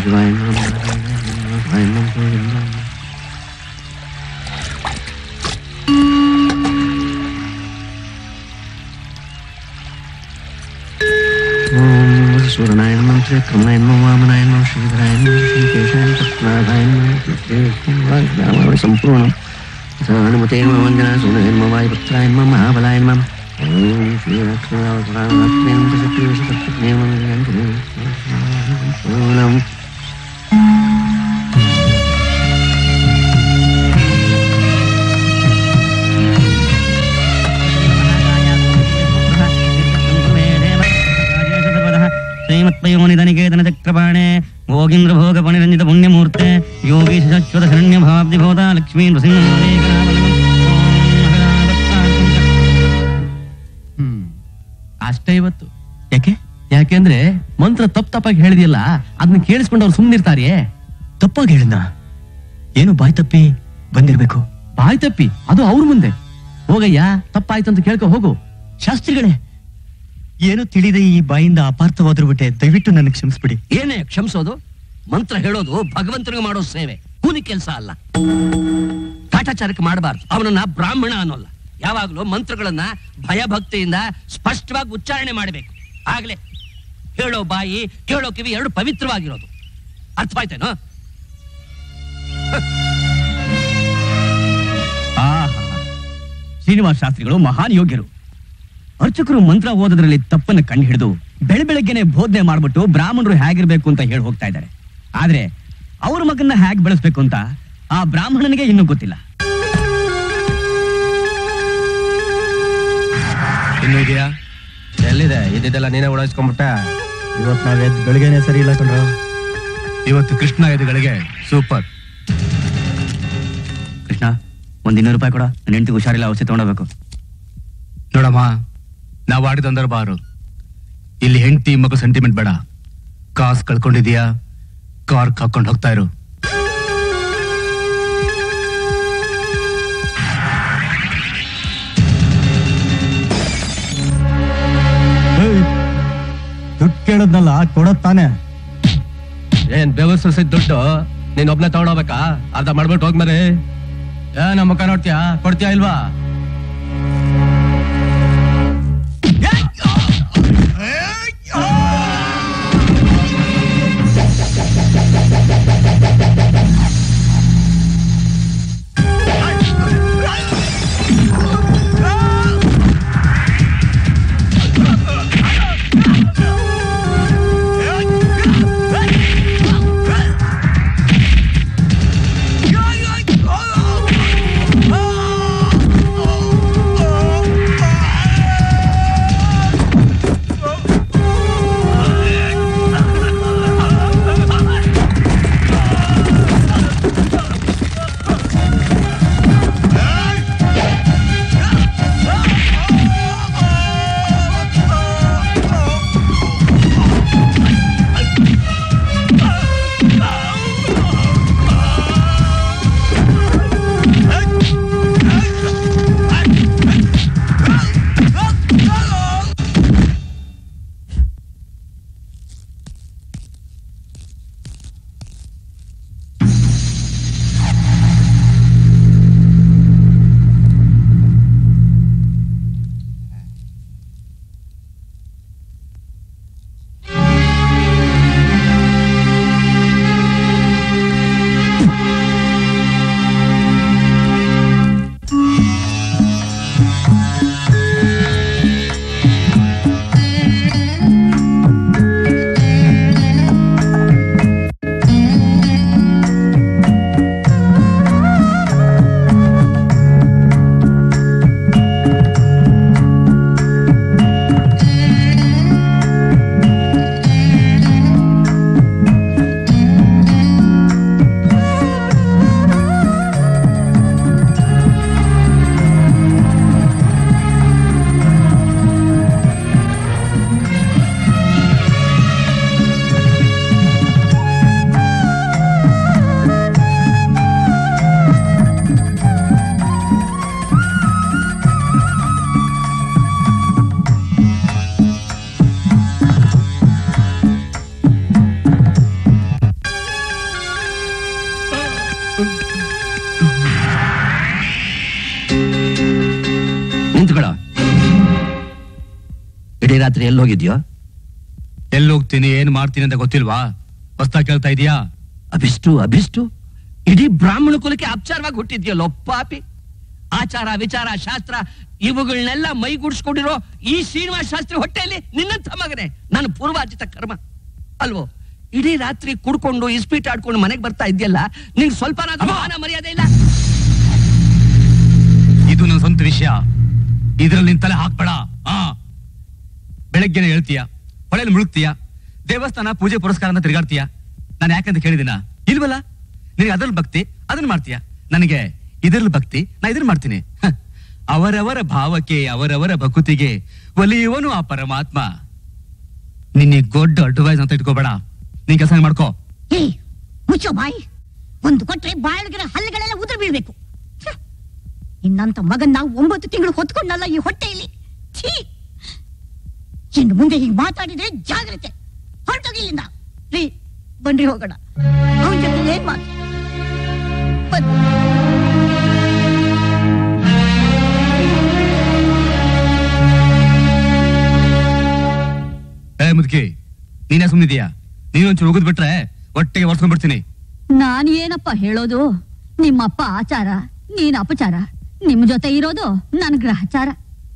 ಶಿವಾಯ ನಮಃ ಶಿವಾಯ ನಮಃ ಶಿವಾಯ ನಮಃ ಓಂ ಸೂರ್ಯನಾಯ ನಮಃ ತ್ರಿಕಮನಾಯ ನಮಃ ವಾಮನಾಯ ನಮಃ ಶ್ರೀಧರಾಯ ನಮಃ ಶ್ರೀಕೇಶಾಯ ಪತ್ನಾಭಾಯ ನಮಃ ಸಂಪೂರ್ಣ ಹನುಮತೆ ನಮಃ ವಂದನಾ ಸೂರ್ಯ ನಮಃ ವಾಯುಪುತ್ರಾಯ ನಮಃ ಮಹಾಬಲಾಯ ನಮಃ ಓಂ ಶ್ರೀ ಲಕ್ಷ್ಮೀ ನಮಃ ಶ್ರೀಮತ್ಪಯೋನಿಧನಿಕೇತನ ಚಕ್ರಪಾಣೆ ಭೋಗೀಂದ್ರ ಭೋಗ ಪಣಿರಂಜಿತ ಪುಣ್ಯಮೂರ್ತೆ ಯೋಗೀಶ ಶಾಶ್ವತ ಶರಣ್ಯ ಭಾಬ್ಧಿ ಭೋತ ಲಕ್ಷ್ಮೀ ನೃಸಿಂಹ ಹ್ಮ್ ಅಷ್ಟೇ ಇವತ್ತು ಯಾಕೆ ಯಾಕೆಂದ್ರೆ ಮಂತ್ರ ತಪ್ಪ ತಪ್ಪಾಗಿ ಹೇಳಿದ್ಯಲ್ಲ ಅದನ್ನ ಕೇಳಿಸ್ಕೊಂಡು ಅವ್ರು ಸುಮ್ನಿರ್ತಾರೆ ತಪ್ಪಾಗಿ ಹೇಳಿದ್ನ ಏನು ಬಾಯ್ ತಪ್ಪಿ ಬಂದಿರ್ಬೇಕು ಬಾಯ್ ತಪ್ಪಿ ಅದು ಅವ್ರ ಮುಂದೆ ಹೋಗಯ್ಯ ತಪ್ಪಾಯ್ತು ಅಂತ ಕೇಳ್ಕೊ ಹೋಗು ಶಾಸ್ತ್ರಿಗಳೇ ಏನು ತಿಳಿದೆ ಈ ಬಾಯಿಂದ ಅಪಾರ್ಥವಾದ್ರು ಬಿಟ್ಟೆ ದಯವಿಟ್ಟು ನನಗೆ ಕ್ಷಮಿಸ್ಬಿಡಿ ಏನೇ ಕ್ಷಮಿಸೋದು ಮಂತ್ರ ಹೇಳೋದು ಭಗವಂತನಿಗೆ ಮಾಡೋ ಸೇವೆ ಕೂಲಿ ಕೆಲಸ ಅಲ್ಲ ಕಾಟಾಚಾರಕ್ಕೆ ಮಾಡಬಾರ್ದು ಅವನನ್ನ ಬ್ರಾಹ್ಮಣ ಅನ್ನೋಲ್ಲ ಯಾವಾಗಲೂ ಮಂತ್ರಗಳನ್ನ ಭಯಭಕ್ತಿಯಿಂದ ಸ್ಪಷ್ಟವಾಗಿ ಉಚ್ಚಾರಣೆ ಮಾಡಬೇಕು ಆಗ್ಲೇ ಹೇಳೋ ಬಾಯಿ ಕೇಳೋ ಕಿವಿ ಎರಡು ಪವಿತ್ರವಾಗಿರೋದು ಅರ್ಥವಾಯ್ತೇನೋ ಶ್ರೀನಿವಾಸ ಶಾಸ್ತ್ರಿಗಳು ಮಹಾನ್ ಯೋಗ್ಯರು ಅರ್ಚಕರು ಮಂತ್ರ ಓದೋದ್ರಲ್ಲಿ ತಪ್ಪನ್ನ ಕಂಡು ಹಿಡಿದು ಬೆಳೆ ಬೆಳಗ್ಗೆನೆ ಬೋಧನೆ ಮಾಡ್ಬಿಟ್ಟು ಬ್ರಾಹ್ಮಣರು ಹೇಗಿರ್ಬೇಕು ಅಂತ ಹೇಳಿ ಹೋಗ್ತಾ ಇದ್ದಾರೆ ಆದ್ರೆ ಅವ್ರ ಮಗನ್ನ ಹೇಗ್ ಬೆಳೆಸ್ಬೇಕು ಅಂತ ಆ ಬ್ರಾಹ್ಮಣನಿಗೆ ಇನ್ನೂ ಗೊತ್ತಿಲ್ಲ ಇನ್ನು ಇದೆಯಾ ಎಲ್ಲಿದೆ ಇದ್ದಿದ್ದೆಲ್ಲ ನೀನೇ ಓಡಾಯಿಸ್ಕೊಂಡ್ಬಿಟ್ಟ ಇವತ್ತು ನಾವ್ ಎದ್ದು ಬೆಳಗ್ಗೆನೆ ಸರಿ ಇಲ್ಲ ಕಣ್ರ ಇವತ್ತು ಕೃಷ್ಣ ಎದುಗಳಿಗೆ ಸೂಪರ್ ಕೃಷ್ಣ ಒಂದ್ ಇನ್ನೂರು ರೂಪಾಯಿ ಕೊಡ ನನ್ನ ಹೆಂಡತಿಗೆ ಹುಷಾರಿಲ್ಲ ಔಷಧಿ ತಗೊಂಡೋಗ್ಬೇಕು ನೋಡಮ್ಮ ನಾವು ಆಡಿದ ಬಾರು ಇಲ್ಲಿ ಹೆಂಡತಿ ಮಗು ಸೆಂಟಿಮೆಂಟ್ ಬೇಡ ಕಾಸ್ ಕಳ್ಕೊಂಡಿದ್ಯಾ ಕಾರ್ ಹಾಕೊಂಡು ಹೋಗ್ತಾ ಇರು ದುಡ್ಡು ಕೇಳದ್ನಲ್ಲ ಕೊಡದ್ ತಾನೆ ಏನ್ ಬೆವರ್ಸಿದ್ ದುಡ್ಡು ನೀನ್ ಒಬ್ನೇ ತಗೊಂಡೋಗ್ಬೇಕಾ ಅರ್ಧ ಮಾಡ್ಬಿಟ್ಟು ಹೋಗ್ಮರಿ ಏ ನಮ್ಮ ಮುಖ ನೋಡ್ತೀಯಾ ಕೊಡ್ತೀಯಾ ಇಲ್ವಾ ಆ ಇಡೀ ರಾತ್ರಿ ಎಲ್ಲಿ ಹೋಗಿದ್ಯೋ ಎಲ್ಲಿ ಹೋಗ್ತೀನಿ ಏನ್ ಮಾಡ್ತೀನಿ ಅಂತ ಗೊತ್ತಿಲ್ವಾ ಹೊಸ್ತಾ ಕೇಳ್ತಾ ಇದೀಯಾ ಅಭಿಷ್ಟು ಅಭಿಷ್ಟು ಇಡೀ ಬ್ರಾಹ್ಮಣ ಕುಲಕ್ಕೆ ಅಪಚಾರವಾಗಿ ಹುಟ್ಟಿದ್ಯಲ್ಲೋ ಪಾಪಿ ಆಚಾರ ವಿಚಾರ ಶಾಸ್ತ್ರ ಇವುಗಳನ್ನೆಲ್ಲ ಮೈಗೂಡಿಸ್ಕೊಂಡಿರೋ ಈ ಶ್ರೀನಿವಾಸ ಶಾಸ್ತ್ರಿ ಹೊಟ್ಟೆಯಲ್ಲಿ ನಿನ್ನಂಥ ಮಗನೇ ನಾನು ಪೂರ್ವಾರ್ಜಿತ ಕರ್ಮ ಅಲ್ವೋ ಇಡೀ ರಾತ್ರಿ ಕುಡ್ಕೊಂಡು ಇಸ್ಪೀಟ್ ಆಡ್ಕೊಂಡು ಮನೆಗೆ ಬರ್ತಾ ಇದ್ಯಲ್ಲ ನಿಂಗೆ ಸ್ವಲ್ಪ ಮಾನ ಮರ್ಯಾದೆ ಇಲ್ಲ ಇದು ನನ್ನ ಸ್ವಂತ ವಿಷಯ ಇದ್ರಲ್ಲಿ ನಿನ್ ತಲೆ ಹಾಕ್ಬೇಡ ಆ ಬೆಳಗ್ಗೆನೆ ಹೇಳ್ತೀಯ ಹೊಳೆಯಲ್ಲಿ ಮುಳುಗ್ತೀಯ ದೇವಸ್ಥಾನ ಪೂಜೆ ಪುರಸ್ಕಾರ ಅಂತ ತಿರುಗಾಡ್ತೀಯ ನಾನು ಯಾಕಂತ ಕೇಳಿದಿನ ಇಲ್ವಲ್ಲ ನಿನಗೆ ಅದ್ರಲ್ಲಿ ಭಕ್ತಿ ಅದನ್ನ ಮಾಡ್ತೀಯ ನನಗೆ ಇದ್ರಲ್ಲಿ ಭಕ್ತಿ ನಾ ಇದ್ರಲ್ಲಿ ಮಾಡ್ತೀನಿ ಹ. ಅವರವರ ಭಾವಕ್ಕೆ ಅವರವರ ಭಕುತಿಗೆ ಒಲಿಯುವನು ಆ ಪರಮಾತ್ಮ ನಿನ್ನೆ ದೊಡ್ಡ ಅಡ್ವೈಸ್ ಅಂತ ಇಟ್ಕೋಬೇಡ ನೀನ್ ಕೆಲಸ ಮಾಡ್ಕೋ ಏಯ್ ಮುಚ್ಚೋ ಬಾಯಿ ಒಂದು ಕೊಟ್ರೆ ಬಾಳಗಿನ ಹಲ್ಲುಗಳೆಲ್ಲ ಉದುರು ಬೀಳ್ಬೇಕು ಛೆ! ಇನ್ನಂತ ಮಗನ್ ನಾವು ಒಂಬತ್ತು ತಿಂಗಳು ಹೊತ್ಕೊಂಡಲ್ಲ ಈ ಹೊಟ್ಟೆಯಲ್ಲಿ ಛೀ ಇನ್ನು ಮುಂದೆ ಹೀಗೆ ಮಾತಾಡಿದ್ರೆ ಜಾಗ್ರತೆ ಹೊರಟೋಗಿ ಇಲ್ಲಿಂದ ರೀ ಬನ್ರಿ ಹೋಗೋಣ ಅವನ ಜೊತೆ ಏನ್ ಮಾತು ಬನ್ನಿ ಏ ಮುದ್ಕಿ ನೀನೇ ಸುಮ್ಮನಿದೀಯಾ ನೀನೊಂಚೂರು ಹೋಗುದ್ ಬಿಟ್ರೆ ಒಟ್ಟಿಗೆ ಒರ್ಸ್ಕೊಂಡ್ಬಿಡ್ತೀನಿ ನಾನ್ ಏನಪ್ಪ ಹೇಳೋದು ನಿಮ್ಮಪ್ಪ ಆಚಾರ ನೀನ್ ಅಪಚಾರ ನಿಮ್ ಜೊತೆ ಇರೋದು ನನ್ ಗ್ರಹಚಾರ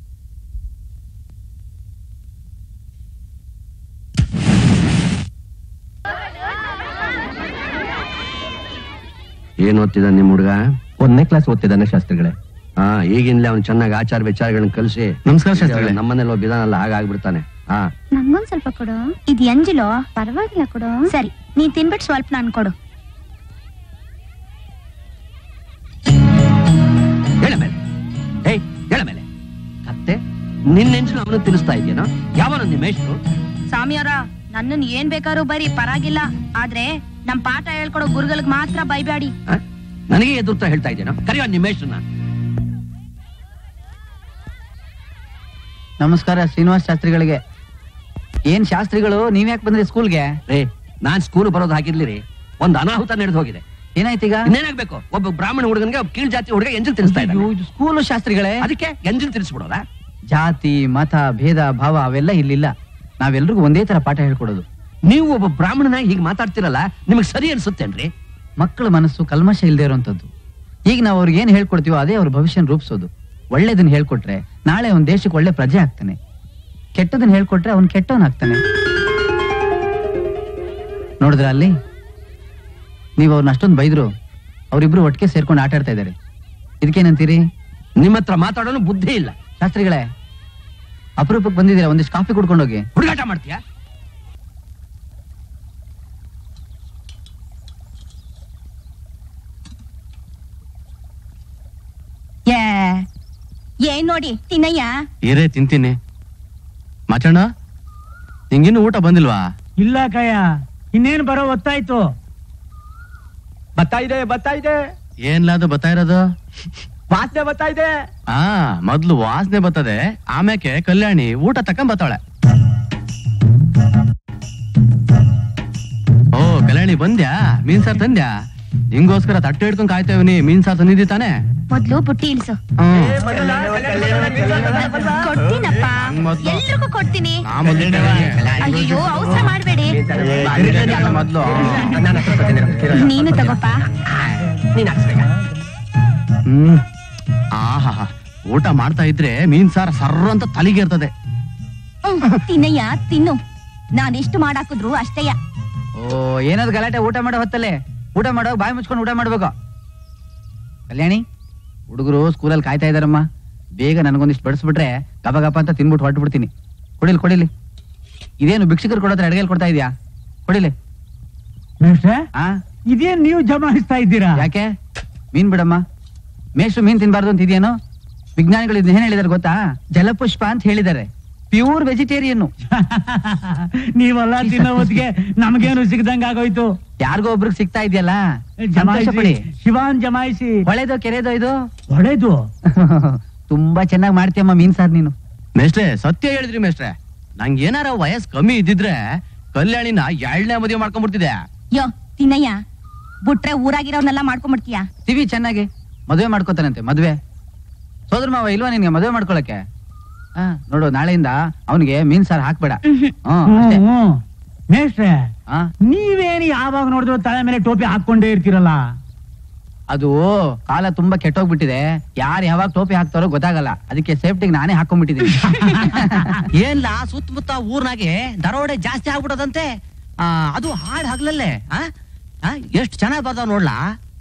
ಏನ್ ಓದ್ತಿದ ನಿಮ್ ಹುಡುಗ ಒಂದನೇ ಕ್ಲಾಸ್ ಓದ್ತಿದ್ದಾನೆ ಶಾಸ್ತ್ರಿಗಳೇ ಹಾ ಈಗಿನ್ಲೇ ಅವ್ನು ಚೆನ್ನಾಗಿ ಆಚಾರ ವಿಚಾರಗಳನ್ನ ಕಲಿಸಿ ನಮಸ್ಕಾರ ಶಾಸ್ತ್ರಿಗಳೇ. ನಮ್ಮನೇಲಿ ಬಿದಾನಲ್ಲ ಹಾಗಾಗ್ಬಿಡ್ತಾನೆ ಹಾ ನಂಗೊಂದ್ ಸ್ವಲ್ಪ ಕೊಡು ಇದು ಎಂಜಿಲೋ ಪರವಾಗಿಲ್ಲ ಕೊಡು ಸರಿ ನೀನ್ ತಿನ್ಬಿಟ್ಟು ಸ್ವಲ್ಪ ನಾನ್ ಕೊಡು ಹೇಳ ಮೇಲೆ ಏಯ್ ಹೇಳ ಮೇಲೆ ಕತ್ತೆ ನಿನ್ನೆಂಚು ಅವನು ತಿನ್ನಿಸ್ತಾ ಇದೆಯೇನೋ ಯಾವನ ನಿಮ್ಮ ಮೇಷ್ಟ್ರು ಸ್ವಾಮಿಯವರ ನನ್ನನ್ ಏನ್ ಬೇಕಾದ್ರೂ ಬರೀ ಪರಾಗಿಲ್ಲ ಆದ್ರೆ ನಮ್ ಪಾಠ ಹೇಳ್ಕೊಡೋ ಗುರುಗಳಿಗೆ ಮಾತ್ರ ಬೈಬೇಡಿ ಆ? ನನಗೆ ಎದುರ್ತಾ ಹೇಳ್ತಾ ಇದೆಯೇನೋ ಕರೆಯೋ ನಿಮ್ಮ ಮೇಷ್ಟ್ರನ್ನ ನಮಸ್ಕಾರ ಶ್ರೀನಿವಾಸ್ ಶಾಸ್ತ್ರಿಗಳಿಗೆ ಏನ್ ಶಾಸ್ತ್ರಿಗಳು ನೀವ್ ಯಾಕೆ ಬಂದ್ರಿ ಸ್ಕೂಲ್ಗೆ ರೇ ನಾನ್ ಸ್ಕೂಲ್ ಬರೋದು ಹಾಕಿರ್ಲಿ ರೀ ಒಂದು ಅನಾಹುತ ನಡೆದು ಹೋಗಿದೆ ಏನಾಯ್ತೀಗ ಇನ್ನೇನಾಗ್ಬೇಕು ಒಬ್ಬ ಬ್ರಾಹ್ಮಣ ಹುಡುಗನಿಗೆ ಒಬ್ಬ ಕೀಳ್ ಜಾತಿ ಹುಡುಗ ಎಂಜಿಲ್ ತಿನ್ನಿಸ್ತಾ ಇದ್ದಾನೆ ಸ್ಕೂಲು ಶಾಸ್ತ್ರಿಗಳೇ ಅದಕ್ಕೆ ಎಂಜಿಲ್ ತಿನ್ನಿಸ್ಬಿಡೋದ ಜಾತಿ ಮತ ಭೇದ ಭಾವ ಅವೆಲ್ಲ ಇಲ್ಲಿಲ್ಲ ನಾವೆಲ್ರಿಗೂ ಒಂದೇ ತರ ಪಾಠ ಹೇಳ್ಕೊಡೋದು ನೀವು ಒಬ್ಬ ಬ್ರಾಹ್ಮಣನಾಗಿ ಹೀಗೆ ಮಾತಾಡ್ತಿರಲ್ಲ ನಿಮಗೆ ಸರಿ ಅನ್ಸುತ್ತೇನ್ರಿ ಮಕ್ಕಳ ಮನಸ್ಸು ಕಲ್ಮಶ ಇಲ್ಲದೆ ಇರುವಂತದ್ದು ಈಗ ನಾವು ಅವ್ರಿಗೆ ಏನ್ ಹೇಳ್ಕೊಡ್ತೀವೋ ಅದೇ ಅವ್ರ ಭವಿಷ್ಯನ ರೂಪಿಸೋದು ಒಳ್ಳೇದನ್ನ ಹೇಳ್ಕೊಟ್ರೆ ನಾಳೆ ಅವ್ನ ದೇಶಕ್ಕೆ ಒಳ್ಳೆ ಪ್ರಜೆ ಆಗ್ತಾನೆ ಕೆಟ್ಟದನ್ನ ಹೇಳ್ಕೊಟ್ರೆ ಅವ್ನ್ ಕೆಟ್ಟವನ್ ಆಗ್ತಾನೆ ನೋಡಿದ್ರ ಅಲ್ಲಿ ನೀವು ಅವ್ರನ್ನ ಅಷ್ಟೊಂದು ಬೈದ್ರು ಅವರಿಬ್ರು ಒಟ್ಟಿಗೆ ಸೇರ್ಕೊಂಡು ಆಟ ಆಡ್ತಾ ಇದಾರೆ ಇದಕ್ಕೇನಂತೀರಿ ನಿಮ್ಮ ಹತ್ರ ಮಾತಾಡೋನು ಬುದ್ಧಿ ಇಲ್ಲ ಶಾಸ್ತ್ರಿಗಳೇ ಅಪರೂಪಕ್ಕೆ ಬಂದಿದ್ದೀರಾ ಒಂದಿಷ್ಟು ಕಾಫಿ ಕುಡ್ಕೊಂಡೋಗಿ ಹುಡುಗಾಟ ಮಾಡ್ತೀಯಾ ಏ ಏನ್ ನೋಡಿ ತಿನ್ನಯ್ಯ ಇರೇ ತಿಂತೀನಿ ಮಾಚಣ್ಣ ನಿಂಗಿನ್ನು ಊಟ ಬಂದಿಲ್ವಾ ಇಲ್ಲ ಕಯ್ಯ ಇನ್ನೇನು ಬರೋ ಹೊತ್ತಾಯ್ತು ಬತ್ತಾ ಇದೆ ಬತ್ತಾ ಇದೆ ಏನ್ಲಾದು ಬತ್ತಾ ಇರೋದು ವಾಸನೆ ಬತ್ತಾ ಇದೆ ಆ ಮೊದ್ಲು ವಾಸನೆ ಬರ್ತದೆ ಆಮ್ಯಾಕೆ ಕಲ್ಯಾಣಿ ಊಟ ತಕೊಂಡ್ ಬತ್ತಾಳೆ ಓ ಕಲ್ಯಾಣಿ ಬಂದ್ಯಾ ಮೀನ್ ಸಾರ್ ತಂದ್ಯಾ ನಿಂಗೋಸ್ಕರ ತಟ್ಟೆ ಹಿಡ್ಕೊಂಡ್ ಕಾಯ್ತೇವನಿ ಮೀನ್ ಸಾರ್ ತಂದಿದ್ದಿ ತಾನೆ ಮೊದ್ಲು ಬುಟ್ಟಿ ಇಳಿಸು ಹ್ಮ್ ಕೊಡ್ತೀನಪ್ಪ ಹಂಗ್ ಮೊದ್ಲು. ಎಲ್ರಿಗೂ ಕೊಡ್ತೀನಿ ನಾ ಮೊದ್ಲು ಇಟ್ಟೇವ್ನಿ. ಅಯ್ಯೋ ಅವಸರ ಮಾಡ್ಬೇಡಿ ಮೊದ್ಲು ನೀನು ತಗೋಪ್ಪ ಹ್ಮ್ ಆಹಾ ಊಟ ಮಾಡ್ತಾ ಇದ್ರೆ ಮೀನ್ ಸಾರ್ ಸರ್ರ ಅಂತ ತಲೆಗೆ ಇರ್ತದೆ ಹ್ಮ್, ತಿನ್ನಯ್ಯ ತಿನ್ನು ನಾನೆಷ್ಟು ಮಾಡಾಕಿದ್ರು ಅಷ್ಟೇಯ ಓ ಏನಾದ್ರು ಗಲಾಟೆ ಊಟ ಮಾಡೋ ಹೊತ್ತಲ್ಲೇ ಊಟ ಮಾಡೋ ಬಾಯಿ ಮುಚ್ಕೊಂಡು ಊಟ ಮಾಡ್ಬೇಕು ಕಲ್ಯಾಣಿ ಹುಡುಗರು ಸ್ಕೂಲಲ್ಲಿ ಕಾಯ್ತಾ ಇದಾರಮ್ಮ ಬೇಗ ನನಗೊಂದಿಷ್ಟು ಬಡಿಸ್ಬಿಟ್ರೆ ಗಪ ಗಪ ಅಂತ ತಿನ್ಬಿಟ್ಟು ಹೊರಟು ಬಿಡ್ತೀನಿ ಕೊಡಿಲಿ ಕೊಡಿಲಿ ಇದೇನು ಭಿಕ್ಷಕರು ಕೊಡೋದ್ರ ಅಡಿಗೆಲ್ ಕೊಡ್ತಾ ಇದೀಯಾ ಕೊಡಿಲಿ ಆ ಇದೇನ್ ನೀವು ಜಮಾಯಿಸ್ತಾ ಇದ್ದೀರಾ ಯಾಕೆ ಮೀನ್ ಬಿಡಮ್ಮ ಮೇಷ್ಟ್ರು ಮೀನ್ ತಿನ್ಬಾರ್ದು ಅಂತ ಇದೆಯೇನು ವಿಜ್ಞಾನಿಗಳು ಇದನ್ನ ಏನ್ ಹೇಳಿದಾರೆ ಗೊತ್ತಾ ಜಲಪುಷ್ಪ ಅಂತ ಹೇಳಿದ್ದಾರೆ ಪ್ಯೂರ್ ವೆಜಿಟೇರಿಯನ್ ನೀವೆಲ್ಲ ತಿನ್ನೋ ಹೊತ್ತಿಗೆ ನಮಗೇನು ಸಿಗದಂಗ ಆಗೋಯ್ತು ಯಾರಿಗೋ ಒಬ್ರಿಗೆ ಸಿಗ್ತಾ ಇದೆಯಲ್ಲ ಸಂತೋಷ ಜಮಾಯಿಸಿ ಪಡಿ ಶಿವಾನ್ ಜಮಾಯಿಸಿ ಹೊಳೆದೋ ಕೆರೆದೋ ಇದು ಹೊಡೆದು ತುಂಬಾ ಚೆನ್ನಾಗಿ ಮಾಡ್ತೀಯಮ್ಮ ಮೀನ್ ಸಾರ್ ನೀನು ಮೇಷ್ಟ್ರೆ ಸತ್ಯ ಹೇಳಿದ್ರಿ ಮೇಷ್ಟ್ರೆ ನಂಗೆ ಏನಾರ ವಯಸ್ ಕಮ್ಮಿ ಇದ್ದಿದ್ರೆ ಕಲ್ಯಾಣಿನ ಎರಡನೇ ಮದುವೆ ಮಾಡ್ಕೊಂಡ್ಬಿಡ್ತಿದ್ದೆ ಯೋ ತಿನ್ನಯ್ಯ ಬಿಟ್ರೆ ಊರಾಗಿರೋರ್ನೆಲ್ಲ ಮಾಡ್ಕೊಂಡ್ಬಿಡ್ತೀಯ ತಿವಿ ಚೆನ್ನಾಗಿ ಮದುವೆ ಮಾಡ್ಕೋತಾನಂತೆ ಮದುವೆ ಸೋದರ ಮಾವ ಇಲ್ವಾ ನಿನ್ಗೆ ಮದುವೆ ಮಾಡ್ಕೊಳಕ್ಕೆ ಆ, ನೋಡು ನಾಳೆಯಿಂದ ಅವನಿಗೆ ಮೀನ್ ಸಾರು ಹಾಕ್ಬೇಡ ಹ್ಮ್ ಅಷ್ಟೇ. ಮೇಷ್ಟ್ರೆ ಆ, ನೀವೇನು ಯಾವಾಗ ನೋಡಿದ್ರು ತಲೆ ಮೇಲೆ ಟೋಪಿ ಹಾಕೊಂಡೇ ಇರ್ತೀರಲ್ಲ ಅದು ಕಾಲ ತುಂಬಾ ಕೆಟ್ಟೋಗ್ಬಿಟ್ಟಿದೆ ಯಾರು ಯಾವಾಗ ಟೋಪಿ ಹಾಕ್ತಾರೋ ಗೊತ್ತಾಗಲ್ಲ ಅದಕ್ಕೆ ಸೇಫ್ಟಿಗೆ ನಾನೇ ಹಾಕೊಂಡ್ಬಿಟ್ಟಿದ್ದೀನಿ ಏನ್ಲ ಸುತ್ತಮುತ್ತ ಊರ್ನಾಗೆ ದರೋಡೆ ಜಾಸ್ತಿ ಆಗ್ಬಿಡೋದಂತೆ ಆ, ಅದು ಹಾಡ್ ಹಗ್ಲಲ್ಲೇ ಎಷ್ಟು ಚೆನ್ನಾಗಿ ಬರ್ತಾವ ನೋಡ್ಲಾ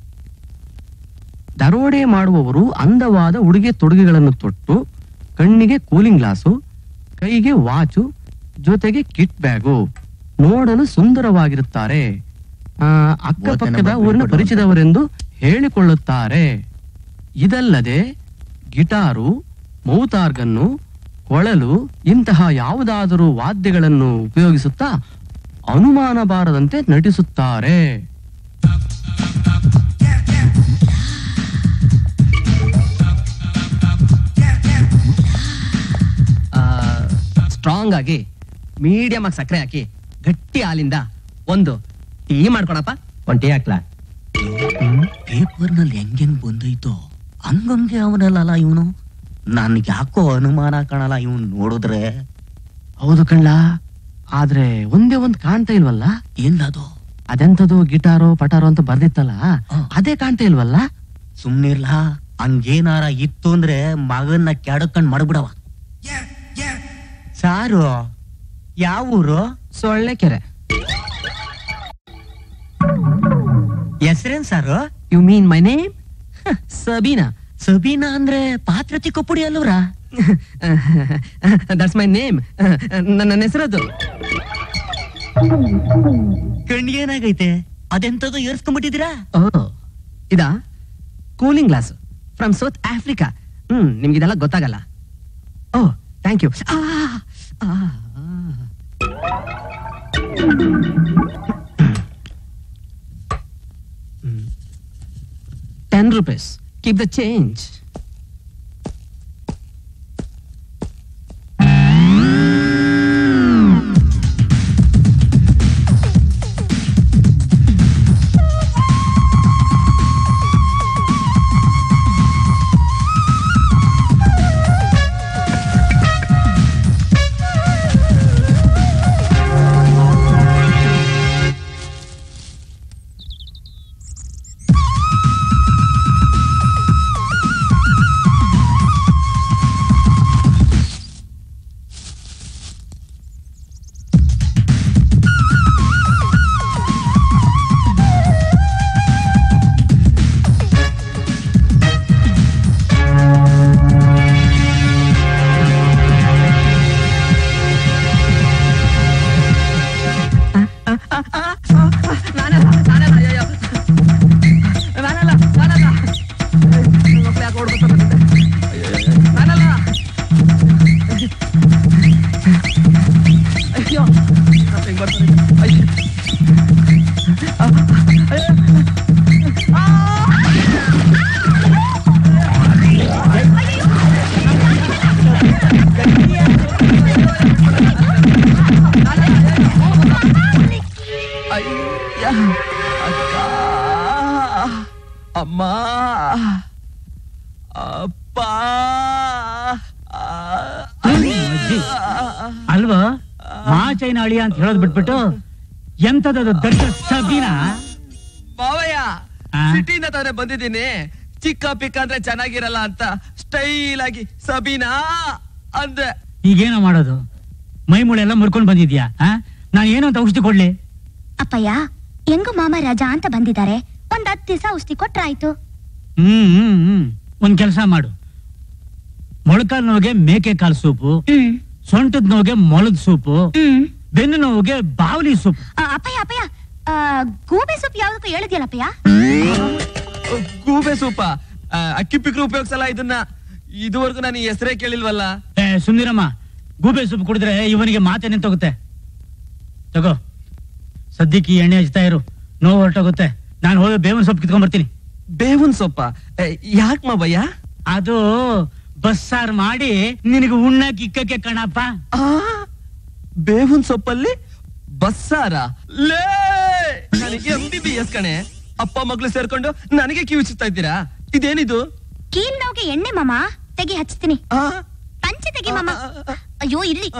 ದರೋಡೆ ಮಾಡುವವರು ಅಂದವಾದ ಉಡುಗೆ ತೊಡುಗೆಗಳನ್ನು ತೊಟ್ಟು ಕಣ್ಣಿಗೆ ಕೂಲಿಂಗ್ ಗ್ಲಾಸು ಕೈಗೆ ವಾಚು ಜೊತೆಗೆ ಕಿಟ್ ಬ್ಯಾಗು ನೋಡಲು ಸುಂದರವಾಗಿರುತ್ತಾರೆ ಆ, ಅಕ್ಕಪಕ್ಕದ ಊರಿನ ಪರಿಚಿತವರೆಂದು ಹೇಳಿಕೊಳ್ಳುತ್ತಾರೆ ಇದಲ್ಲದೆ ಗಿಟಾರು ಮೌತಾರ್ಗನ್ನು ಕೊಳಲು ಇಂತಹ ಯಾವುದಾದರೂ ವಾದ್ಯಗಳನ್ನು ಉಪಯೋಗಿಸುತ್ತಾ ಅನುಮಾನ ಬಾರದಂತೆ ನಟಿಸುತ್ತಾರೆ ಸ್ಟ್ರಾಂಗ್ ಆಗಿ ಮೀಡಿಯಂ ಆಗಿ ಸಕ್ಕರೆ ಹಾಕಿ ಗಟ್ಟಿ ಹಾಲಿಂದ ಒಂದು ಟೀ ಮಾಡ್ಕೊಳಪ್ಪ ಒಂದ್ ಟೀ ಹಾಕ್ಲಾ ಪೇಪರ್ ನಲ್ಲಿ ಹೆಂಗೆಂಗ್ ಬಂದೈತೋ ಹಂಗಂಗೆ ಅವನಲ್ಲ ಇವನು ನನ್ಗೆ ಯಾಕೋ ಅನುಮಾನ ಕಾಣಲ್ಲ ಇವನ್ ನೋಡಿದ್ರೆ ಹೌದು ಕಣ್ಲ ಆದ್ರೆ ಒಂದೇ ಒಂದ್ ಕಾಣ್ತಾ ಇಲ್ವಲ್ಲ ಏನದು ಅದೆಂತದು ಗಿಟಾರೋ ಪಟಾರೋ ಅಂತ ಬರ್ದಿತ್ತಲ್ಲ ಅದೇ ಕಾಣ್ತಾ ಇಲ್ವಲ್ಲ ಸುಮ್ನಿರ್ಲ ಹಂಗೇನಾರ ಇತ್ತು ಅಂದ್ರೆ ಮಗನ್ನ ಕೆಡಕಂಡ್ ಮಾಡ್ಬಿಡವ ಸಾರು ಯಾವ ಊರು ಸೊಳ್ಳೆ ಕೆರೆ ಹೆಸರೇನ್ sir you mean my name Sabina Sabina ಅಂದ್ರೆ ಪಾತ್ರತಿ ಕೊಪ್ಪುಡಿ ಅಲ್ಲವ್ರ ದಟ್ಸ್ ಮೈ ನೇಮ್ ನನ್ನ ಹೆಸರದು ಕಣ್ಣಿಗೇನಾಗೈತೆ ಅದೆಂತದ್ದು ಏರ್ಸ್ಕೊಂಡ್ಬಿಟ್ಟಿದ್ದೀರಾ ಓ ಇದಾ cooling glass from South Africa hmm ನಿಮ್ಗೆ ಇದೆಲ್ಲ ಗೊತ್ತಾಗಲ್ಲ ಓ thank you ten rupees keep the change ಅಮ್ಮ ಅಪ್ಪ ಅಲ್ವಾ ಮಾಚೈನ ಅಳಿಯ ಅಂತ ಹೇಳೋದ್ ಬಿಟ್ಬಿಟ್ಟು ಎಂತದದು ದೊಡ್ಡ ಸಬೀನ ಮಾವಯ್ಯ ಆ? ಸಿಟಿಯಿಂದ ತಾನೇ ಬಂದಿದ್ದೀನಿ ಚಿಕ್ಕ ಪಿಕ್ಕ ಅಂದ್ರೆ ಚೆನ್ನಾಗಿರಲ್ಲ ಅಂತ ಸ್ಟೈಲ್ ಆಗಿ ಸಬೀನಾ ಅಂದೆ ಈಗೇನೋ ಮಾಡೋದು ಮೈ ಮೂಳೆ ಎಲ್ಲ ಮುರ್ಕೊಂಡ್ ಬಂದಿದ್ಯಾ ಆ? ನಾನ್ ಏನು ಅಂತ ಔಷಧಿ ಕೊಡ್ಲಿ ಅಪ್ಪಯ್ಯ ಹೆಂಗು ಮಾಮ ರಜಾ ಅಂತ ಬಂದಿದ್ದಾರೆ ಒಂದ್ ಹತ್ತು ದಿವಸ ಔಷಧಿ ಕೊಟ್ರಾಯ್ತು ಹ್ಮ್ ಹ್ಮ್ ಹ್ಮ್ ಒಂದ್ ಕೆಲ್ಸ ಮಾಡು ಮೊಳಕಾಲ್ ನೋವಿಗೆ ಮೇಕೆ ಕಾಲ್ ಸೂಪು ಹ್ಮ್ ಸೊಂಟದ ನೋವಿಗೆ ಮೊಳದ ಸೂಪು ಹ್ಮ್ ಬೆನ್ನು ನೋವಿಗೆ ಬಾವಲಿ ಸೂಪ್ ಆ, ಅಪ್ಪಯ್ಯ ಅಪ್ಪಯ್ಯ ಆ, ಗೂಬೆ ಸೊಪ್ಪು ಯಾವ್ದಕ್ಕೂ ಹೇಳಿದ್ಯಲ್ಲಪ್ಪಯ್ಯ ಗೂಬೆ ಸೂಪ ಆ, ಅಕ್ಕಿ ಪಿಕ್ರು ಉಪಯೋಗಿಸಲ್ಲ ಇದನ್ನ ಇದುವರೆಗೂ ನಾನು ಹೆಸರೇ ಕೇಳಿಲ್ವಲ್ಲ ಏ ಸುಂದಿರಮ್ಮ ಗೂಬೆ ಸೂಪ್ ಕುಡಿದ್ರೆ ಇವನಿಗೆ ಮಾತೆ ನಿಂತೋಗುತ್ತೆ ತಗೋ ಸದ್ಯಕ್ಕೆ ಈ ಎಣ್ಣೆ ಹಚ್ತಾ ಇರು ನೋವು ಹೊರಟೋಗುತ್ತೆ ನಾನು ಹೋಗಿ ಬೇವಿನ ಸೊಪ್ಪು ಕಿತ್ಕೊಂಡ್ ಬರ್ತೀನಿ ಬೇವಿನ ಸೊಪ್ಪ ಯಾಕೆ ಮಾವಯ್ಯ ಅದು ಬಸ್ಸಾರ್ ಮಾಡಿ ನಿನಗೆ ಉಣ್ಣಕ್ ಇಕ್ಕಕ್ಕೆ ಕಣಪ್ಪ ಆ ಬೇವಿನ ಸೊಪ್ಪಲ್ಲಿ ಬಸ್ಸಾರ ಲೇ ನನಗೆ ಎಂ ಬಿ ಬಿ ಎಸ್ ಕಣೆ ಅಪ್ಪ ಮಗಳು ಸೇರ್ಕೊಂಡು ನನಗೆ ಕಿವಿಚುತ್ತಾ ಇದ್ದೀರಾ ಇದೇನಿದು ಕೀಲ್ ನೋವ್ಗೆ ಎಣ್ಣೆ ಮಾಮ ತೆಗಿ ಹಚ್ತೀನಿ ಆ ಪಂಚೆ ತೆಗಿ ಮಾಮ ಅಯ್ಯೋ ಇಲ್ಲಿ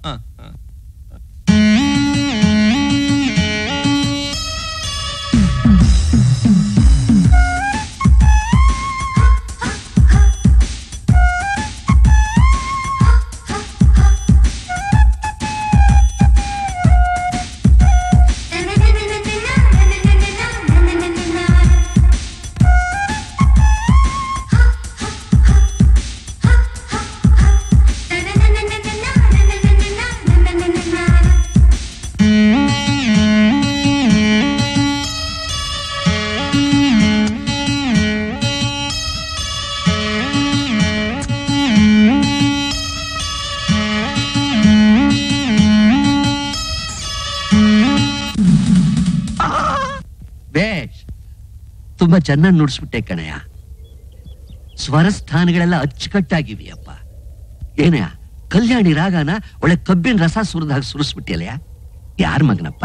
ಬೇಷ್ ತುಂಬಾ ಚೆನ್ನಾಗಿ ನುಡಿಸ್ಬಿಟ್ಟೆ ಕಣಯ್ಯ ಸ್ವರಸ್ಥಾನಗಳೆಲ್ಲ ಅಚ್ಚುಕಟ್ಟಾಗಿವೆಯಪ್ಪ ಏನಯ್ಯ ಕಲ್ಯಾಣಿ ರಾಗನ ಒಳ್ಳೆ ಕಬ್ಬಿನ ರಸ ಸುರಿದಾಗ ಸುರಿಸ್ಬಿಟ್ಟಿಯಲ್ಲಯ್ಯ ಯಾರ ಮಗನಪ್ಪ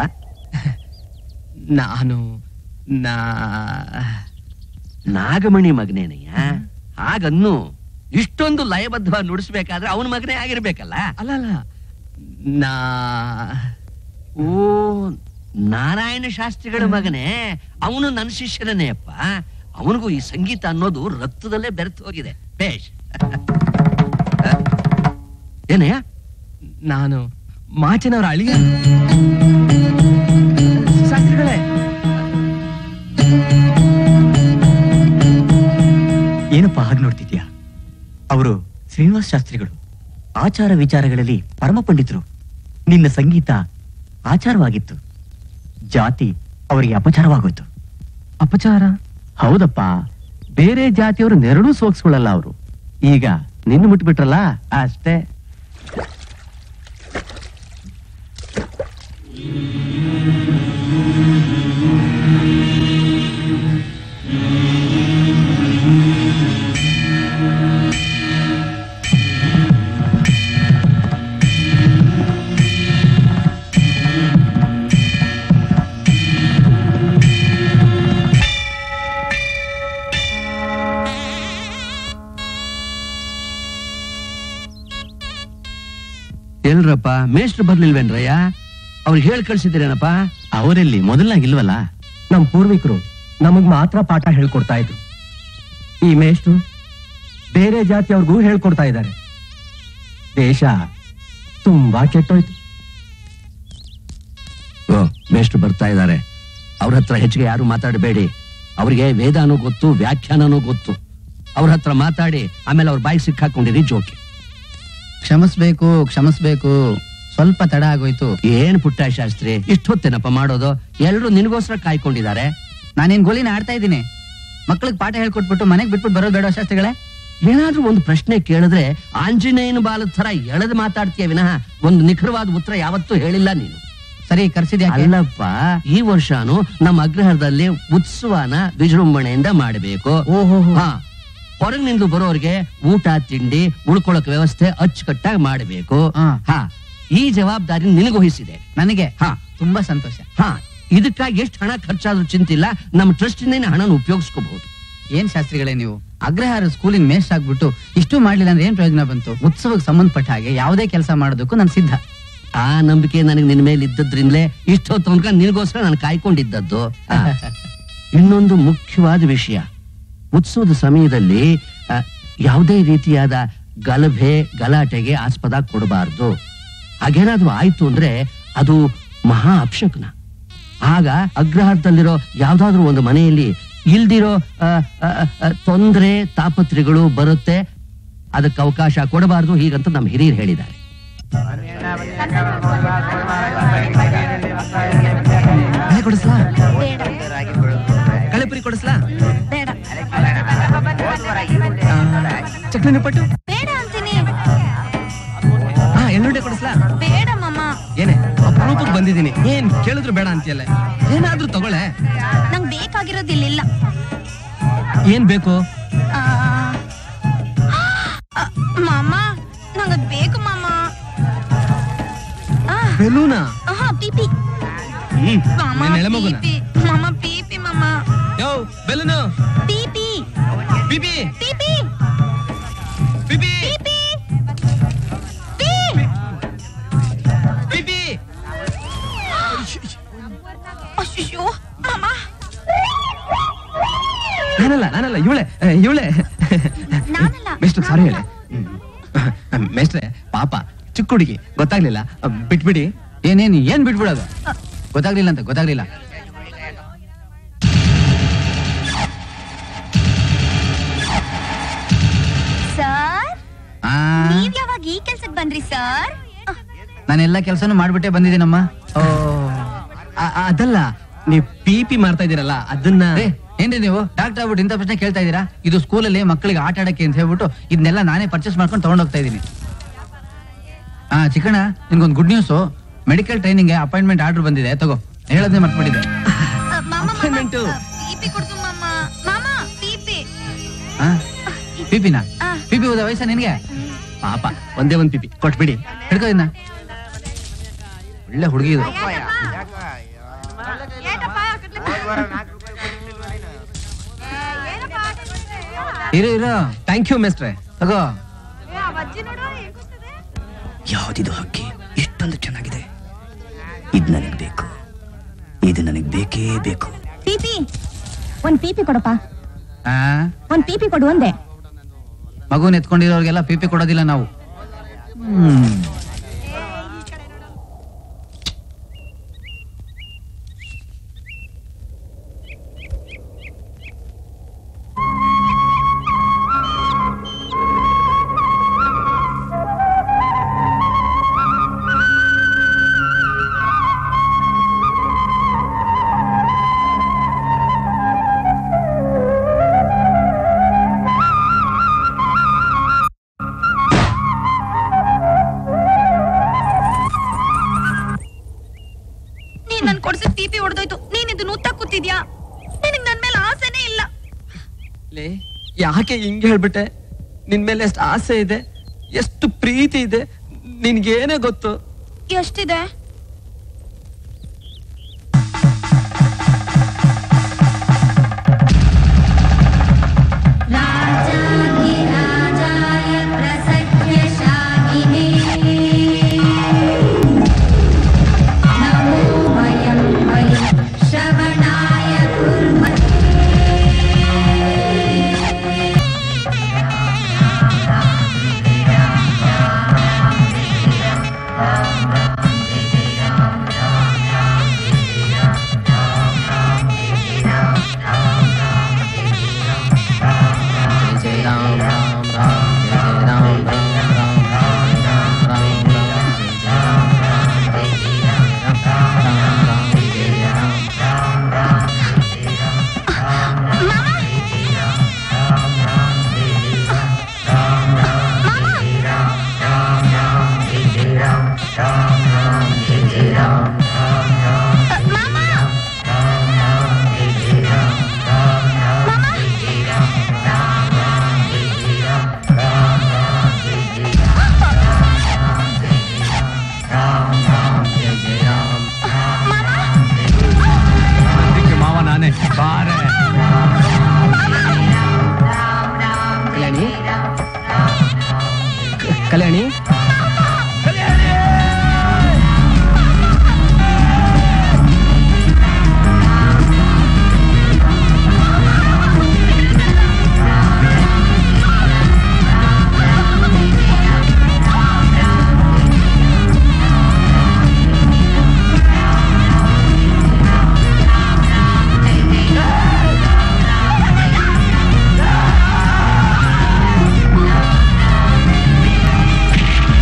ನಾನು ನಾ ನಾಗಮಣಿ ಮಗನೇನಯ್ಯ ಹಾಗನ್ನು ಇಷ್ಟೊಂದು ಲಯಬದ್ಧವಾಗಿ ನುಡಿಸ್ಬೇಕಾದ್ರೆ ಅವನ ಮಗನೇ ಆಗಿರ್ಬೇಕಲ್ಲ ಅಲ್ಲ ಅಲ್ಲ ನಾ ಓ ನಾರಾಯಣ ಶಾಸ್ತ್ರಿಗಳ ಮಗನೇ ಅವನು ನನ್ನ ಶಿಷ್ಯನೇ ಅಪ್ಪ ಅವನಿಗೂ ಈ ಸಂಗೀತ ಅನ್ನೋದು ರಕ್ತದಲ್ಲೇ ಬೆರೆತು ಹೋಗಿದೆ ಬೇಷ್ ಏನಯ್ಯ ನಾನು ಮಾಚನವರ ಅಳಿಯ ಶಾಸ್ತ್ರಿಗಳೇ ಏನಪ್ಪ ಹಾಗೆ ನೋಡ್ತಿದ್ಯಾ ಅವರು ಶ್ರೀನಿವಾಸ ಶಾಸ್ತ್ರಿಗಳು ಆಚಾರ ವಿಚಾರಗಳಲ್ಲಿ ಪರಮ ಪಂಡಿತರು ನಿನ್ನ ಸಂಗೀತ ಆಚಾರವಾಗಿತ್ತು ಜಾತಿ ಅವರಿಗೆ ಅಪಚಾರವಾಗೋಯ್ತು ಅಪಚಾರ ಹೌದಪ್ಪ ಬೇರೆ ಜಾತಿಯವರು ನೆರಳು ಸೋಕ್ಸ್ಕೊಳ್ಳಲ್ಲ ಅವರು ಈಗ ನಿನ್ನ ಮುಟ್ಬಿಟ್ರಲ್ಲ ಅಷ್ಟೇ ಎಲ್ರಪ್ಪ ಮೇಷ್ಟ್ರು ಬರ್ಲಿಲ್ವೇನ್ರಯ್ಯ ಅವ್ರಿಗೆ ಹೇಳಿ ಕಳ್ಸಿದ್ದೀರೇನಪ್ಪ ಅವರಲ್ಲಿ ಮೊದಲಾಗಿಲ್ವಲ್ಲ ನಮ್ ಪೂರ್ವಿಕರು ನಮಗ್ ಮಾತ್ರ ಪಾಠ ಹೇಳ್ಕೊಡ್ತಾ ಇದ್ರು ಈ ಮೇಷ್ಟ್ರು ಬೇರೆ ಜಾತಿಯವ್ರಿಗೂ ಹೇಳ್ಕೊಡ್ತಾ ಇದ್ದಾರೆ ದೇಶ ತುಂಬಾ ಕೆಟ್ಟೋಯ್ತು ಓ ಮೇಷ್ಟ್ರು ಬರ್ತಾ ಇದ್ದಾರೆ ಅವ್ರ ಹತ್ರ ಹೆಚ್ಚಿಗೆ ಯಾರು ಮಾತಾಡಬೇಡಿ ಅವ್ರಿಗೆ ವೇದಾನೂ ಗೊತ್ತು ವ್ಯಾಖ್ಯಾನನೂ ಗೊತ್ತು ಅವ್ರ ಹತ್ರ ಮಾತಾಡಿ ಆಮೇಲೆ ಅವ್ರ ಬಾಯಿಗೆ ಸಿಕ್ಕಾಕೊಂಡಿರಿ ಜೋಕಿ ಕ್ಷಮಿಸ್ಬೇಕು ಕ್ಷಮಿಸ್ಬೇಕು ಸ್ವಲ್ಪ ತಡ ಆಗೋಯ್ತು ಏನ್ ಪುಟ್ಟ ಶಾಸ್ತ್ರಿ ಇಷ್ಟೊತ್ತೇನಪ್ಪ ಮಾಡೋದು ಎಲ್ರು ನಿನಗೋಸ್ಕರ ಕಾಯ್ಕೊಂಡಿದ್ದಾರೆ ನಾನೇನ್ ಗೋಲಿನ ಆಡ್ತಾ ಇದ್ದೀನಿ ಮಕ್ಳಿಗೆ ಪಾಠ ಹೇಳ್ಕೊಟ್ಬಿಟ್ಟು ಮನೆಗ್ ಬಿಟ್ಬಿಟ್ಟು ಬರೋದು ಬೇಡ ಶಾಸ್ತ್ರಿಗಳೇ ಏನಾದ್ರೂ ಒಂದು ಪ್ರಶ್ನೆ ಕೇಳಿದ್ರೆ ಆಂಜನೇಯನ ಬಾಲದ ತರ ಎಳೆದು ಮಾತಾಡ್ತೀಯ ವಿನಃ ಒಂದು ನಿಖರವಾದ ಉತ್ತರ ಯಾವತ್ತೂ ಹೇಳಿಲ್ಲ ನೀನು ಸರಿ ಕರ್ಸಿದ್ಯಾ ಅಲ್ಲಪ್ಪ ಈ ವರ್ಷನು ನಮ್ಮ ಅಗ್ರಹಾರದಲ್ಲಿ ಉತ್ಸವನ ವಿಜೃಂಭಣೆಯಿಂದ ಮಾಡಬೇಕು ಓಹೋ ಹಾ ಹೊರಗಿನಿಂದ ಬರೋರಿಗೆ ಊಟ ತಿಂಡಿ ಉಳ್ಕೊಳಕ್ ವ್ಯವಸ್ಥೆ ಅಚ್ಚುಕಟ್ಟಾಗಿ ಮಾಡಬೇಕು ಹಾ. ಹಾ ಈ ಜವಾಬ್ದಾರಿ ನಿನಗೊಹಿಸಿದೆ ನನಗೆ ಹಾ ತುಂಬಾ ಸಂತೋಷ ಹಾ ಇದಕ್ಕಾಗಿ ಎಷ್ಟು ಹಣ ಖರ್ಚಾದ್ರೂ ಚಿಂತಿಲ್ಲ ನಮ್ಮ ಟ್ರಸ್ಟ್ ಇಂದ ಹಣನ ಉಪಯೋಗಿಸ್ಕೋಬಹುದು ಏನ್ ಶಾಸ್ತ್ರಿಗಳೇ ನೀವು ಅಗ್ರಹಾರ ಸ್ಕೂಲಿನ ಮೇಷ್ ಆಗ್ಬಿಟ್ಟು ಇಷ್ಟು ಮಾಡ್ಲಿಲ್ಲ ಅಂದ್ರೆ ಏನ್ ಪ್ರಯೋಜನ ಬಂತು ಉತ್ಸವಕ್ಕೆ ಸಂಬಂಧಪಟ್ಟ ಹಾಗೆ ಯಾವುದೇ ಕೆಲಸ ಮಾಡೋದಕ್ಕೂ ನಾನು ಸಿದ್ಧ ಆ ನಂಬಿಕೆ ನನಗೆ ನಿನ್ ಮೇಲೆ ಇದ್ದದ್ರಿಂದಲೇ ಇಷ್ಟೊತ್ತು ತನಕ ನಿನಗೋಸ್ಕರ ನಾನು ಕಾಯ್ಕೊಂಡಿದ್ದದ್ದು ಆ, ಇನ್ನೊಂದು ಮುಖ್ಯವಾದ ವಿಷಯ ಉತ್ಸವದ ಸಮಯದಲ್ಲಿ ಆ, ಯಾವುದೇ ರೀತಿಯಾದ ಗಲಭೆ ಗಲಾಟೆಗೆ ಆಸ್ಪದ ಕೊಡಬಾರ್ದು ಹಾಗೇನಾದ್ರೂ ಆಯ್ತು ಅಂದ್ರೆ ಅದು ಮಹಾ ಅಪಶಕನ ಆಗ ಅಗ್ರಹಾರದಲ್ಲಿರೋ ಯಾವ್ದಾದ್ರು ಒಂದು ಮನೆಯಲ್ಲಿ ಇಲ್ದಿರೋ ಆ, ಆ, ಆ, ತೊಂದ್ರೆ ತಾಪತ್ರೆಗಳು ಬರುತ್ತೆ ಅದಕ್ಕೆ ಅವಕಾಶ ಕೊಡಬಾರ್ದು ಹೀಗಂತ ನಮ್ಮ ಹಿರಿಯರು ಹೇಳಿದ್ದಾರೆ ಮನೆ ಕೊಡಿಸ್ಲಾ ಕಳೆಪುರಿ ಕೊಡಿಸ್ಲಾ ಬೇಡ ಚಕ್ಲಿ ನಿಪ್ಪಟ್ಟು ಬೇಡ ಅಂತೀನಿ ಹಾ ಎಳ್ಳುಂಡೆ ಕೊಡಿಸ್ಲಾ ಬೇಡ ಮಾಮ ಏನೇ ಅಪರೂಪಕ್ಕೆ ಬಂದಿದ್ದೀನಿ ಏನ್ ಕೇಳಿದ್ರು ಬೇಡ ಅಂತೀಯಲ್ಲ ಏನಾದ್ರೂ ತಗೊಳ್ಳೆ ನಂಗ್ ಬೇಕಾಗಿರೋದು ಇಲ್ಲಿಲ್ಲ ಏನ್ ಬೇಕು ಆ, ಆ, ಮಾಮ ನಂಗದ್ ಬೇಕು ಮಾಮ ಆ, ಬೆಲೂನಾ ಆಹಾ, ಪೀಪಿ ಹ್ಮ್ ಮಾಮ ನಿನ್ನ ಎಳೆ ಮಗುನ ಪೀಪಿ ಮಾಮ ಪೀಪಿ ಮಾಮ ಯೋ ಬೆಲೂನು ಪೀಪಿ ಬಿಬಿ ಪೀಪಿ ಬಿಬಿ ಪೀಪಿ ನಾನಲ್ಲ ನಾನಲ್ಲ ಇವಳೆ ಇವಳೆ ನಾನಲ್ಲ, ಮೇಷ್ಟ್ರು ಸಾರಿ ಹೇಳಿ ಮೇಷ್ಟ್ರೆ ಪಾಪ ಚಿಕ್ಕ ಹುಡುಗಿ ಗೊತ್ತಾಗ್ಲಿಲ್ಲ ಅಹ್, ಬಿಟ್ಬಿಡಿ ಏನೇನು ಏನ್ ಬಿಟ್ಬಿಡೋದು ಗೊತ್ತಾಗ್ಲಿಲ್ಲ ಅಂತ ಗೊತ್ತಾಗ್ಲಿಲ್ಲ ಸರ್ ಆ ನೀವ್ ಯಾವಾಗ ಈ ಕೆಲ್ಸಕ್ ಬಂದ್ರಿ ಸರ್ ನಾನೆಲ್ಲ ಕೆಲಸನೂ ಮಾಡ್ಬಿಟ್ಟೆ ಬಂದಿದ್ದೀನಮ್ಮ ಓ, ಅ- ಅದಲ್ಲ ನೀವು ಪಿ ಪಿ ಮಾಡ್ತಾ ಇದೀರಲ್ಲ ಅದನ್ನ ಏ, ಏನ್ರಿ ನೀವು ಡಾಕ್ಟರ್ ಆಗ್ಬಿಟ್ಟು ಇಂಥ ಪ್ರಶ್ನೆ ಕೇಳ್ತಾ ಇದ್ದೀರಾ ಇದು ಸ್ಕೂಲಲ್ಲಿ ಮಕ್ಕಳಿಗೆ ಆಟ ಆಡಕ್ಕೆ ಅಂತ ಹೇಳ್ಬಿಟ್ಟು ಇದನ್ನೆಲ್ಲ ನಾನೇ ಪರ್ಚೇಸ್ ಮಾಡ್ಕೊಂಡು ತಗೊಂಡ್ ಹೋಗ್ತಾ ಇದ್ದೀನಿ ಹಾ ಚಿಕ್ಕಣ್ಣ ನಿನ್ಗೊಂದು good news medical training appointment order ಬಂದಿದೆ ತಗೋ ಹೇಳೋದೇ ಮರ್ತ್ಬಿಟ್ಟಿದೆ Appointment. ಪಿಪಿ ಕೊಡ್ತು ಮಾಮ ಮಾಮ ಪಿಪಿ ಹಾ ಪಿಪಿನ ಆ. ಪಿಪಿ ಹೋದ ವಯಸ್ಸ ನಿನ್ಗೆ ಪಾಪ ಒಂದೇ ಒಂದ್ ಪಿ ಪಿ ಕೊಟ್ಬಿಡಿ ಹಿಡ್ಕೋ ಇದನ್ನ ಒಳ್ಳೆ ಹುಡುಗಿ ಇದು ಇರು ಇರು ಥ್ಯಾಂಕ್ ಯು ಮೇಸ್ಟ್ರೆ ತಗೋ ಯಾವುದಿದು ಹಕ್ಕಿ ಇಷ್ಟೊಂದು ಚೆನ್ನಾಗಿದೆ ಇದು ನನಗೆ ಬೇಕು ಇದು ನನಗೆ ಬೇಕೇ ಬೇಕು ಪಿಪಿ ಒಂದ್ ಪಿಪಿ ಕೊಡಪ್ಪ ಆ ಒಂದ್ ಪಿಪಿ ಕೊಡು ಒಂದೇ ಮಗುನ್ ಎತ್ಕೊಂಡಿರೋರ್ಗೆಲ್ಲ ಪಿಪಿ ಕೊಡೋದಿಲ್ಲ ನಾವು ಹ್ಮ್ ನೀನ್ ನನ್ ಕೊಡ್ಸಿದ್ ಪಿಪಿ ಹೊಡೆದೋಯ್ತು ನೀನ್ ಇದು ನುತ್ತಾ ಕೂತಿದ್ಯಾ ನಿನಗ್ ನನ್ ಮೇಲೆ ಆಸೆನೇ ಇಲ್ಲ ಲೇ ಯಾಕೆ ಹಿಂಗೆ ಹೇಳ್ಬಿಟ್ಟೆ ನಿನ್ ಮೇಲೆ ಎಷ್ಟು ಆಸೆ ಇದೆ ಎಷ್ಟು ಪ್ರೀತಿ ಇದೆ ನಿನ್ಗೇನೇ ಗೊತ್ತು ಎಷ್ಟಿದೆ ಅದಕ್ಕೆ ಮಾವ ನಾನೇ ಬಾರೆ ಕಲ್ಯಾಣಿ ಕ- ಕಲ್ಯಾಣಿ ಆ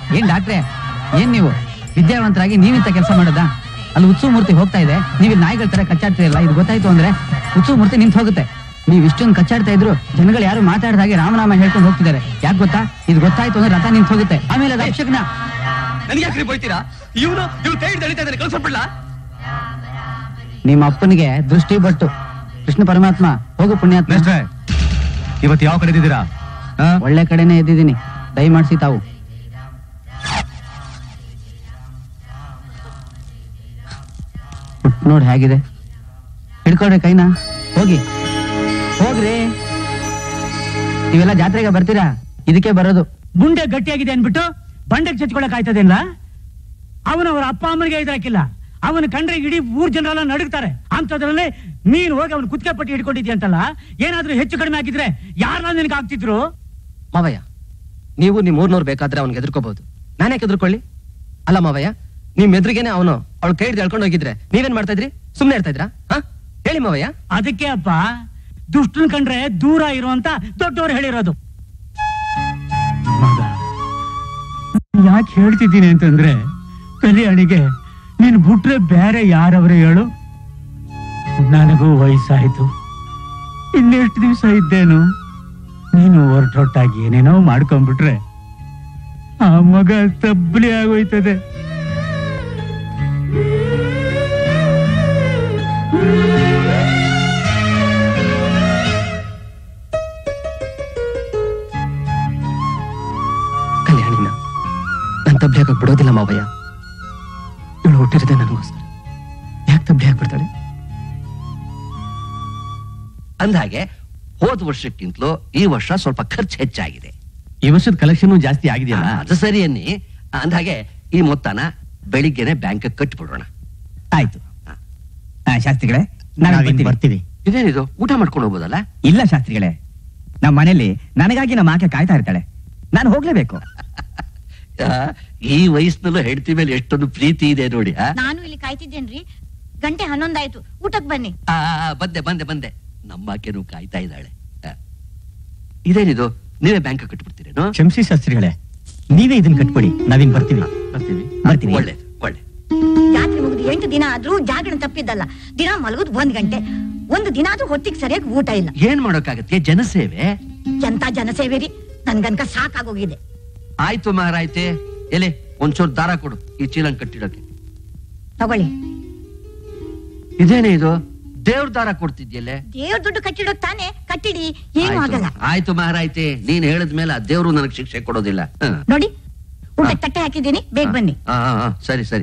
ಏನ್ ಡಾಕ್ಟ್ರೆ ಏನ್ ನೀವು ವಿದ್ಯಾವಂತರಾಗಿ ನೀವಿಂತ ಕೆಲಸ ಮಾಡೋದಾ ಅಲ್ಲಿ ಉತ್ಸವ ಮೂರ್ತಿ ಹೋಗ್ತಾ ಇದೆ ನೀವು ಇಲ್ಲಿ ನಾಯಿಗಳ ತರ ಕಚ್ಚಾಡ್ತಿರಲ್ಲ ಇದು ಗೊತ್ತಾಯ್ತು ಅಂದ್ರೆ ಉತ್ಸವ ಮೂರ್ತಿ ನಿಂತು ಹೋಗುತ್ತೆ ನೀವು ಇಷ್ಟೊಂದು ಕಚ್ಚಾಡ್ತಾ ಇದ್ರು ಜನಗಳು ಯಾರು ಮಾತಾಡ್ದ ಹಾಗೆ ರಾಮನಾಮ ಹೇಳ್ಕೊಂಡು ಹೋಗ್ತಿದ್ದಾರೆ ಯಾಕೆ ಗೊತ್ತಾ ಇದು ಗೊತ್ತಾಯ್ತು ಅಂದ್ರೆ ರಥ ನಿಂತು ಹೋಗುತ್ತೆ ಆಮೇಲೆ ಅದು ಅಭಿಷೇಕನ ನನಗೆ ಯಾಕ್ರಿ ಬೈತೀರಾ ಇವನು ಇವ್ರು ಕೈ ಹಿಡ್ದು ಎಳಿತಾ ಇದ್ದಾನೆ ಕಳ್ಸ್ಬಿಡ್ಲಾ ನಿಮ್ಮ ಅಪ್ಪನಿಗೆ ದೃಷ್ಟಿ ಬಟ್ಟು ಕೃಷ್ಣ ಪರಮಾತ್ಮ ಹೋಗು ಪುಣ್ಯಾತ್ಮ ಮೇಷ್ಟ್ರೆ ಇವತ್ತು ಯಾವ ಕಡೆ ಇದ್ದೀರಾ ಒಳ್ಳೆ ಕಡೆನೇ ಎದ್ದಿದ್ದೀನಿ ದಯಮಾಡ್ಸಿ ತಾವು ಪುಟ್ ನೋಡ್ ಹೇಗಿದೆ ಹಿಡ್ಕೊಳ್ರಿ ಕೈನ ಹೋಗಿ ಹೋಗ್ರಿ ನೀವೆಲ್ಲ ಜಾತ್ರೆಗೆ ಬರ್ತೀರಾ ಇದಕ್ಕೆ ಬರೋದು ಗುಂಡೆ ಗಟ್ಟಿಯಾಗಿದೆ ಅನ್ಬಿಟ್ಟು ಬಂಡೆಗೆ ಚಚ್ಕೊಳಕ್ ಆಯ್ತದೇನ್ಲ ಅವನು ಅವರ ಅಪ್ಪ ಅಮ್ಮನಿಗೆ ಇದಾಕಿಲ್ಲ ಅವನ ಕಂಡ್ರೆ ಇಡೀ ಊರ್ ಜನರೆಲ್ಲ ನಡುಗ್ತಾರೆ ಅಂತದ್ರಲ್ಲಿ ನೀನ್ ಹೋಗಿ ಅವನು ಕುತ್ತಿಗೆ ಪಟ್ಟಿ ಹಿಡ್ಕೊಂಡಿದ್ಯ ಅಂತಲ್ಲ ಏನಾದ್ರೂ ಹೆಚ್ಚು ಕಡಿಮೆ ಆಗಿದ್ರೆ ಯಾರನ್ನ ನಿನಗೆ ಆಗ್ತಿದ್ರು ಮಾವಯ್ಯ ನೀವು ನಿಮ್ ಊರ್ನವ್ರು ಬೇಕಾದ್ರೆ ಅವ್ನಿಗೆ ಎದುರ್ಕೋಬಹುದು ನಾನೇ ಎದುರ್ಕೊಳ್ಳಿ ಅಲ್ಲ ಮಾವಯ್ಯ ನಿಮ್ ಎದುರಿಗೇನೆ ಅವನು ಅವ್ಳ ಕೈ ಹಿಡ್ದು ಎಳ್ಕೊಂಡು ಹೋಗಿದ್ರೆ ನೀವೇನ್ ಮಾಡ್ತಾ ಇದ್ರಿ ಸುಮ್ನೆ ಇರ್ತಾ ಇದ್ರಾ ಹಾ ಹೇಳಿ ಮಾವಯ್ಯ ಅದಕ್ಕೆ ಅಪ್ಪ ದುಷ್ಟನ್ ಕಂಡ್ರೆ ದೂರ ಇರುವಂತ ದೊಡ್ಡವರು ಹೇಳಿರೋದು ಯಾಕೆ ಹೇಳ್ತಿದ್ದೀನಿ ಅಂತಂದ್ರೆ ಕಲ್ಯಾಣಿಗೆ ನೀನ್ ಬಿಟ್ರೆ ಬೇರೆ ಯಾರವ್ರೆ ಹೇಳು ನನಗೂ ವಯಸ್ಸಾಯ್ತು ಇನ್ನೆಷ್ಟು ದಿವಸ ಇದ್ದೇನು ನೀನು ಹೊರಟೊಟ್ಟಾಗಿ ಏನೇನೋ ಮಾಡ್ಕೊಂಡ್ಬಿಟ್ರೆ ಆ ಮಗ ತಬ್ಬಲಿ ಆಗೋಯ್ತದೆ ಕಲ್ಯಾಣಿನ ನನ್ ತಬ್ಲಿ ಹಾಕಕ್ ಬಿಡೋದಿಲ್ಲ ಮಾವಯ್ಯ ಇವಳು ಹುಟ್ಟಿರದೆ ನನಗೋಸ್ಕರ ಯಾಕೆ ತಬ್ಲಿ ಹಾಕ್ಬಿಡ್ತಾಳೆ ಅಂದ್ಹಾಗೆ ಹೋದ ವರ್ಷಕ್ಕಿಂತಲೂ ಈ ವರ್ಷ ಸ್ವಲ್ಪ ಖರ್ಚು ಹೆಚ್ಚಾಗಿದೆ ಈ ವರ್ಷದ ಕಲೆಕ್ಷನ್ ಜಾಸ್ತಿ ಆಗಿದೆಯಲ್ಲ ಆ, ಅದು ಸರಿ ಅನ್ನಿ ಅಂದ್ಹಾಗೆ ಈ ಮೊತ್ತನ ಬೆಳಿಗ್ಗೆನೆ ಬ್ಯಾಂಕ್ ಕಟ್ಬಿಡೋಣ ಆಯ್ತು ಆ, ಶಾಸ್ತ್ರಿಗಳೇ ನಾವಿನ್ ಬರ್ತೀವಿ ಇದೇನಿದು ಊಟ ಮಾಡ್ಕೊಂಡು ಹೋಗ್ಬೋದಲ್ಲ ಇಲ್ಲ ಶಾಸ್ತ್ರಿಗಳೇ ನಮ್ಮ ಮನೇಲಿ ನನಗಾಗಿ ನಮ್ಮ ಆಕೆ ಕಾಯ್ತಾ ಇರ್ತಾಳೆ ನಾನು ಹೋಗ್ಲೇಬೇಕು ಆ, ಈ ವಯಸ್ಸಿನಲ್ಲೂ ಹೆಂಡತಿ ಮೇಲೆ ಎಷ್ಟೊಂದು ಪ್ರೀತಿ ಇದೆ ನೋಡಿ ಆ? ನಾನು ಇಲ್ಲಿ ಕಾಯ್ತಿದ್ದೇನ್ರಿ ಗಂಟೆ ಹನ್ನೊಂದಾಯ್ತು ಊಟಕ್ ಬನ್ನಿ ಆ, ಆ, ಬಂದೆ ಬಂದೆ ಬಂದೆ ನಮ್ಮಾಕೆನೂ ಕಾಯ್ತಾ ಇದ್ದಾಳೆ ಆ. ಇದೇನಿದು ನೀವೇ ಬ್ಯಾಂಕ್ ಕಟ್ಬಿಡ್ತೀರೇನು ಕ್ಷಮಿಸಿ ಶಾಸ್ತ್ರಿಗಳೇ ನೀವೇ ಇದನ್ನ ಕಟ್ಬಿಡಿ ನಾವಿನ್ ಬರ್ತೀವಿ ಬರ್ತೀವಿ ಬರ್ತೀನಿ. ಒಳ್ಳೆ ಒಳ್ಳೆ ಜಾತ್ರೆ ಮುಗಿದು ಎಂಟು ದಿನ ಆದ್ರೂ ಜಾಗರಣ ತಪ್ಪಿದ್ದಲ್ಲ ದಿನ ಮಲಗುದು ಒಂದ್ ಗಂಟೆ ಒಂದು ದಿನ ಆದ್ರೂ ಹೊತ್ತಿಗೆ ಸರಿಯಾಗಿ ಊಟ ಇಲ್ಲ ಏನ್ ಮಾಡೋಕ್ಕಾಗತ್ತೆ ಜನಸೇವೆ ಎಂತ ಜನಸೇವೆ ರೀ ನನ್ಗನ್ಕ ಸಾಕಾಗೋಗಿದೆ ಆಯ್ತು ಮಹಾರಾಯ್ತೆ ಎಲೆ ಒಂಚೂರು ದಾರ ಕೊಡು ಈ ಚೀಲಂಗ್ ಕಟ್ಟಿಡೋಕೆ ತಗೊಳ್ಳಿ ಇದೇನೇ ಇದು ದೇವ್ರ ದಾರ ಕೊಡ್ತಿದ್ಯಲ್ಲೇ ದೇವ್ರ ದುಡ್ಡು ಕಟ್ಟಿಡೋಕ್ ತಾನೆ ಕಟ್ಟಿಡಿ ಏನು ಆಯ್ತು, ಆಗಲ್ಲ ಆಯ್ತು ಮಹಾರಾಯ್ತೆ ನೀನ್ ಹೇಳಿದ್ಮೇಲೆ ಆ ದೇವ್ರು ನನಗೆ ಶಿಕ್ಷೆ ಕೊಡೋದಿಲ್ಲ ಹ. ನೋಡಿ ಊಟ ತಟ್ಟೆ ಹಾಕಿದ್ದೀನಿ ಬೇಗ ಬನ್ನಿ ಆ, ಆ, ಆ, ಸರಿ ಸರಿ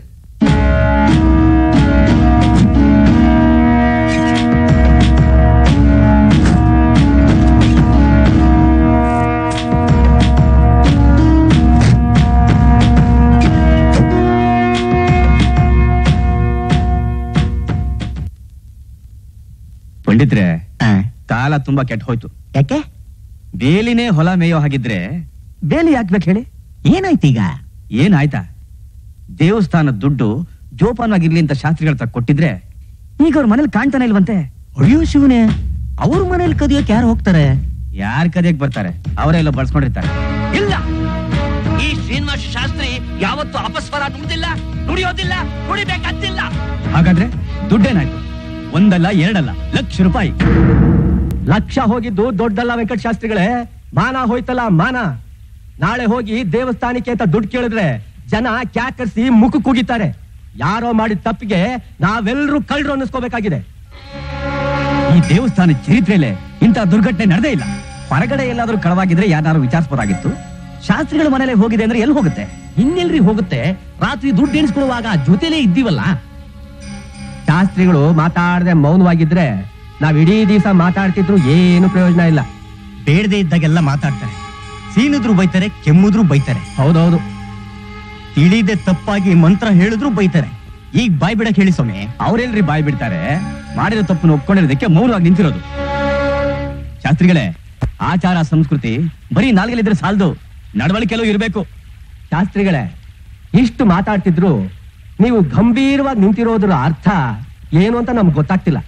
ಪಂಡಿತ್ರೆ ಕಾಲ ತುಂಬಾ ಕೆಟ್ಟ ಹೋಯ್ತು ಯಾಕೆ ಬೇಲಿನೇ ಹೊಲ ಮೇಯೋ ಹಾಗಿದ್ರೆ ಬೇಲಿ ಹಾಕ್ಬೇಕು ಹೇಳಿ ಏನಾಯ್ತು ಈಗ ಏನಾಯ್ತಾ ದೇವಸ್ಥಾನದ ದುಡ್ಡು ಜೋಪಾನವಾಗಿರ್ಲಿ ಅಂತ ಶಾಸ್ತ್ರಿಗಳ ಹತ್ರ ಕೊಟ್ಟಿದ್ರೆ ಈಗ ಅವ್ರ ಮನೇಲಿ ಕಾಣ್ತಾನೆ ಇಲ್ವಂತೆ ಅಯ್ಯೋ ಶಿವನೇ ಅವ್ರ ಮನೇಲಿ ಕದಿಯೋಕ್ ಯಾರು ಹೋಗ್ತಾರೆ ಯಾರು ಕದಿಯಕ್ ಬರ್ತಾರೆ ಅವರೆಲ್ಲ ಬಳಸ್ಕೊಂಡಿರ್ತಾರೆ ಇಲ್ಲ ಈ ಶ್ರೀನಿವಾಸ ಶಾಸ್ತ್ರಿ ಯಾವತ್ತು ಅಪಸ್ವರ ನುಡಿದಿಲ್ಲ ನುಡಿಯೋದಿಲ್ಲ ನುಡಿಬೇಕಂತಿಲ್ಲ ಹಾಗಾದ್ರೆ ದುಡ್ಡೇನಾಯ್ತು ಒಂದಲ್ಲ ಎರಡಲ್ಲ ಲಕ್ಷ ರೂಪಾಯಿ ಲಕ್ಷ ಹೋಗಿದ್ದು ದೊಡ್ಡಲ್ಲ ವೆಂಕಟ ಶಾಸ್ತ್ರಿಗಳೇ ಮಾನ ಹೋಯ್ತಲ್ಲ ಮಾನ ನಾಳೆ ಹೋಗಿ ದೇವಸ್ಥಾನಕ್ಕೆ ಅಂತ ದುಡ್ಡು ಕೇಳಿದ್ರೆ ಜನ ಕ್ಯಾಕರ್ಸಿ ಮುಖ ಕುಗಿತಾರೆ ಯಾರೋ ಮಾಡಿದ ತಪ್ಪಿಗೆ ನಾವೆಲ್ಲರೂ ಕಳ್ಳರು ಅನ್ನಿಸ್ಕೋಬೇಕಾಗಿದೆ ಈ ದೇವಸ್ಥಾನ ಚರಿತ್ರೆಯಲ್ಲೇ ಇಂಥ ದುರ್ಘಟನೆ ನಡೆದೇ ಇಲ್ಲ ಹೊರಗಡೆ ಎಲ್ಲಾದ್ರೂ ಕಳವಾಗಿದ್ರೆ ಯಾರು ವಿಚಾರಿಸಬಹುದಾಗಿತ್ತು ಶಾಸ್ತ್ರಿಗಳ ಮನೇಲೆ ಹೋಗಿದೆ ಅಂದ್ರೆ ಎಲ್ಲಿ ಹೋಗುತ್ತೆ ಇನ್ನೆಲ್ರಿ ಹೋಗುತ್ತೆ ರಾತ್ರಿ ದುಡ್ಡು ಎಣಿಸ್ಕೊಳ್ಳುವಾಗ ಜೊತೆಲೇ ಇದ್ದೀವಲ್ಲ ಶಾಸ್ತ್ರಿಗಳು ಮಾತಾಡದೆ ಮೌನವಾಗಿದ್ರೆ ನಾವ್ ಇಡೀ ದಿವಸ ಮಾತಾಡ್ತಿದ್ರು ಏನು ಪ್ರಯೋಜನ ಇಲ್ಲ ಬೇಡದೆ ಇದ್ದಾಗೆಲ್ಲ ಮಾತಾಡ್ತಾರೆ ಸೀನಿದ್ರು ಬೈತಾರೆ ಕೆಮ್ಮುದ್ರು ಬೈತಾರೆ ಹೌದೌದು ತಿಳಿದೆ ತಪ್ಪಾಗಿ ಮಂತ್ರ ಹೇಳಿದ್ರು ಬೈತಾರೆ ಈಗ ಬಾಯ್ ಬಿಡಕ್ ಹೇಳಿ ಸ್ವಾಮಿ ಅವ್ರೆಲ್ರಿ ಬಾಯ್ ಬಿಡ್ತಾರೆ ಮಾಡಿರೋ ತಪ್ಪನ್ನು ಒಪ್ಕೊಂಡಿರೋದಕ್ಕೆ ಮೌನವಾಗಿ ನಿಂತಿರೋದು ಶಾಸ್ತ್ರಿಗಳೇ ಆಚಾರ ಸಂಸ್ಕೃತಿ ಬರೀ ನಾಲ್ಗಲಿದ್ರೆ ಸಾಲದು ನಡವಳಿಕೆಲೂ ಇರಬೇಕು ಶಾಸ್ತ್ರಿಗಳೇ ಇಷ್ಟು ಮಾತಾಡ್ತಿದ್ರು ನೀವು ಗಂಭೀರವಾಗಿ ನಿಂತಿರೋದ್ರ ಅರ್ಥ ಏನು ಅಂತ ನಮ್ಗೆ ಗೊತ್ತಾಗ್ತಿಲ್ಲ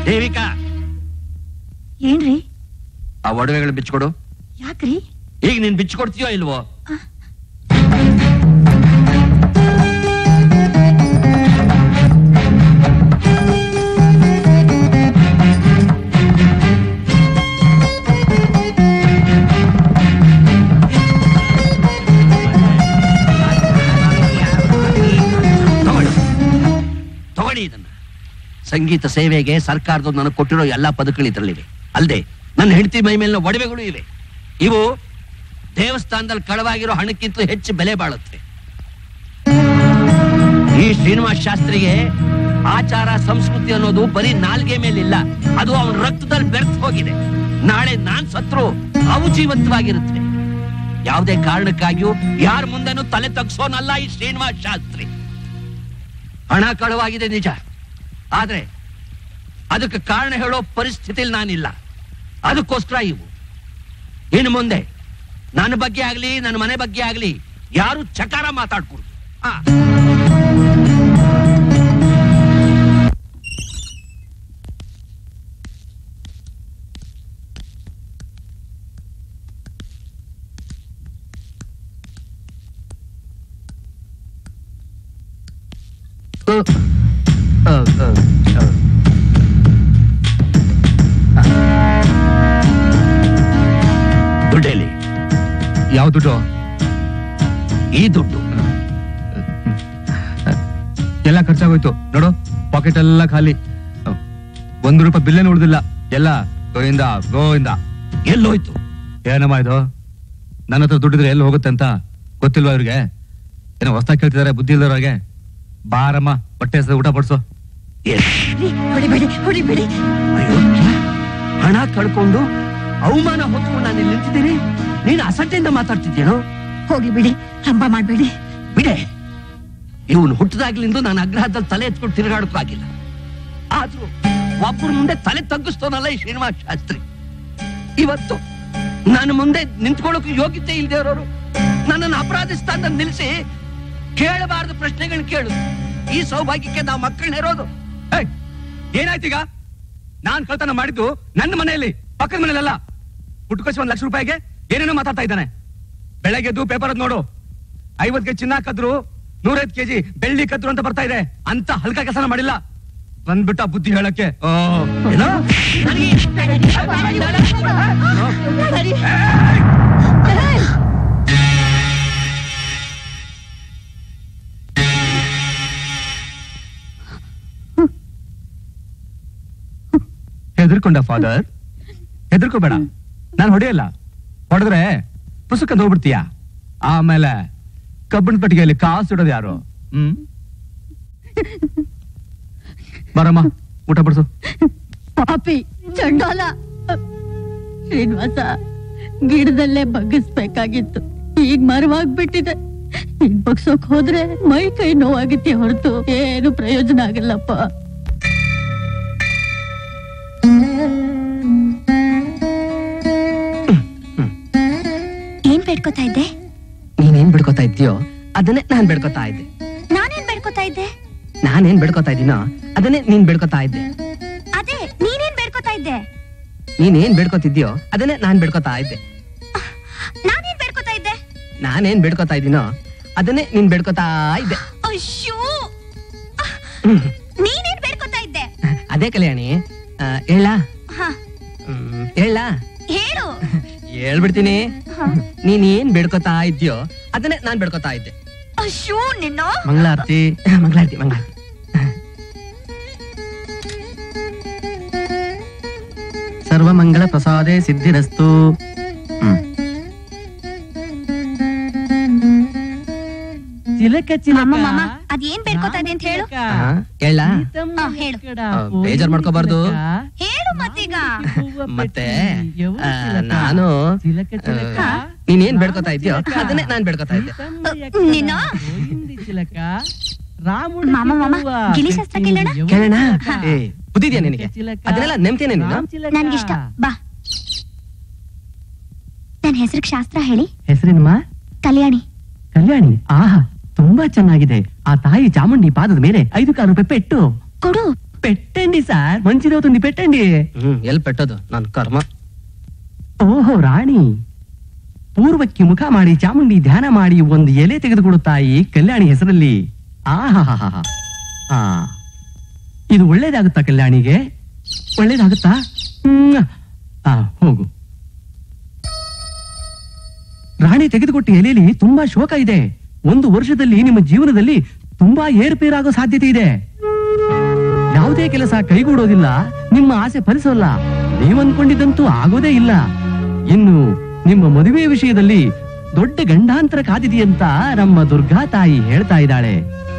ದೇವಿಕಾ ಏನ್ರಿ ಆ ಒಡವೆಗಳು ಬಿಚ್ಕೊಡು ಯಾಕ್ರಿ ಈಗ ನೀನ್ ಬಿಚ್ಕೊಡ್ತೀಯೋ ಇಲ್ವೋ ತಗೊಳ್ಳಿ ತಗೊಳ್ಳಿ ಇದನ್ನ ಸಂಗೀತ ಸೇವೆಗೆ ಸರ್ಕಾರದವ್ರು ನನಗೆ ಕೊಟ್ಟಿರೋ ಎಲ್ಲಾ ಪದಕಗಳು ಇದರಲ್ಲಿವೆ ಅಲ್ಲದೆ ನನ್ನ ಹೆಂಡತಿ ಮೈ ಮೇಲಿನ ಒಡವೆಗಳು ಇವೆ ಇವು ದೇವಸ್ಥಾನದಲ್ಲಿ ಕಳವಾಗಿರೋ ಹಣಕ್ಕಿಂತ ಹೆಚ್ಚು ಬೆಲೆ ಬಾಳುತ್ತೆ ಈ ಶ್ರೀನಿವಾಸ್ ಶಾಸ್ತ್ರಿಗೆ ಆಚಾರ ಸಂಸ್ಕೃತಿ ಅನ್ನೋದು ಬರೀ ನಾಲ್ಗೆ ಮೇಲಿಲ್ಲ ಅದು ಅವನ ರಕ್ತದಲ್ಲಿ ಬೆರೆತು ಹೋಗಿದೆ ನಾಳೆ ನಾನ್ ಸತ್ರು ಅವು ಜೀವಂತವಾಗಿರುತ್ತೆ ಯಾವುದೇ ಕಾರಣಕ್ಕಾಗಿಯೂ ಯಾರ ಮುಂದೆನೂ ತಲೆ ತಗ್ಸೋನಲ್ಲ ಈ ಶ್ರೀನಿವಾಸ್ ಶಾಸ್ತ್ರಿ ಹಣ ಕಳವಾಗಿದೆ ನಿಜ ಆದ್ರೆ ಅದಕ್ಕೆ ಕಾರಣ ಹೇಳೋ ಪರಿಸ್ಥಿತಿಲಿ ನಾನಿಲ್ಲ ಅದಕ್ಕೋಸ್ಕರ ಇವು ಇನ್ನು ಮುಂದೆ ನನ್ನ ಬಗ್ಗೆ ಆಗ್ಲಿ ನನ್ನ ಮನೆ ಬಗ್ಗೆ ಆಗ್ಲಿ ಯಾರು ಚಕಾರ ಮಾತಾಡ್ಕೊಡ್ದು ಆ ದುಡ್ಡೇಲಿ ಯಾವ ದುಡ್ಡು ಈ ದುಡ್ಡು ಎಲ್ಲ ಖರ್ಚಾಗೋಯ್ತು ನೋಡು ಪಾಕೆಟ್ ಎಲ್ಲ ಖಾಲಿ ಒಂದು ರೂಪಾಯಿ ಬಿಲ್ಲೇನು ಉಳಿದಿಲ್ಲ ಎಲ್ಲ ಗೋಯಿಂದ ಗೋಯಿಂದ ಎಲ್ಲೋಯ್ತು ಏನಮ್ಮ ಇದು ನನ್ನ ಹತ್ರ ದುಡ್ಡಿದ್ರೆ ಎಲ್ಲಿ ಹೋಗುತ್ತೆ ಅಂತ ಗೊತ್ತಿಲ್ವಾ ಇವ್ರಿಗೆ ಏನೋ ಹೊಸ್ದಾಗಿ ಕೇಳ್ತಿದಾರೆ ಬುದ್ಧಿ ಇಲ್ದವ್ರಿಗೆ ಬಾರಮ್ಮ ಹೊಟ್ಟೆ ಹಸ್ದು ಊಟ ಬಡ್ಸು ಹೊಡಿಬೇಡಿ ಹೊಡಿಬೇಡಿ ಅಯ್ಯೋ ಹಣ ಕಳ್ಕೊಂಡು ಅವಮಾನ ಹೊತ್ಕೊಂಡು ನಾನು ಇಲ್ಲಿ ನಿಂತಿದ್ದೀನಿ ನೀನು ಅಸಡ್ಡೆಯಿಂದ ಮಾತಾಡ್ತಿದ್ದೇನೋ ಹೋಗ್ಲಿ ಬಿಡಿ ಹಂಬ ಮಾಡ್ಬೇಡಿ ಬಿಡೆ ಇವನು ಹುಟ್ಟದಾಗ್ಲಿಂದ ನಾನು ಅಗ್ರಹದಲ್ಲಿ ತಲೆ ಎತ್ಕೊಂಡು ತಿರುಗಾಡಕ್ಕೂ ಆಗಿಲ್ಲ ಆದ್ರೂ ಒಬ್ಬರ ಮುಂದೆ ತಲೆ ತಗ್ಗಿಸ್ತೋನಲ್ಲ ಈ ಶ್ರೀನಿವಾಸ ಶಾಸ್ತ್ರಿ ಇವತ್ತು ನನ್ನ ಮುಂದೆ ನಿಂತ್ಕೊಳ್ಳೋಕೆ ಯೋಗ್ಯತೆ ಇಲ್ದೇ ಇರೋರು ನನ್ನನ್ನು ಅಪರಾಧ ಸ್ಥಾನದಲ್ಲಿ ನಿಲ್ಲಿಸಿ ಕೇಳಬಾರದು ಪ್ರಶ್ನೆಗಳನ್ನ ಕೇಳು ಈ ಸೌಭಾಗ್ಯಕ್ಕೆ ನಾವು ಮಕ್ಕಳನ್ನ ಇರೋದು ಏಯ್, ಏನಾಯ್ತೀಗ ನಾನ್ ಕಳ್ತನ ಮಾಡಿದ್ದು ನನ್ನ ಮನೆಯಲ್ಲಿ ಪಕ್ಕದ ಮನೆಯಲ್ಲ ಪುಟ್ಕೋಸಿ ಒಂದ್ ಲಕ್ಷ ರೂಪಾಯಿಗೆ ಏನೇನೋ ಮಾತಾಡ್ತಾ ಇದ್ದಾನೆ ಬೆಳಗ್ಗೆದ್ದು ಪೇಪರ್ ಅದ್ ನೋಡು ಐವತ್ ಕೆಜಿ ಚಿನ್ನ ಕದ್ರು ನೂರೈವತ್ತು ಕೆಜಿ ಬೆಳ್ಳಿ ಕದ್ರು ಅಂತ ಬರ್ತಾ ಇದೆ ಅಂತ ಹಲ್ಕ ಕೆಲಸನ ಮಾಡಿಲ್ಲ ಬಂದ್ಬಿಟ್ಟ ಬುದ್ಧಿ ಹೇಳಕ್ಕೆ ಓ ಏನೋ? ಹೆದರ್ಕೊಂಡ ಫಾದರ್ ಹೆದರ್ಕೋಬೇಡ ನಾನು ಹೊಡೆಯಲ್ಲ ಹೊಡೆದ್ರೆ ಪುಸ್ತಕ ಹೋಗ್ಬಿಡ್ತೀಯ ಆಮೇಲೆ ಕಬ್ಬಿಣ ಪಟ್ಟಿಗೆಯಲ್ಲಿ ಕಾಸು ಇಡೋದು ಯಾರು ಹ್ಮ್ ಬರಮ್ಮ ಊಟ ಬಡಿಸು ಪಾಪಿ ಚಂಡಾಲ ಶ್ರೀನಿವಾಸ ಗಿಡದಲ್ಲೇ ಬಗ್ಗಿಸ್ಬೇಕಾಗಿತ್ತು ಈಗ ಮರವಾಗ್ಬಿಟ್ಟಿದೆ ಈಗ ಬಗ್ಸೋಕ್ ಹೋದ್ರೆ ಮೈ ಕೈ ನೋವಾಗುತ್ತೆ ಹೊರತು ಏನು ಪ್ರಯೋಜನ ಆಗಿಲ್ಲಪ್ಪ ಏನ್ ಬೇಡ್ಕೋತಾ ಇದ್ದೆ ನೀನೇನ್ ಬಿಡ್ಕೊತಾ ಇದ್ದೀಯೋ ಅದನ್ನೇ ನಾನ್ ಬಿಡ್ಕೊತಾ ಇದ್ದೆ ನಾನೇನ್ ಬೇಡ್ಕೋತಾ ಇದ್ದೆ ನಾನೇನ್ ಬಿಡ್ಕೊತಾ ಇದ್ದೀನೋ ಅದನ್ನೇ ನೀನ್ ಬಿಡ್ಕೊತಾ ಇದ್ದೆ ಅದೇ ನೀನೇನ್ ಬೇಡ್ಕೋತಾ ಇದ್ದೆ ನೀನೇನ್ ಬಿಡ್ಕೊತಿದ್ಯೋ ಅದನ್ನೇ ನಾನ್ ಬಿಡ್ಕೊತಾ ಇದ್ದೆ ನಾನೇನ್ ಬೇಡ್ಕೋತಾ ಇದ್ದೆ ನಾನೇನ್ ಬಿಡ್ಕೊತಾ ಇದ್ದೀನೋ ಅದನ್ನೇ ನೀನ್ ಬಿಡ್ಕೊತಾ ಇದ್ದೆ ಅಯ್ಯೋ ನೀನೇನ್ ಬೇಡ್ಕೋತಾ ಇದ್ದೆ ಅದೇ ಕಲ್ಯಾಣಿ ಆ, ಹೇಳಾ ಹ, ಹ್ಮ್, ಹೇಳಾ ಹೇಳು ಹೇಳ್ಬಿಡ್ತೀನಿ ನೀನ್ ಏನ್ ಬೇಡ್ಕೊತಾ ಇದ್ಯೋ ಅದನ್ನೇ ನಾನ್ ಬೇಡ್ಕೊತಾ ಇದ್ದೆ ಅಯ್ಯೋ ನಿನ್ನ ಮಂಗಳಾರತಿ ಮಂಗಳಾರತಿ ಮಂಗಳಾರತಿ ಸರ್ವಮಂಗಳ ಪ್ರಸಾದೇ ಸಿದ್ಧಿರಸ್ತು ಹ್ಮ್. ಚಿಲಕ ಮಾಮ ಮಾಮ ಅದೇನ್ ಬೇಡ್ಕೋತಾ ಇದೆ ಅಂತ ಹೇಳು ಆ, ಹೇಳಾ ಆ, ಹೇಳು ಆ, ಬೇಜಾರ್ ಮಾಡ್ಕೋಬಾರ್ದು ಹೇಳು ಮತ್ತೀಗ ಮತ್ತೆ ಆ, ನಾನು ಆ, ನೀನೇನ್ ಬೇಡ್ಕೊತಾ ಇದ್ಯೋ ಅದನ್ನೇ ನಾನ್ ಬೇಡ್ಕೊತಾ ಇದ್ದೆ ನಿನ್ನ ಚಿಲಕ ಮಾಮ ಮಾಮ ಗಿಳಿ ಶಾಸ್ತ್ರ ಕೇಳೋಣ ಕೇಳೋಣ ಏ ಬುದ್ಧಿದ್ಯಾ ನಿನಗೆ ಅದನ್ನೆಲ್ಲ ನೆಮ್ತೇನೆ ನೀನು ನನ್ಗಿಷ್ಟ ಬಾ ನನ್ನ ಹೆಸರಿಗೆ ಶಾಸ್ತ್ರ ಹೇಳಿ ಹೆಸರಿನಮ್ಮ ಕಲ್ಯಾಣಿ ಕಲ್ಯಾಣಿ ಆಹಾ ತುಂಬಾ ಚೆನ್ನಾಗಿದೆ ಆ ತಾಯಿ ಚಾಮುಂಡಿ ಪಾದದ ಮೇಲೆ ಐದು ಕಾಲು ರೂಪಾಯಿ ಪೆಟ್ಟು ಕೊಡು పెట్టండి సార్ మంచిదవుతుంది పెట్టండి ಹ್ಮ್ ಎಲ್ ಪೆಟ್ಟದು ನನ್ ಕರ್ಮ ಓಹೋ ರಾಣಿ ಪೂರ್ವಕ್ಕೆ ಮುಖ ಮಾಡಿ ಚಾಮುಂಡಿ ಧ್ಯಾನ ಮಾಡಿ ಒಂದು ಎಲೆ ತೆಗೆದುಕೊಡುತ್ತಾಯಿ ಕಲ್ಯಾಣಿ ಹೆಸರಲ್ಲಿ ಆಹಾಹಾಹಾ. ಆ ಇದು ಒಳ್ಳೇದಾಗುತ್ತಾ ಕಲ್ಯಾಣಿಗೆ ಒಳ್ಳೇದಾಗುತ್ತಾ ಹ್ಮ್. ಆ ಹೋಗು ರಾಣಿ ತೆಗೆದುಕೊಟ್ಟ ಎಲೆಯಲ್ಲಿ ತುಂಬಾ ಶೋಕ ಇದೆ ಒಂದು ವರ್ಷದಲ್ಲಿ ನಿಮ್ಮ ಜೀವನದಲ್ಲಿ ತುಂಬಾ ಏರುಪೇರಾಗೋ ಸಾಧ್ಯತೆ ಇದೆ ಯಾವುದೇ ಕೆಲಸ ಕೈಗೂಡೋದಿಲ್ಲ ನಿಮ್ಮ ಆಸೆ ಫಲಿಸೋಲ್ಲ ನೀವನ್ಕೊಂಡಿದ್ದಂತೂ ಆಗೋದೇ ಇಲ್ಲ ಇನ್ನು ನಿಮ್ಮ ಮದುವೆ ವಿಷಯದಲ್ಲಿ ದೊಡ್ಡ ಗಂಡಾಂತರ ಕಾದಿದೆಯಂತ ನಮ್ಮ ದುರ್ಗಾ ತಾಯಿ ಹೇಳ್ತಾ ಇದ್ದಾಳೆ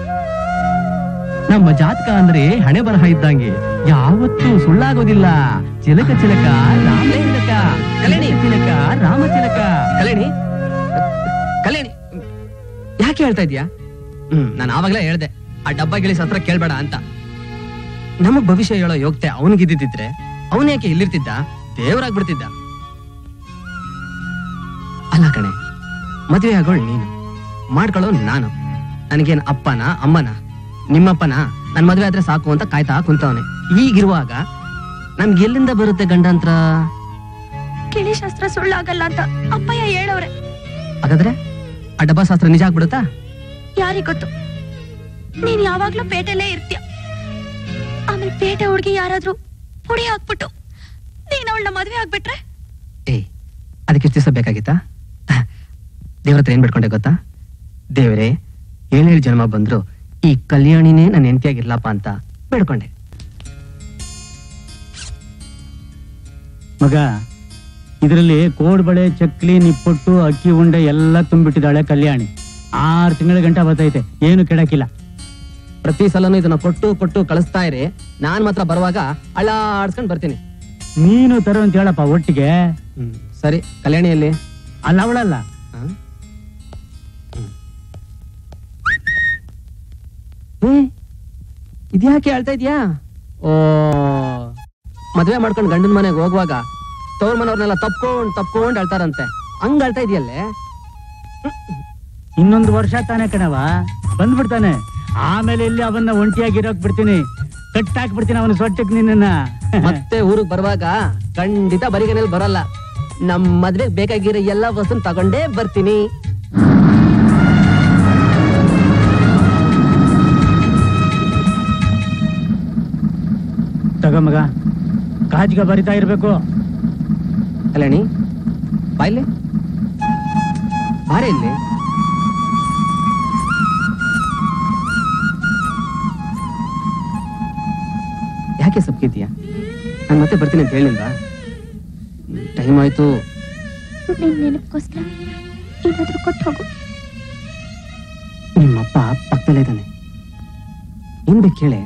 ನಮ್ಮ ಜಾತಕ ಅಂದ್ರೆ ಹಣೆ ಬರಹ ಇದ್ದಂಗೆ ಯಾವತ್ತೂ ಸುಳ್ಳಾಗೋದಿಲ್ಲ ಚಿಲಕ ಚಿಲಕ ರಾಮ ಚಿಲಕ ಕಲ್ಯಾಣಿ. ಚಿಲಕ ರಾಮ ಚಿಲಕ ಕಲ್ಯಾಣಿ ಕಲ್ಯಾಣಿ ಯಾಕೆ ಹೇಳ್ತಾ ಇದೀಯಾ ಹ್ಮ್ ನಾನು ಆವಾಗ್ಲೇ ಹೇಳ್ದೆ ಆ ಡಬ್ಬ ಗಿಳಿಸ್ ಹತ್ರ ಕೇಳ್ಬೇಡ ಅಂತ ನಮಗ್ ಭವಿಷ್ಯ ಹೇಳೋ ಯೋಗ್ಯತೆ ಅವನಿಗಿದ್ದಿದ್ರೆ ಅವನ್ ಯಾಕೆ ಇಲ್ಲಿರ್ತಿದ್ದ ದೇವರಾಗ್ಬಿಡ್ತಿದ್ದ ಅಲ್ಲ ಕಣೆ ಮದುವೆ ಆಗೋಳ್ ನೀನು ಮಾಡ್ಕೊಳ್ಳೋ ನಾನು ನನಗೇನ್ ಅಪ್ಪನ ಅಮ್ಮನ ನಿಮ್ಮಪ್ಪನ ನನ್ ಮದ್ವೆ ಆದ್ರೆ ಸಾಕು ಅಂತ ಕಾಯ್ತಾ ಕುಂತವನೆ ಈಗಿರುವಾಗ ನಮ್ಗೆ ಎಲ್ಲಿಂದ ಬರುತ್ತೆ ಗಂಡಂತ್ರ ಕಿಳಿ ಶಾಸ್ತ್ರ ಸುಳ್ಳಾಗಲ್ಲ ಅಂತ ಅಪ್ಪಯ್ಯ ಹೇಳವ್ರೆ ಹಾಗಾದ್ರೆ ಆ ಡಬ್ಬಾ ಶಾಸ್ತ್ರ ನಿಜ ಆಗ್ಬಿಡುತ್ತಾ ಯಾರಿಗ್ ಗೊತ್ತು ನೀನ್ ಯಾವಾಗ್ಲೂ ಪೇಟೆಲೇ ಇರ್ತೀಯ ಆಮೇಲೆ ಪೇಟೆ ಹುಡುಗಿ ಯಾರಾದ್ರೂ ಪುಡಿ ಹಾಕ್ಬಿಟ್ಟು ನೀನ್ ಅವಳನ್ನ ಮದ್ವೆ ಆಗ್ಬಿಟ್ರೆ ಏ ಅದಕ್ಕೆ ಎಷ್ಟು ದಿವಸ ಬೇಕಾಗಿತ್ತಾ ದೇವ್ರ ಹತ್ರ ಏನ್ ಬಿಡ್ಕೊಂಡೆ ಗೊತ್ತಾ ದೇವರೇ ಏಳೇಳು ಜನ್ಮ ಬಂದ್ರು ಈ ಕಲ್ಯಾಣಿನೇ ನನ್ನ ಹೆಂಡತಿಯಾಗಿರ್ಲಪ್ಪ ಅಂತ ಬೇಡ್ಕೊಂಡೆ ಮಗ ಇದರಲ್ಲಿ ಕೋಡ್ಬಳೆ ಚಕ್ಲಿ ನಿಪ್ಪೊಟ್ಟು ಅಕ್ಕಿ ಉಂಡೆ ಎಲ್ಲ ತುಂಬಿಟ್ಟಿದ್ದಾಳೆ ಕಲ್ಯಾಣಿ ಆರು ತಿಂಗಳ ಗಂಟ ಬರ್ತೈತೆ ಏನು ಕೆಡಕಿಲ್ಲ ಪ್ರತಿ ಸಲನೂ ಇದನ್ನ ಕೊಟ್ಟು ಕೊಟ್ಟು ಕಳಿಸ್ತಾ ಇರಿ ನಾನ್ ಮಾತ್ರ ಬರುವಾಗ ಅಳ್ಳಾಡ್ಸ್ಕೊಂಡ್ ಬರ್ತೀನಿ ನೀನು ತರು ಅಂತ ಹೇಳಪ್ಪ ಒಟ್ಟಿಗೆ ಹ್ಮ್ ಸರಿ ಕಲ್ಯಾಣಿಯಲ್ಲಿ ಅಲ್ಲ ಅವಳಲ್ಲ ಇದ್ಯಾಕೆ ಹೇಳ್ತಾ ಇದ್ಯಾ ಓ ಮದ್ವೆ ಮಾಡ್ಕೊಂಡು ಗಂಡನ ಮನೆಗೆ ಹೋಗುವಾಗ ತವ್ರ ಮನೆಯವ್ರನ್ನೆಲ್ಲ ತಪ್ಕೊಂಡ್ ತಪ್ಕೊಂಡ್ ಹೇಳ್ತಾರಂತೆ ಹಂಗ್ ಹೇಳ್ತಾ ಇದೆಯಲ್ಲೇ ಇನ್ನೊಂದು ವರ್ಷ ತಾನೇ ಕಣವ ಬಂದ್ಬಿಡ್ತಾನೆ ಆಮೇಲೆ ಇಲ್ಲಿ ಅವನ್ನ ಒಂಟಿಯಾಗಿರೋಕ್ ಬಿಡ್ತೀನಿ ಕಟ್ಟಾಕ್ಬಿಡ್ತೀನಿ ಅವನ ಸೊಟ್ಟಕ್ ನಿನ್ನ ಮತ್ತೆ ಊರಿಗೆ ಬರುವಾಗ ಖಂಡಿತ ಬರಿಗನಲ್ಲಿ ಬರಲ್ಲ ನಮ್ ಮದ್ವೆಗ್ ಬೇಕಾಗಿರೋ ಎಲ್ಲ ವಸ್ತುನ್ ತಗೊಂಡೇ ಬರ್ತೀನಿ ತಗೋ ಮಗ ಕಾಜ್ಗ ಬರಿತಾ ಇರ್ಬೇಕು ಕಲ್ಯಾಣಿ ಬಾಯ್ಲಿ ಬಾರೆ ಇಲ್ಲಿ ಯಾಕೆ ಸಬ್ಕಿದ್ಯಾ ನಾನು ಮತ್ತೆ ಬರ್ತೀನಿ ಅಂತ ಹೇಳಿಲ್ವಾ ಟೈಮ್ ಆಯ್ತು ನಿನ್ ನೆನಪಕ್ಕೋಸ್ಕರ ಏನಾದ್ರೂ ಕೊಟ್ಟು ಹೋಗು ನಿಮ್ಮಪ್ಪ ಪಕ್ಕದಲ್ಲೇ ಇದ್ದಾನೆ ಏನ್ ಬೇಕು ಕೇಳೆ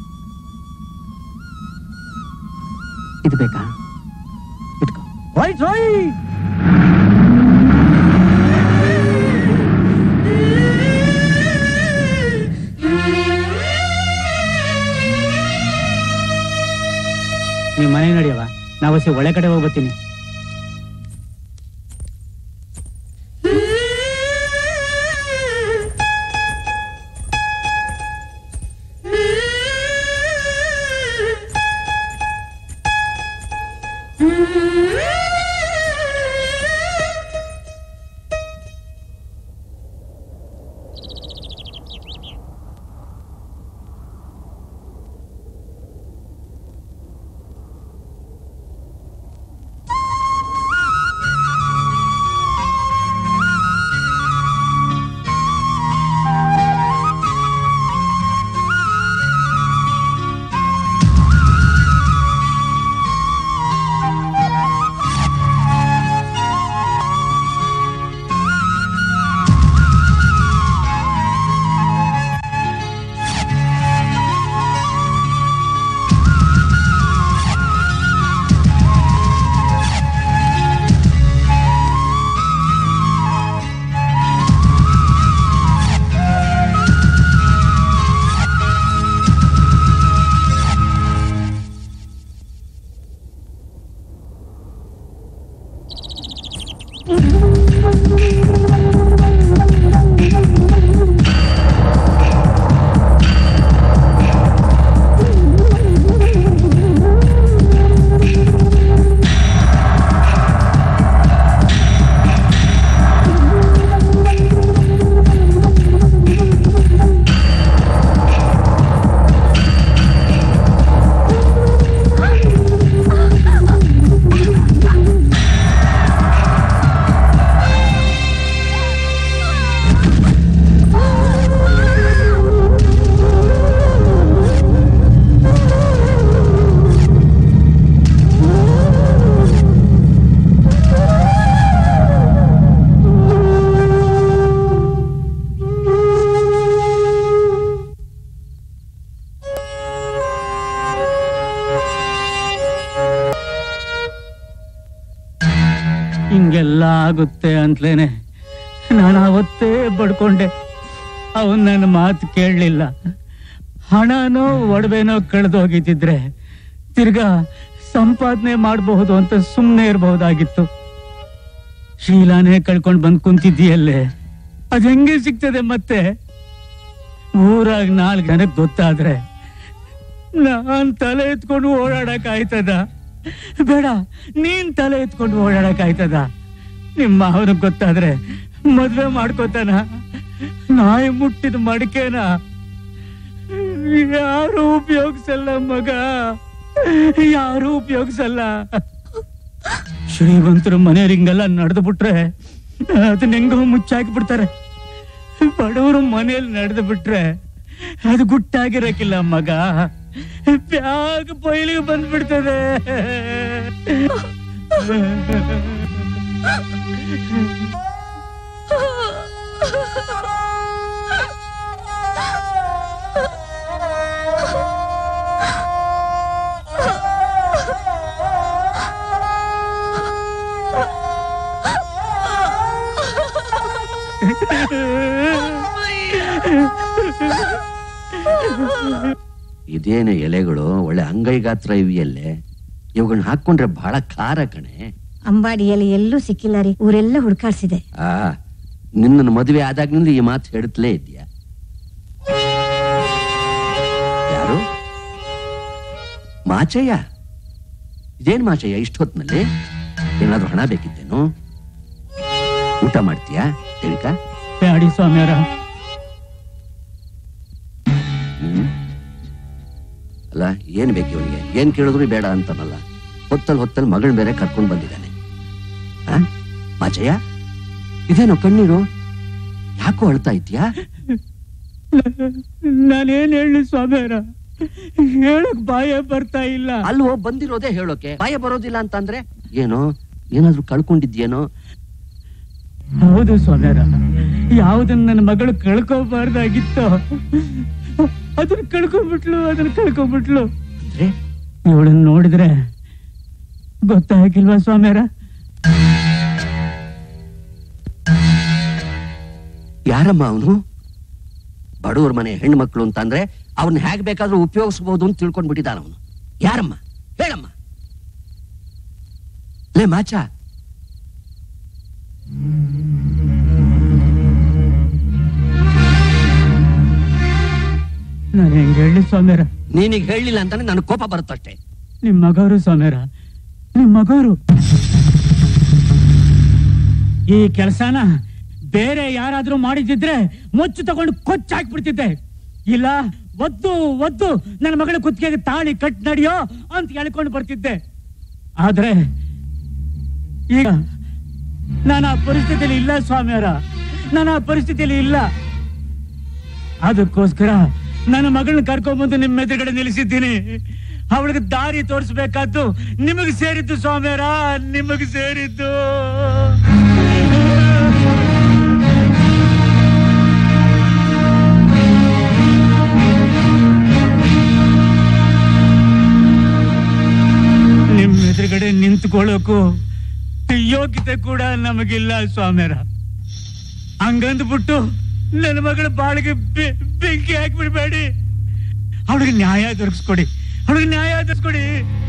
ಇದು ಬೇಕಾ ಇಟ್ಕೋ ಹೋಯ್ತ್ ಹೋಯ್ ನೀವ್ ಮನೆ ನಡಿಯವ ನಾವು ಹೊಸ ಒಳ್ಳೆ ಕಡೆ ಹೋಗ್ಬತ್ತೀನಿ ಆಗುತ್ತೆ ಅಂತಲೇನೆ ನಾನು ಅವತ್ತೇ ಬಡ್ಕೊಂಡೆ ಅವನ್ ನನ್ನ ಮಾತು ಕೇಳಲಿಲ್ಲ ಹಣನೋ ಒಡವೆನೋ ಕಳೆದೋಗಿದ್ದಿದ್ರೆ ತಿರ್ಗಾ ಸಂಪಾದನೆ ಮಾಡಬಹುದು ಅಂತ ಸುಮ್ಮನೆ ಇರಬಹುದಾಗಿತ್ತು ಶೀಲಾನೇ ಕಳ್ಕೊಂಡು ಬಂದ್ ಕುಂತಿದ್ದೀಯಲ್ಲೇ ಅದ್ ಹೆಂಗೆ ಸಿಗ್ತದೆ ಮತ್ತೆ ಊರಾಗ ನಾಲ್ಕು ಜನಕ್ಕೆ ಗೊತ್ತಾದ್ರೆ ನಾನ್ ತಲೆ ಎತ್ಕೊಂಡು ಓಡಾಡಕ್ ಆಯ್ತದ ಬೇಡ ನೀನ್ ತಲೆ ಎತ್ಕೊಂಡು ಓಡಾಡಕ್ ಆಯ್ತದ ನಿಮ್ಮ ಅವನಿಗೆ ಗೊತ್ತಾದ್ರೆ ಮದ್ವೆ ಮಾಡ್ಕೋತಾನ ನಾಯಿ ಮುಟ್ಟಿದ ಮಡಿಕೆನ ಯಾರು ಉಪಯೋಗಿಸಲ್ಲ ಮಗ ಯಾರು ಉಪಯೋಗಿಸಲ್ಲ ಶ್ರೀಮಂತರ ಮನೆಯವ್ರು ಹಿಂಗೆಲ್ಲ ನಡೆದು ಬಿಟ್ರೆ ಅದನ್ನ ಹೆಂಗೋ ಮುಚ್ಚಾಕಿ ಬಿಡ್ತಾರೆ ಬಡವರು ಮನೆಯಲ್ಲಿ ನಡೆದು ಬಿಟ್ರೆ ಅದು ಗುಟ್ಟಾಗಿರಕ್ಕಿಲ್ಲ ಮಗ ಬ್ಯಾಗ್ ಬಯಲಿಗೆ ಬಂದ್ಬಿಡ್ತದೆ ಇದೇನು ಎಲೆಗಳು ಒಳ್ಳೆ ಅಂಗೈ ಗಾತ್ರ ಇವಿಯಲ್ಲೇ ಇವುಗಳನ್ನ ಹಾಕೊಂಡ್ರೆ ಬಹಳ ಖಾರ ಕಣೆ ಅಂಬಾಡಿಯಲ್ಲಿ ಎಲ್ಲೂ ಸಿಕ್ಕಿಲ್ಲ ರೀ ಊರೆಲ್ಲ ಹುಡ್ಕಾಡ್ಸಿದೆ ಆ ನಿನ್ನ ಮದುವೆ ಆದಾಗ್ನಿಂದ ಈ ಮಾತು ಹೇಳುತ್ತಲೇ ಇದೆಯಾ ಯಾರು ಮಾಚಯ್ಯ ಇದೇನ್ ಮಾಚಯ್ಯ ಇಷ್ಟೊತ್ನಲ್ಲಿ ಏನಾದ್ರೂ ಹಣ ಬೇಕಿತ್ತೇನು ಊಟ ಮಾಡ್ತೀಯಾ ದೇವಿಕಾ ಬ್ಯಾಡಿ ಸ್ವಾಮಿಯರ ಹ್ಮ್ ಅಲ್ಲ ಏನ್ ಬೇಕು ಇವನಿಗೆ ಏನ್ ಕೇಳಿದ್ರು ಬೇಡ ಅಂತಾನಲ್ಲ ಹೊತ್ತಲ್ ಹೊತ್ತಲ್ ಮಗಳ್ ಬೇರೆ ಕರ್ಕೊಂಡ್ ಬಂದಿದ್ದಾನೆ ಆ? ಮಾಚಯ್ಯ ಇದೇನೋ ಕಣ್ಣೀರು ಯಾಕೋ ಅಳ್ತಾ ಇದ್ಯಾ ನಾನೇನ್ ಹೇಳಿ ಸ್ವಾಮಿಯರ ಹೇಳಕ್ ಬಾಯ ಬರ್ತಾ ಇಲ್ಲ ಅಲ್ವೋ ಬಂದಿರೋದೇ ಹೇಳೋಕೆ ಭಯ ಬರೋದಿಲ್ಲ ಅಂತಂದ್ರೆ ಏನೋ ಏನಾದ್ರೂ ಕಳ್ಕೊಂಡಿದ್ಯೇನೋ ಹೌದು ಸ್ವಾಮಿಯರ ಯಾವ್ದನ್ನ ನನ್ನ ಮಗಳು ಕಳ್ಕೋಬಾರ್ದಾಗಿತ್ತೋ ಅದನ್ನ ಕಳ್ಕೊಂಡ್ಬಿಟ್ಲು ಅದನ್ನ ಕಳ್ಕೊಂಡ್ಬಿಟ್ಲು ಅಂದ್ರೆ ಇವಳನ್ನ ನೋಡಿದ್ರೆ ಗೊತ್ತಾಗಿಲ್ವಾ ಸ್ವಾಮಿಯರ ಯಾರಮ್ಮ ಅವನು ಬಡವ್ರ ಮನೆ ಹೆಣ್ಣು ಮಕ್ಕಳು ಅಂತಂದ್ರೆ ಅವ್ನ ಹೇಗ್ ಬೇಕಾದ್ರೂ ಉಪಯೋಗಿಸಬಹುದು ಅಂತ ತಿಳ್ಕೊಂಡ್ ಬಿಟ್ಟಿದ್ದಾನ ಅವನು ಯಾರಮ್ಮ ಹೇಳಮ್ಮ ಲೇ ಮಾಚ ನಾನು ಹೆಂಗ್ ಹೇಳಿ ಸ್ವಾಮಿಯರ ನೀನೀಗ ಹೇಳಿಲ್ಲ ಅಂತಾನೆ ನನಗೆ ಕೋಪ ಬರುತ್ತಷ್ಟೇ ನಿಮ್ ಮಗವರು ಸ್ವಾಮಿಯರ ನಿಮ್ ಮಗವರು ಈ ಕೆಲಸನ ಬೇರೆ ಯಾರಾದ್ರೂ ಮಾಡಿದಿದ್ರೆ ಮುಚ್ಚು ತಗೊಂಡು ಕೊಚ್ಚಾಕ್ಬಿಡ್ತಿದ್ದೆ ಇಲ್ಲ ಒದ್ದು ಒದ್ದು ನನ್ನ ಮಗಳ ಕುತ್ತಿಗೆಗೆ ತಾಳಿ ಕಟ್ ನಡಿಯೋ ಅಂತ ಹೇಳ್ಕೊಂಡು ಬರ್ತಿದ್ದೆ ಆದ್ರೆ ಈಗ ನಾನು ಆ ಪರಿಸ್ಥಿತಿಯಲ್ಲಿ ಇಲ್ಲ ಸ್ವಾಮಿಯರ ನಾನು ಆ ಪರಿಸ್ಥಿತಿಯಲ್ಲಿ ಇಲ್ಲ ಅದಕ್ಕೋಸ್ಕರ ನನ್ನ ಮಗಳನ್ನ ಕರ್ಕೊಂಡ್ಬಂದು ನಿಮ್ಮ ಎದುರುಗಡೆ ನಿಲ್ಲಿಸಿದ್ದೀನಿ ಅವಳಿಗೆ ದಾರಿ ತೋರಿಸ್ಬೇಕಾದ್ದು ನಿಮಗೆ ಸೇರಿದ್ದು ಸ್ವಾಮಿಯರ ನಿಮಗೆ ಸೇರಿದ್ದು ನಿಮ್ ಎದುರುಗಡೆ ನಿಂತ್ಕೊಳ್ಳೋಕು ಯೋಗ್ಯತೆ ಕೂಡ ನಮಗಿಲ್ಲ ಸ್ವಾಮಿಯರ ಹಂಗಂದ್ಬಿಟ್ಟು ನನ್ನ ಮಗಳ ಬಾಳಿಗೆ ಬೆ- ಬೆಂಕಿ ಹಾಕ್ಬಿಡ್ಬೇಡಿ ಅವಳಿಗೆ ನ್ಯಾಯ ದೊರಕಿಸ್ಕೊಡಿ ಅವಳಿಗೆ ನ್ಯಾಯ ದೊರಕಿಸ್ಕೊಡಿ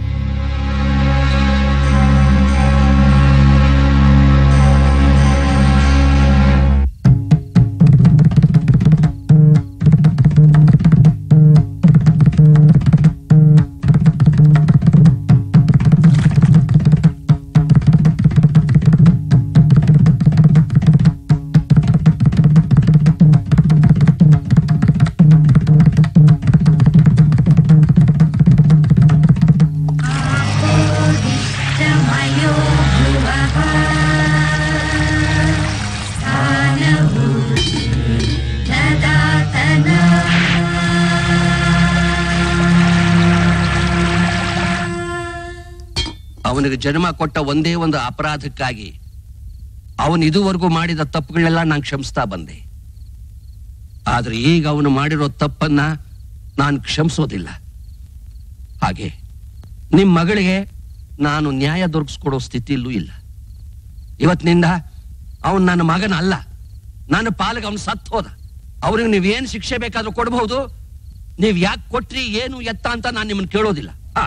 ಅವನಿಗೆ ಜನ್ಮ ಕೊಟ್ಟ ಒಂದೇ ಒಂದು ಅಪರಾಧಕ್ಕಾಗಿ ಅವನು ಇದುವರೆಗೂ ಮಾಡಿದ ತಪ್ಪುಗಳನ್ನೆಲ್ಲ ನಾನು ಕ್ಷಮಿಸ್ತಾ ಬಂದೆ ಆದ್ರೆ ಈಗ ಅವನು ಮಾಡಿರೋ ತಪ್ಪನ್ನ ನಾನು ಕ್ಷಮಿಸೋದಿಲ್ಲ ಹಾಗೆ ನಿಮ್ ಮಗಳಿಗೆ ನಾನು ನ್ಯಾಯ ದೊರಕಿಸ್ಕೊಡೋ ಸ್ಥಿತಿಯಲ್ಲೂ ಇಲ್ಲ ಇವತ್ತಿನಿಂದ ಅವನ್ ನನ್ನ ಮಗನ ಅಲ್ಲ ನನ್ನ ಪಾಲಿಗೆ ಅವನು ಸತ್ ಹೋದ ಅವ್ರಿಗೆ ನೀವೇನ್ ಶಿಕ್ಷೆ ಬೇಕಾದ್ರೂ ಕೊಡಬಹುದು ನೀವ್ ಯಾಕೆ ಕೊಟ್ರಿ ಏನು ಎತ್ತ ಅಂತ ನಾನು ನಿಮ್ಮನ್ನ ಕೇಳೋದಿಲ್ಲ ಆ.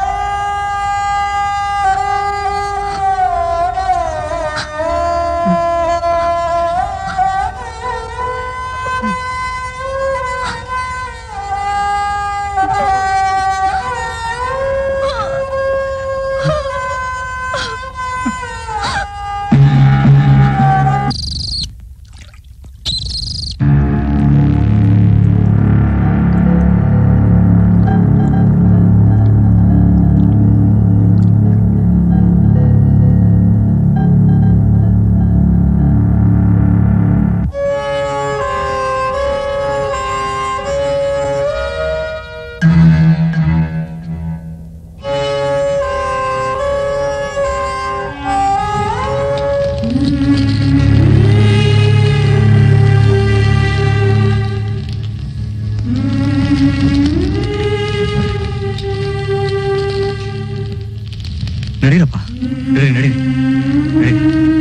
ನಡೀರಪ್ಪ ನಡಿ ನಡಿ ನಡಿ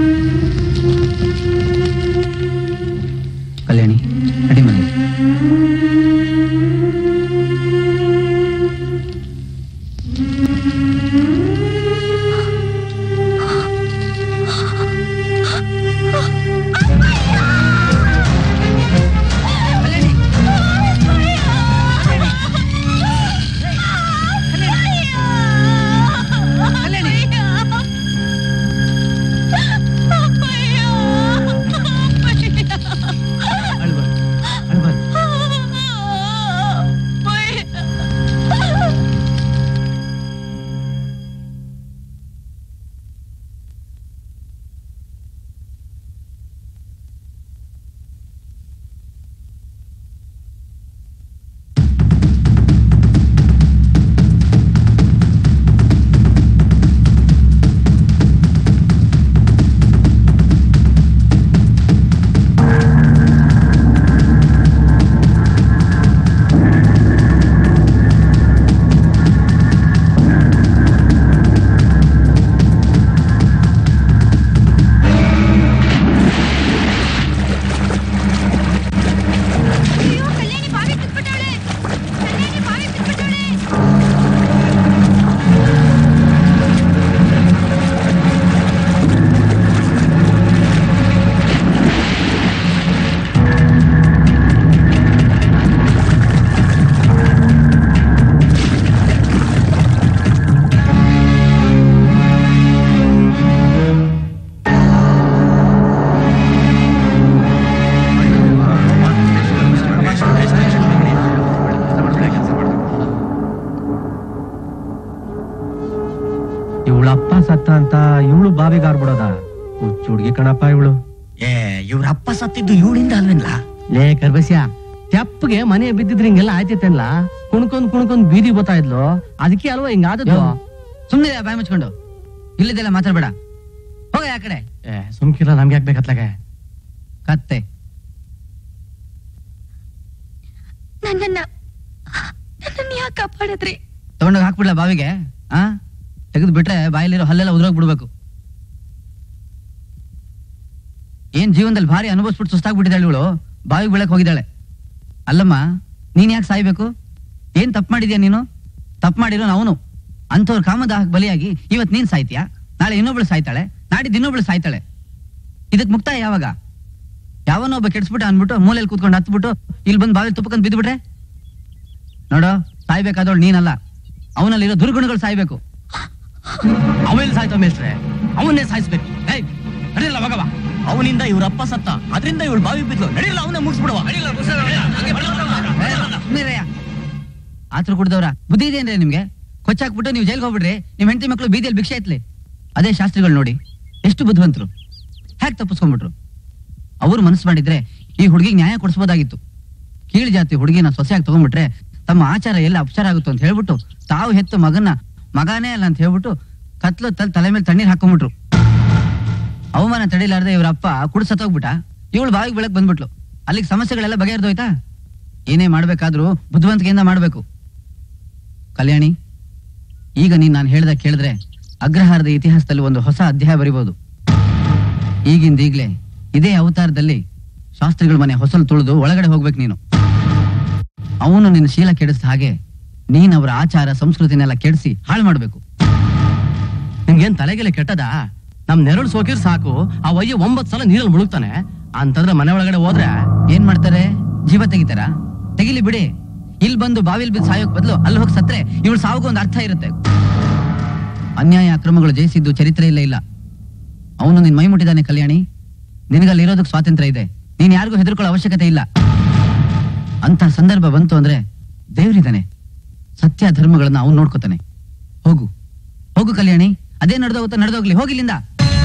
ಕಲ್ಯಾಣಿ ನಡಿ ಮನೆ ಇವಳ ಅಪ್ಪ ಸತ್ತ ಅಂತ ಇವಳು ಬಾವಿಗೆ ಆರ್ಬಿಡೋದ ಹುಚ್ಚು ಹುಡ್ಗಿ ಕಣಪ್ಪ ಇವಳು ಏ ಇವ್ರ ಅಪ್ಪ ಸತ್ತಿದ್ದು ಇವಳಿಂದ ಅಲ್ವೇನ್ಲ ಲೇ ಕರ್ಬಸ್ಯ ತೆಪ್ಪಗೆ ಮನೆ ಬಿದ್ದಿದ್ರೆ ಹಿಂಗೆಲ್ಲ ಆಯ್ತೈತಲ್ಲ ಕುಣ್ಕೊಂಡ್ ಕುಣ್ಕೊಂಡ್ ಬೀದಿ ಬತ್ತಾ ಇದ್ಲು ಅದಕ್ಕೆ ಅಲ್ವಾ ಹಿಂಗ ಆದದ್ದು ಸುಮ್ಮನೆ ಬಾಯಿ ಮುಚ್ಕೊಂಡು ಇಲ್ಲಿದೆಲ್ಲ ಮಾತಾಡ್ಬೇಡ ಹೋಗ ಆ ಕಡೆ ಏ ಸುಮ್ಕಿರ ನಮ್ಗೆ ಯಾಕೆ ಬೇಕತ್ಲಾಗೆ ಕತ್ತೆ ನನ್ನನ್ನ ನನ್ನನ್ನ ಯಾಕೆ ಕಾಪಾಡಿದ್ರಿ ತಗೊಂಡೋಗಿ ಹಾಕ್ಬಿಡ್ಲಾ ಬಾವಿಗೆ ಆ ತೆಗೆದು ಬಿಟ್ರೆ ಬಾಯಲ್ಲಿರೋ ಹಲ್ಲೆಲ್ಲ ಉದ್ರೋಗ್ ಬಿಡ್ಬೇಕು ಏನ್ ಜೀವನದಲ್ಲಿ ಭಾರಿ ಅನುಭವಿಸ್ಬಿಟ್ಟು ಸುಸ್ತಾಗ್ಬಿಟ್ಟಿದ್ದಾಳೆ ಇವಳು ಬಾವಿಗೆ ಬೀಳಕ್ ಹೋಗಿದ್ದಾಳೆ ಅಲ್ಲಮ್ಮ ನೀನ್ ಯಾಕೆ ಸಾಯ್ಬೇಕು ಏನ್ ತಪ್ಪು ಮಾಡಿದ್ಯಾ ನೀನು ತಪ್ಪು ಮಾಡಿರೋ ಅವನು ಅಂಥವ್ರ ಕಾಮದಾಹಕ್ಕೆ ಬಲಿಯಾಗಿ ಇವತ್ ನೀನ್ ಸಾಯ್ತೀಯಾ ನಾಳೆ ಇನ್ನೊಬ್ಳು ಸಾಯ್ತಾಳೆ ನಾಡಿದ್ದು ಇನ್ನೊಬ್ಳು ಸಾಯ್ತಾಳೆ ಇದಕ್ ಮುಕ್ತಾಯ ಯಾವಾಗ ಯಾವನೋ ಒಬ್ಬ ಕೆಡ್ಸ್ಬಿಟ್ಟು ಅನ್ಬಿಟ್ಟು ಮೂಲೆಯಲ್ಲಿ ಕೂತ್ಕೊಂಡು ಹತ್ಬಿಟ್ಟು ಇಲ್ಲಿ ಬಂದು ಬಾವಿ ತುಪ್ಪಕ್ಕಂತ ಬಿದ್ದುಬಿಟ್ರೆ ನೋಡೋ ಸಾಯ್ಬೇಕಾದವಳು ನೀನಲ್ಲ ಅವನಲ್ಲಿರೋ ದುರ್ಗುಣಗಳು ಸಾಯ್ಬೇಕು ಅವೆಲ್ಲಿ ಸಾಯ್ತ ಮೇಲ್ಸ್ರೆ ಅವನ್ನೇ ಸಾಯಿಸ್ಬೇಕು ಏಯ್ ನಡೀಲ್ಲ ಮಗವ ಅವನಿಂದ ಇವ್ರ ಅಪ್ಪ ಸತ್ತ ಅದರಿಂದ ಇವಳು ಬಾವಿ ಬಿದ್ಲು ನಡೀಲ್ಲ ಅವನ್ನೇ ಮುಗಿಸ್ಬಿಡುವ ಆತ್ರ ಕುಡ್ದವ್ರ ಬುದ್ಧಿ ಇದೆಯೇನ್ರಿ ನಿಮ್ಗೆ ಕೊಚ್ಚಾಕ್ಬಿಟ್ಟು ನೀವು ಜೈಲ್ಗೆ ಹೋಗ್ಬಿಡ್ರಿ ನಿಮ್ ಹೆಂಡತಿ ಮಕ್ಳು ಬೀದಿಯಲ್ಲಿ ಭಿಕ್ಷೆ ಎತ್ಲಿ ಅದೇ ಶಾಸ್ತ್ರಿಗಳು ನೋಡಿ ಎಷ್ಟು ಬುದ್ಧಿವಂತರು ಹ್ಯಾಕ್ ತಪ್ಪಿಸ್ಕೊಂಡ್ಬಿಟ್ರು ಅವ್ರು ಮನಸ್ಸು ಮಾಡಿದ್ರೆ ಈ ಹುಡುಗಿಗೆ ನ್ಯಾಯ ಕೊಡಿಸ್ಬೋದಾಗಿತ್ತು ಕೀಳು ಜಾತಿ ಹುಡುಗಿನ ಸೊಸೆಯಾಗಿ ತಗೊಂಡ್ಬಿಟ್ರೆ ತಮ್ಮ ಆಚಾರ ಎಲ್ಲ ಅಪಚಾರ ಆಗುತ್ತೋ ಅಂತ ಹೇಳ್ಬಿಟ್ಟು ತಾವು ಹೆತ್ತು ಮಗನ ಮಗಾನೇ ಅಲ್ಲ ಅಂತ ಹೇಳ್ಬಿಟ್ಟು ಕತ್ಲು ತಲ್ ತಲೆ ಮೇಲೆ ತಣ್ಣೀರ್ ಹಾಕೊಂಡ್ಬಿಟ್ರು ಅವಮಾನ ತಡಿಲಾರ್ದೆ ಇವ್ರ ಅಪ್ಪ ಕುಡ್ ಸತ್ತೋಗ್ಬಿಟ್ಟ ಇವಳು ಬಾವಿಗೆ ಬೆಳಕ್ ಬಂದ್ಬಿಟ್ಲು ಅಲ್ಲಿಗೆ ಸಮಸ್ಯೆಗಳೆಲ್ಲ ಬಗೆಹರಿದೋಯ್ತಾ ಏನೇ ಮಾಡ್ಬೇಕಾದ್ರೂ ಬುದ್ಧಿವಂತಿಕೆಯಿಂದ ಮಾಡ್ಬೇಕು ಕಲ್ಯಾಣಿ ಈಗ ನೀನ್ ನಾನು ಹೇಳ್ದ ಕೇಳಿದ್ರೆ ಅಗ್ರಹಾರದ ಇತಿಹಾಸದಲ್ಲಿ ಒಂದು ಹೊಸ ಅಧ್ಯಾಯ ಬರಿಬಹುದು ಈಗಿಂದ ಈಗ್ಲೇ ಇದೇ ಅವತಾರದಲ್ಲಿ ಶಾಸ್ತ್ರಿಗಳ ಮನೆ ಹೊಸಲು ತುಳಿದು ಒಳಗಡೆ ಹೋಗ್ಬೇಕು ನೀನು ಅವನು ನಿನ್ನ ಶೀಲ ಕೆಡಿಸಿದ ಹಾಗೆ ನೀನ್ ಅವರ ಆಚಾರ ಸಂಸ್ಕೃತಿನೆಲ್ಲ ಕೆಡಿಸಿ ಹಾಳು ಮಾಡ್ಬೇಕು ನಿಮ್ಗೇನ್ ತಲೆಗೆಲೆ ಕೆಟ್ಟದ ನಮ್ ನೆರಳು ಸೋಕಿರ್ ಸಾಕು ಆ ವಯ್ಯ ಒಂಬತ್ ಸಲ ನೀರಲ್ಲಿ ಮುಳುಗ್ತಾನೆ ಅಂತಂದ್ರೆ ಮನೆ ಒಳಗಡೆ ಹೋದ್ರೆ ಏನ್ ಮಾಡ್ತಾರೆ ಜೀವ ತೆಗಿತಾರ ತೆಗಿಲಿ ಬಿಡಿ ಇಲ್ಲಿ ಬಂದು ಬಾವಿಲ್ ಬಿದ್ದು ಸಾಯೋಕ್ ಬದಲು ಅಲ್ಲಿ ಹೋಗಿ ಸತ್ರೆ ಇವಳು ಸಾವಿಗೂ ಒಂದು ಅರ್ಥ ಇರುತ್ತೆ ಅನ್ಯಾಯ ಅಕ್ರಮಗಳು ಜಯಿಸಿದ್ದು ಚರಿತ್ರೆ ಇಲ್ಲ ಇಲ್ಲ ಅವನು ನಿನ್ ಮೈ ಮುಟ್ಟಿದಾನೆ ಕಲ್ಯಾಣಿ ನಿನಗಲ್ಲಿ ಇರೋದಕ್ಕೆ ಸ್ವಾತಂತ್ರ್ಯ ಇದೆ ನೀನ್ ಯಾರಿಗೂ ಹೆದರ್ಕೊಳ್ಳೋ ಅವಶ್ಯಕತೆ ಇಲ್ಲ ಅಂತ ಸಂದರ್ಭ ಬಂತು ಅಂದ್ರೆ ದೇವ್ರಿದಾನೆ ಸತ್ಯ ಧರ್ಮಗಳನ್ನ ಅವ್ನು ನೋಡ್ಕೋತಾನೆ ಹೋಗು ಹೋಗು ಕಲ್ಯಾಣಿ ಅದೇ ನಡೆದೋಗುತ್ತಾ ನಡೆದೋಗ್ಲಿ ಹೋಗಿಲ್ಲಿಂದ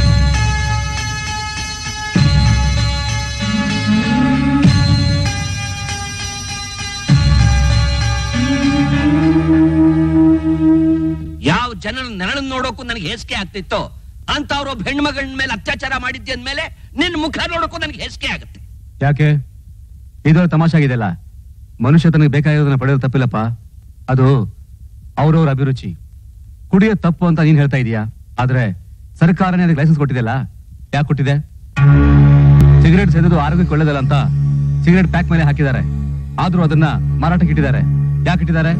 ಯಾವ ಜನರ ನೆರಳನ್ನ ನೋಡೋಕು ನನಗೆ ಹೇಸಿಗೆ ಆಗ್ತಿತ್ತೋ ಅಂತ ಅವ್ರ ಒಬ್ಬ ಹೆಣ್ಮಗಳ ಮೇಲೆ ಅತ್ಯಾಚಾರ ಮಾಡಿದ್ದೆ ಅಂದ್ಮೇಲೆ ನಿನ್ ಮುಖ ನೋಡೋಕು ನನಗೆ ಹೇಸಿಗೆ ಆಗುತ್ತೆ ಯಾಕೆ ಇದು ತಮಾಷಾಗಿದೆಲ್ಲ ಮನುಷ್ಯ ತನಗೆ ಬೇಕಾಗಿರೋದನ್ನ ಪಡೆಯೋದು ತಪ್ಪಿಲ್ಲಪ್ಪ ಅದು ಅವ್ರವ್ರ ಅಭಿರುಚಿ ಕುಡಿಯೋದು ತಪ್ಪು ಅಂತ ನೀನ್ ಹೇಳ್ತಾ ಇದೀಯಾ ಆದ್ರೆ ಸರ್ಕಾರನೇ ಅದಕ್ಕೆ ಲೈಸೆನ್ಸ್ ಕೊಟ್ಟಿದೆಯಲ್ಲ ಯಾಕೆ ಕೊಟ್ಟಿದೆ ಸಿಗರೇಟ್ ಸೇದೋದು ಆರೋಗ್ಯಕ್ಕೆ ಒಳ್ಳೇದಲ್ಲ ಅಂತ ಸಿಗರೇಟ್ ಪ್ಯಾಕ್ ಮೇಲೆ ಹಾಕಿದ್ದಾರೆ ಆದ್ರೂ ಅದನ್ನ ಮಾರಾಟಕ್ಕೆ ಇಟ್ಟಿದ್ದಾರೆ ಯಾಕೆ ಇಟ್ಟಿದ್ದಾರೆ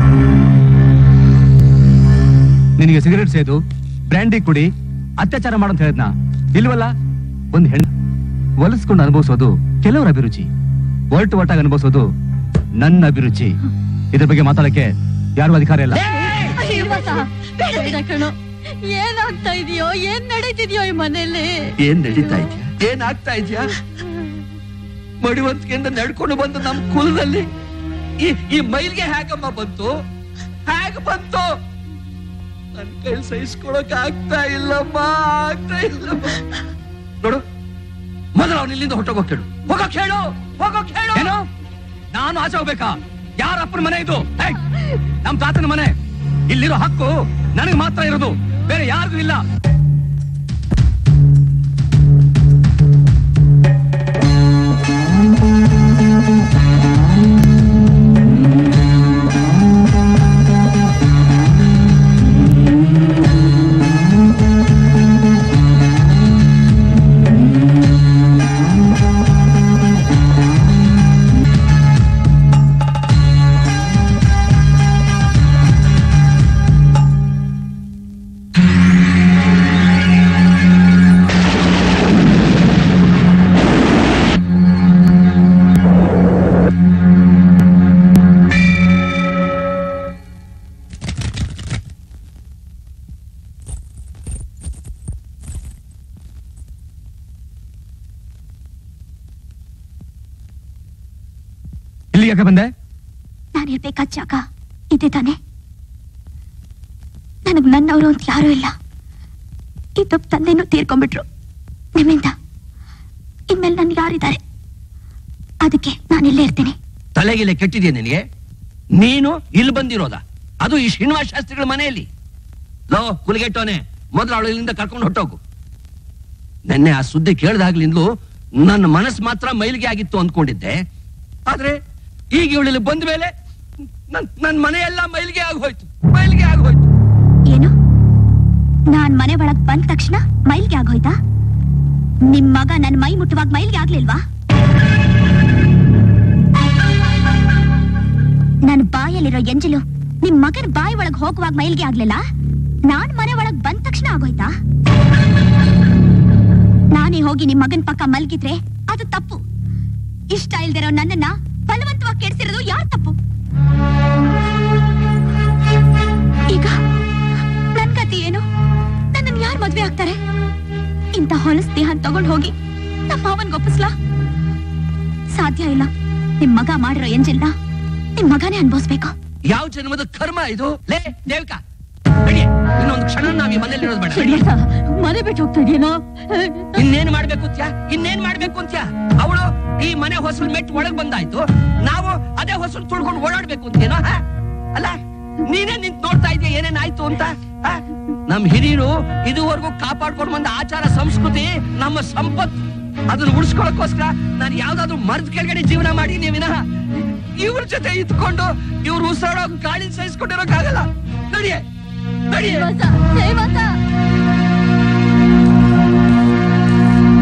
ನಿನಗೆ ಸಿಗರೇಟ್ ಸೇದು ಬ್ರ್ಯಾಂಡಿ ಕುಡಿ ಅತ್ಯಾಚಾರ ಮಾಡಂತ ಹೇಳಿದ್ನ ಇಲ್ವಲ್ಲ ಒಂದ್ ಹೆಣ್ಣು ಒಲಿಸ್ಕೊಂಡು ಅನುಭವಿಸೋದು ಕೆಲವರ ಅಭಿರುಚಿ ಒರ್ಟು ಒಟ್ಟಾಗಿ ಅನುಭವಿಸೋದು ನನ್ನ ಅಭಿರುಚಿ ಇದ್ರ ಬಗ್ಗೆ ಮಾತಾಡಕ್ಕೆ ಯಾರು ಅಧಿಕಾರ ಇಲ್ಲ ಶ್ರೀನಿವಾಸ, ಬೇಡ ಕಣೋ. ಏನಾಗ್ತಾ ಇದೆಯೋ ಏನ್ ನಡೀತಿದ್ಯೋ ಈ ಮನೇಲಿ ಏನ್ ನಡೀತಾ ಇದೆಯಾ ಏನ್ ಆಗ್ತಾ ಇದೆಯಾ ಮಡಿವಂತಿಕೆಯಿಂದ ನಡ್ಕೊಂಡು ಬಂದು ನಮ್ ಕುಲದಲ್ಲಿ ಈ ಈ ಮೈಲ್ಗೆ ಹೇಗಮ್ಮ ಬಂತು ಹೇಗ ಬಂತು ನನ್ ಕೈ ಸಹಿಸ್ಕೊಳಕ್ ಆಗ್ತಾ ಇಲ್ಲಮ್ಮ ಆಗ್ತಾ ಇಲ್ಲಮ್ಮ ನೋಡು ಮೊದಲು ಅವ್ನ ಇಲ್ಲಿಂದ ಹೊಟ್ಟೋಗೋಕ್ ಹೇಳು ಹೋಗೋಕ್ ಹೇಳು ಹೋಗೋಕ್ ಹೇಳು ಏನು ನಾನು ಆಚೆ ಹೋಗ್ಬೇಕಾ ಯಾರ ಅಪ್ಪನ ಮನೆ ಇದು ಏಯ್! ನಮ್ ತಾತನ ಮನೆ ಇಲ್ಲಿರೋ ಹಕ್ಕು ನನಗೆ ಮಾತ್ರ ಇರೋದು ಬೇರೆ ಯಾರಿಗೂ ಇಲ್ಲ ಇಲ್ಲಿ ಯಾಕೆ ಬಂದೆ ನಾನು ಇರ್ಬೇಕಾದ ಜಾಗ ಇದೆ ತಾನೆ ನನಗ್ ನನ್ನವರು ಅಂತ ಯಾರೂ ಇಲ್ಲ ಇದು ತಂದೆನೂ ತೀರ್ಕೊಂಡ್ಬಿಟ್ರು ನಿಮ್ಮಿಂದ ಇನ್ಮೇಲೆ ನನ್ಗೆ ಯಾರಿದ್ದಾರೆ ಅದಕ್ಕೆ ನಾನು ಇಲ್ಲೇ ಇರ್ತೀನಿ ತಲೆಗಿಲೆ ಕೆಟ್ಟಿದ್ಯಾ ನಿನಗೆ ನೀನು ಇಲ್ಲಿ ಬಂದಿರೋದ ಅದು ಈ ಶ್ರೀನಿವಾಸ ಶಾಸ್ತ್ರಿಗಳ ಮನೆಯಲ್ಲಿ ಲೋ ಕುಲಿಗೆಟ್ಟೋನೆ ಮೊದಲು ಅವಳು ಇಲ್ಲಿಂದ ಕರ್ಕೊಂಡು ಹೊಟ್ಟೋಗು ನೆನ್ನೆ ಆ ಸುದ್ದಿ ಕೇಳ್ದಾಗ್ಲಿಂದಲೂ ನನ್ನ ಮನಸ್ಸು ಮಾತ್ರ ಮೈಲಿಗೆ ಆಗಿತ್ತು ಅಂದ್ಕೊಂಡಿದ್ದೆ ಆದ್ರೆ ಈಗ ಇವಳಿಲ್ಲಿ ಬಂದ ಮೇಲೆ ನನ್ ನನ್ ಮನೆಯೆಲ್ಲ ಮೈಲಿಗೆ ಆಗೋಯ್ತು ಮೈಲಿಗೆ ಆಗೋಯ್ತು ಏನು ನಾನ್ ಮನೆ ಒಳಗ್ ಬಂದ ತಕ್ಷಣ ಮೈಲ್ಗೆ ಆಗೋಯ್ತಾ ನಿಮ್ ಮಗ ನನ್ ಮೈ ಮುಟ್ಟುವಾಗ ಮೈಲ್ಗೆ ಆಗ್ಲಿಲ್ವಾ ನನ್ ಬಾಯಲ್ಲಿರೋ ಎಂಜಲು ನಿಮ್ ಮಗನ ಬಾಯಿ ಒಳಗ್ ಹೋಗುವಾಗ ಮೈಲ್ಗೆ ಆಗ್ಲಿಲ್ಲ ನಾನ್ ಮನೆ ಒಳಗ್ ಬಂದ ತಕ್ಷಣ ಆಗೋಯ್ತಾ ನಾನೇ ಹೋಗಿ ನಿಮ್ ಮಗನ್ ಪಕ್ಕ ಮಲ್ಗಿದ್ರೆ ಅದು ತಪ್ಪು ಇಷ್ಟ ಇಲ್ದಿರೋ ನನ್ನನ್ನ ಬಲವಂತವಾಗಿ ಕೆಡ್ಸಿರೋದು ಯಾರ್ ತಪ್ಪು ಈಗ ನನ್ ಗತಿ ಏನು ನನ್ನನ್ ಯಾರ್ ಮದ್ವೆ ಆಗ್ತಾರೆ ಇಂಥ ಹೊಲಸ್ ದೇಹ ತಗೊಂಡ್ ಹೋಗಿ ನಮ್ಮ ಮಾವನ್ಗ್ ಒಪ್ಪಿಸ್ಲಾ ಸಾಧ್ಯ ಇಲ್ಲ ನಿಮ್ ಮಗ ಮಾಡಿರೋ ಎಂಜಿಲ್ನ ನಿಮ್ ಮಗನೇ ಅನ್ಭವಿಸ್ಬೇಕು ಯಾವ ಜನ್ಮದ ಕರ್ಮ ಇದು ಲೇ ದೇವಿಕ ನಡಿ ಇನ್ನೊಂದು ಕ್ಷಣ ನಾವ್ ಈ ಮನೇಲಿ ಇರೋದು ಬೇಡ ನಡಿ. ಮನೆ ಬಿಟ್ಟು ಹೋಗ್ತಾ ಇದೆಯೇನೋ ಇನ್ನೇನ್ ಮಾಡ್ಬೇಕು ಅಂತ್ಯಾ ಇನ್ನೇನ್ ಮಾಡ್ಬೇಕು ಅಂತ್ಯಾ ಅವಳು ಈ ಮನೆ ಹೊಸಲು ಮೆಟ್ಟು ಒಳಗ್ ಬಂದಾಯ್ತು ನಾವು ಅದೇ ಹೊಸಲು ತುಳ್ಕೊಂಡು ಓಡಾಡ್ಬೇಕು ಅಂತೇನೋ ಹ? ಅಲ್ಲ ನೀನೇ ನಿಂತ್ ನೋಡ್ತಾ ಇದೀಯ ಏನೇನ್ ಆಯ್ತು ಅಂತ ಹ? ನಮ್ ಹಿರಿಯರು ಇದುವರೆಗೂ ಕಾಪಾಡ್ಕೊಂಡು ಬಂದ ಆಚಾರ ಸಂಸ್ಕೃತಿ ನಮ್ಮ ಸಂಪತ್ತು ಅದನ್ನ ಉಳಿಸ್ಕೊಳಕ್ಕೋಸ್ಕರ ನಾನು ಯಾವ್ದಾದ್ರು ಮರದ ಕೆಳಗಡೆ ಜೀವನ ಮಾಡೀನಿ ವಿನಃ ಇವ್ರ ಜೊತೆ ಇದ್ಕೊಂಡು ಇವ್ರು ಉಸಿರಾಡೋ ಗಾಳಿ ಸಹಿಸ್ಕೊಂಡಿರೋಕ್ಕಾಗಲ್ಲ ನಡಿಯೇ ನಡಿಯೇ ಶ್ರೀನಿವಾಸ, ಶ್ರೀನಿವಾಸ.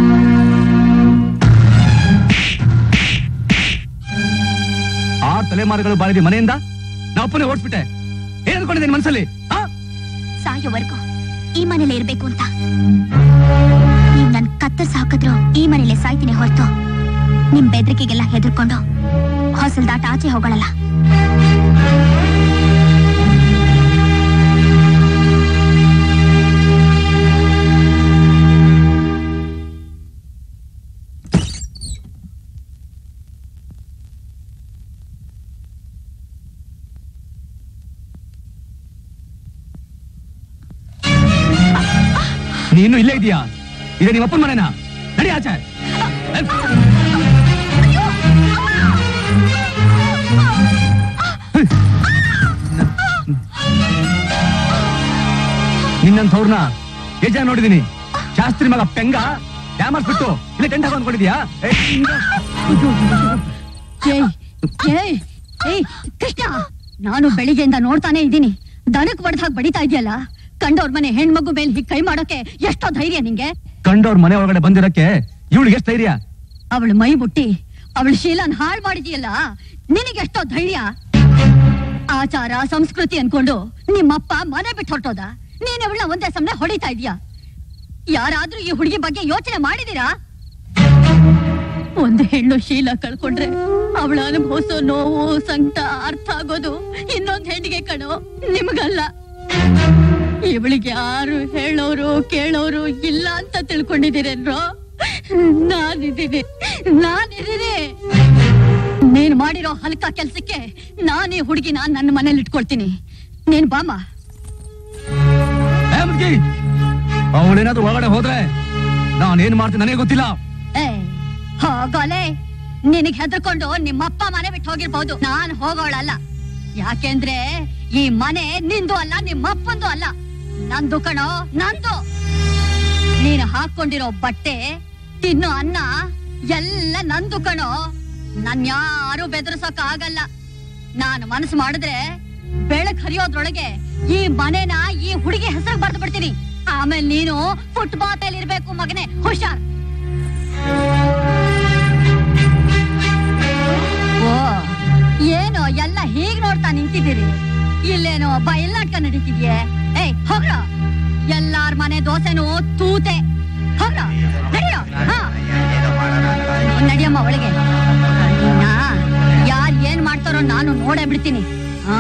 ನೂರಾರು ತಲೆಮಾರುಗಳು ಬಾಳಿದ ಮನೆಯಿಂದ ನಾ ಅಪ್ಪನೇ ಓಡಿಸ್ಬಿಟ್ಟೆ ಏನ್ ಅನ್ಕೊಂಡಿದ್ದೀನಿ ಮನ್ಸಲ್ಲಿ ಆ? ಸಾಯೋವರೆಗೂ ಈ ಮನೇಲೆ ಇರ್ಬೇಕು ಅಂತ ನೀವ್ ನನ್ ಕತ್ತರ್ಸ್ ಹಾಕಿದ್ರು ಈ ಮನೇಲೆ ಸಾಯ್ತೀನಿ ಹೊರತು ನಿಮ್ ಬೆದರಿಕೆಗೆಲ್ಲ ಹೆದರ್ಕೊಂಡು ಹೊಸಲ್ ದಾಟ ಆಚೆ ಹೋಗಳಲ್ಲ ನೀನು ಇಲ್ಲೇ ಇದೀಯಾ ಇದೆ ನಿಮ್ಮ ಅಪ್ಪನ ಮನೆನಾ ನಡಿ ಆಚೆ ಏ, ನಿನ್ನಂಥವ್ರನ್ನ ಏಜ ನೋಡಿದೀನಿ ಶಾಸ್ತ್ರಿ ಮಗ ಪೆಂಗ ಡ್ಯಾಮರ್ಸ್ ಬಿಟ್ಟು ಇಲ್ಲೇ ಟೆಂಟ್ ಹಾಕಿ ಅನ್ಕೊಂಡಿದ್ಯಾ ಏ, ಏಯ್ ಏಯ್ ಏಯ್ ಕೃಷ್ಣ ನಾನು ಬೆಳಿಗ್ಗೆಯಿಂದ ನೋಡ್ತಾನೆ ಇದ್ದೀನಿ ದನಕ್ ಬಡ್ದ ಹಾಗೆ ಬಡಿತಾ ಇದೆಯಲ್ಲ ಕಂಡೋರ್ ಮನೆ ಹೆಣ್ಮಗು ಮೇಲೆ ಹೀಗ್ ಕೈ ಮಾಡೋಕೆ ಎಷ್ಟೋ ಧೈರ್ಯ ನಿಂಗೆ ಕಂಡವ್ರ ಮನೆ ಒಳಗಡೆ ಬಂದಿರಕ್ಕೆ ಇವಳಿಗೆ ಎಷ್ಟು ಧೈರ್ಯ ಅವಳ ಮೈ ಮುಟ್ಟಿ ಅವಳ ಶೀಲನ್ ಹಾಳ್ ಮಾಡಿದ್ಯಲ್ಲ ನಿನಗೆಷ್ಟೋ ಧೈರ್ಯ ಆಚಾರ ಸಂಸ್ಕೃತಿ ಅನ್ಕೊಂಡು ನಿಮ್ಮಪ್ಪ ಮನೆ ಬಿಟ್ಟು ಹೊರಟೋದ ನೀನ್ ಅವಳನ್ನ ಒಂದೇ ಸಮನೆ ಹೊಡಿತಾ ಇದೀಯ ಯಾರಾದ್ರೂ ಈ ಹುಡುಗಿ ಬಗ್ಗೆ ಯೋಚನೆ ಮಾಡಿದೀರಾ ಒಂದು ಹೆಣ್ಣು ಶೀಲ ಕಳ್ಕೊಂಡ್ರೆ ಅವಳ ಅನುಭವಿಸೋ ನೋವು ಸಂಕಟ ಅರ್ಥ ಆಗೋದು ಇನ್ನೊಂದ್ ಹೆಣ್ಣಿಗೆ ಕಣೋ ನಿಮಗಲ್ಲ ಇವಳಿಗೆ ಯಾರು ಹೇಳೋರು ಕೇಳೋರು ಇಲ್ಲ ಅಂತ ತಿಳ್ಕೊಂಡಿದ್ದೀರೇನ್ರೋ ನಾನಿದ್ದೀನಿ ನಾನಿದ್ದೀನಿ ನೀನ್ ಮಾಡಿರೋ ಹಲ್ಕ ಕೆಲ್ಸಕ್ಕೆ ನಾನೇ ಹುಡುಗಿನ ನನ್ನ ಮನೇಲಿ ಇಟ್ಕೊಳ್ತೀನಿ ನೀನ್ ಬಾಮ ಅವಳೇನಾದ್ರೂ ಒಳಗಡೆ ಹೋದ್ರೆ ನಾನೇನ್ ಮಾಡ್ತೀನಿ ನನಗೆ ಗೊತ್ತಿಲ್ಲ ಏ ಹೋಗೋಲೆ ನಿನಗ್ ಹೆದರ್ಕೊಂಡು ನಿಮ್ಮಪ್ಪ ಮನೆ ಬಿಟ್ಟು ಹೋಗಿರ್ಬೋದು ನಾನ್ ಹೋಗೋಳಲ್ಲ ಯಾಕೆಂದ್ರೆ ಈ ಮನೆ ನಿಂದು ಅಲ್ಲ ನಿಮ್ಮಪ್ಪಂದು ಅಲ್ಲ ನಂದು ಕಣೋ ನಂದು ನೀನು ಹಾಕೊಂಡಿರೋ ಬಟ್ಟೆ ತಿನ್ನೋ ಅನ್ನ ಎಲ್ಲ ನಂದು ಕಣೋ ನನ್ ಯಾರು ಬೆದರ್ಸೋಕ್ ಆಗಲ್ಲ ನಾನು ಮನಸ್ಸು ಮಾಡಿದ್ರೆ ಬೆಳಕ್ ಹರಿಯೋದ್ರೊಳಗೆ ಈ ಮನೆನ ಈ ಹುಡುಗಿ ಹೆಸರು ಬರ್ದು ಬಿಡ್ತೀನಿ ಆಮೇಲೆ ನೀನು ಫುಟ್ಬಾಲ್ ಅಲ್ಲಿ ಇರ್ಬೇಕು ಮಗನೇ ಹುಷಾರ್ ಓ ಏನೋ ಎಲ್ಲ ಹೀಗ್ ನೋಡ್ತಾ ನಿಂತಿದ್ದೀರಿ ಇಲ್ಲೇನೋ ಬಯಲಾಟ ನಡೀತಿದ್ಯೆ ಏಯ್ ಹೋಗ್ರ ಎಲ್ಲಾರ್ ಮನೆ ದೋಸೆನೂ ತೂತೆ ಹೋಗ್ರ ನಡಿಯೋ ಹಾ ನೀನ್ ನಡಿಯಮ್ಮ ಒಳಗೆ ಯಾರ್ ಏನ್ ಮಾಡ್ತಾರೋ ನಾನು ನೋಡೇ ಬಿಡ್ತೀನಿ ಹಾ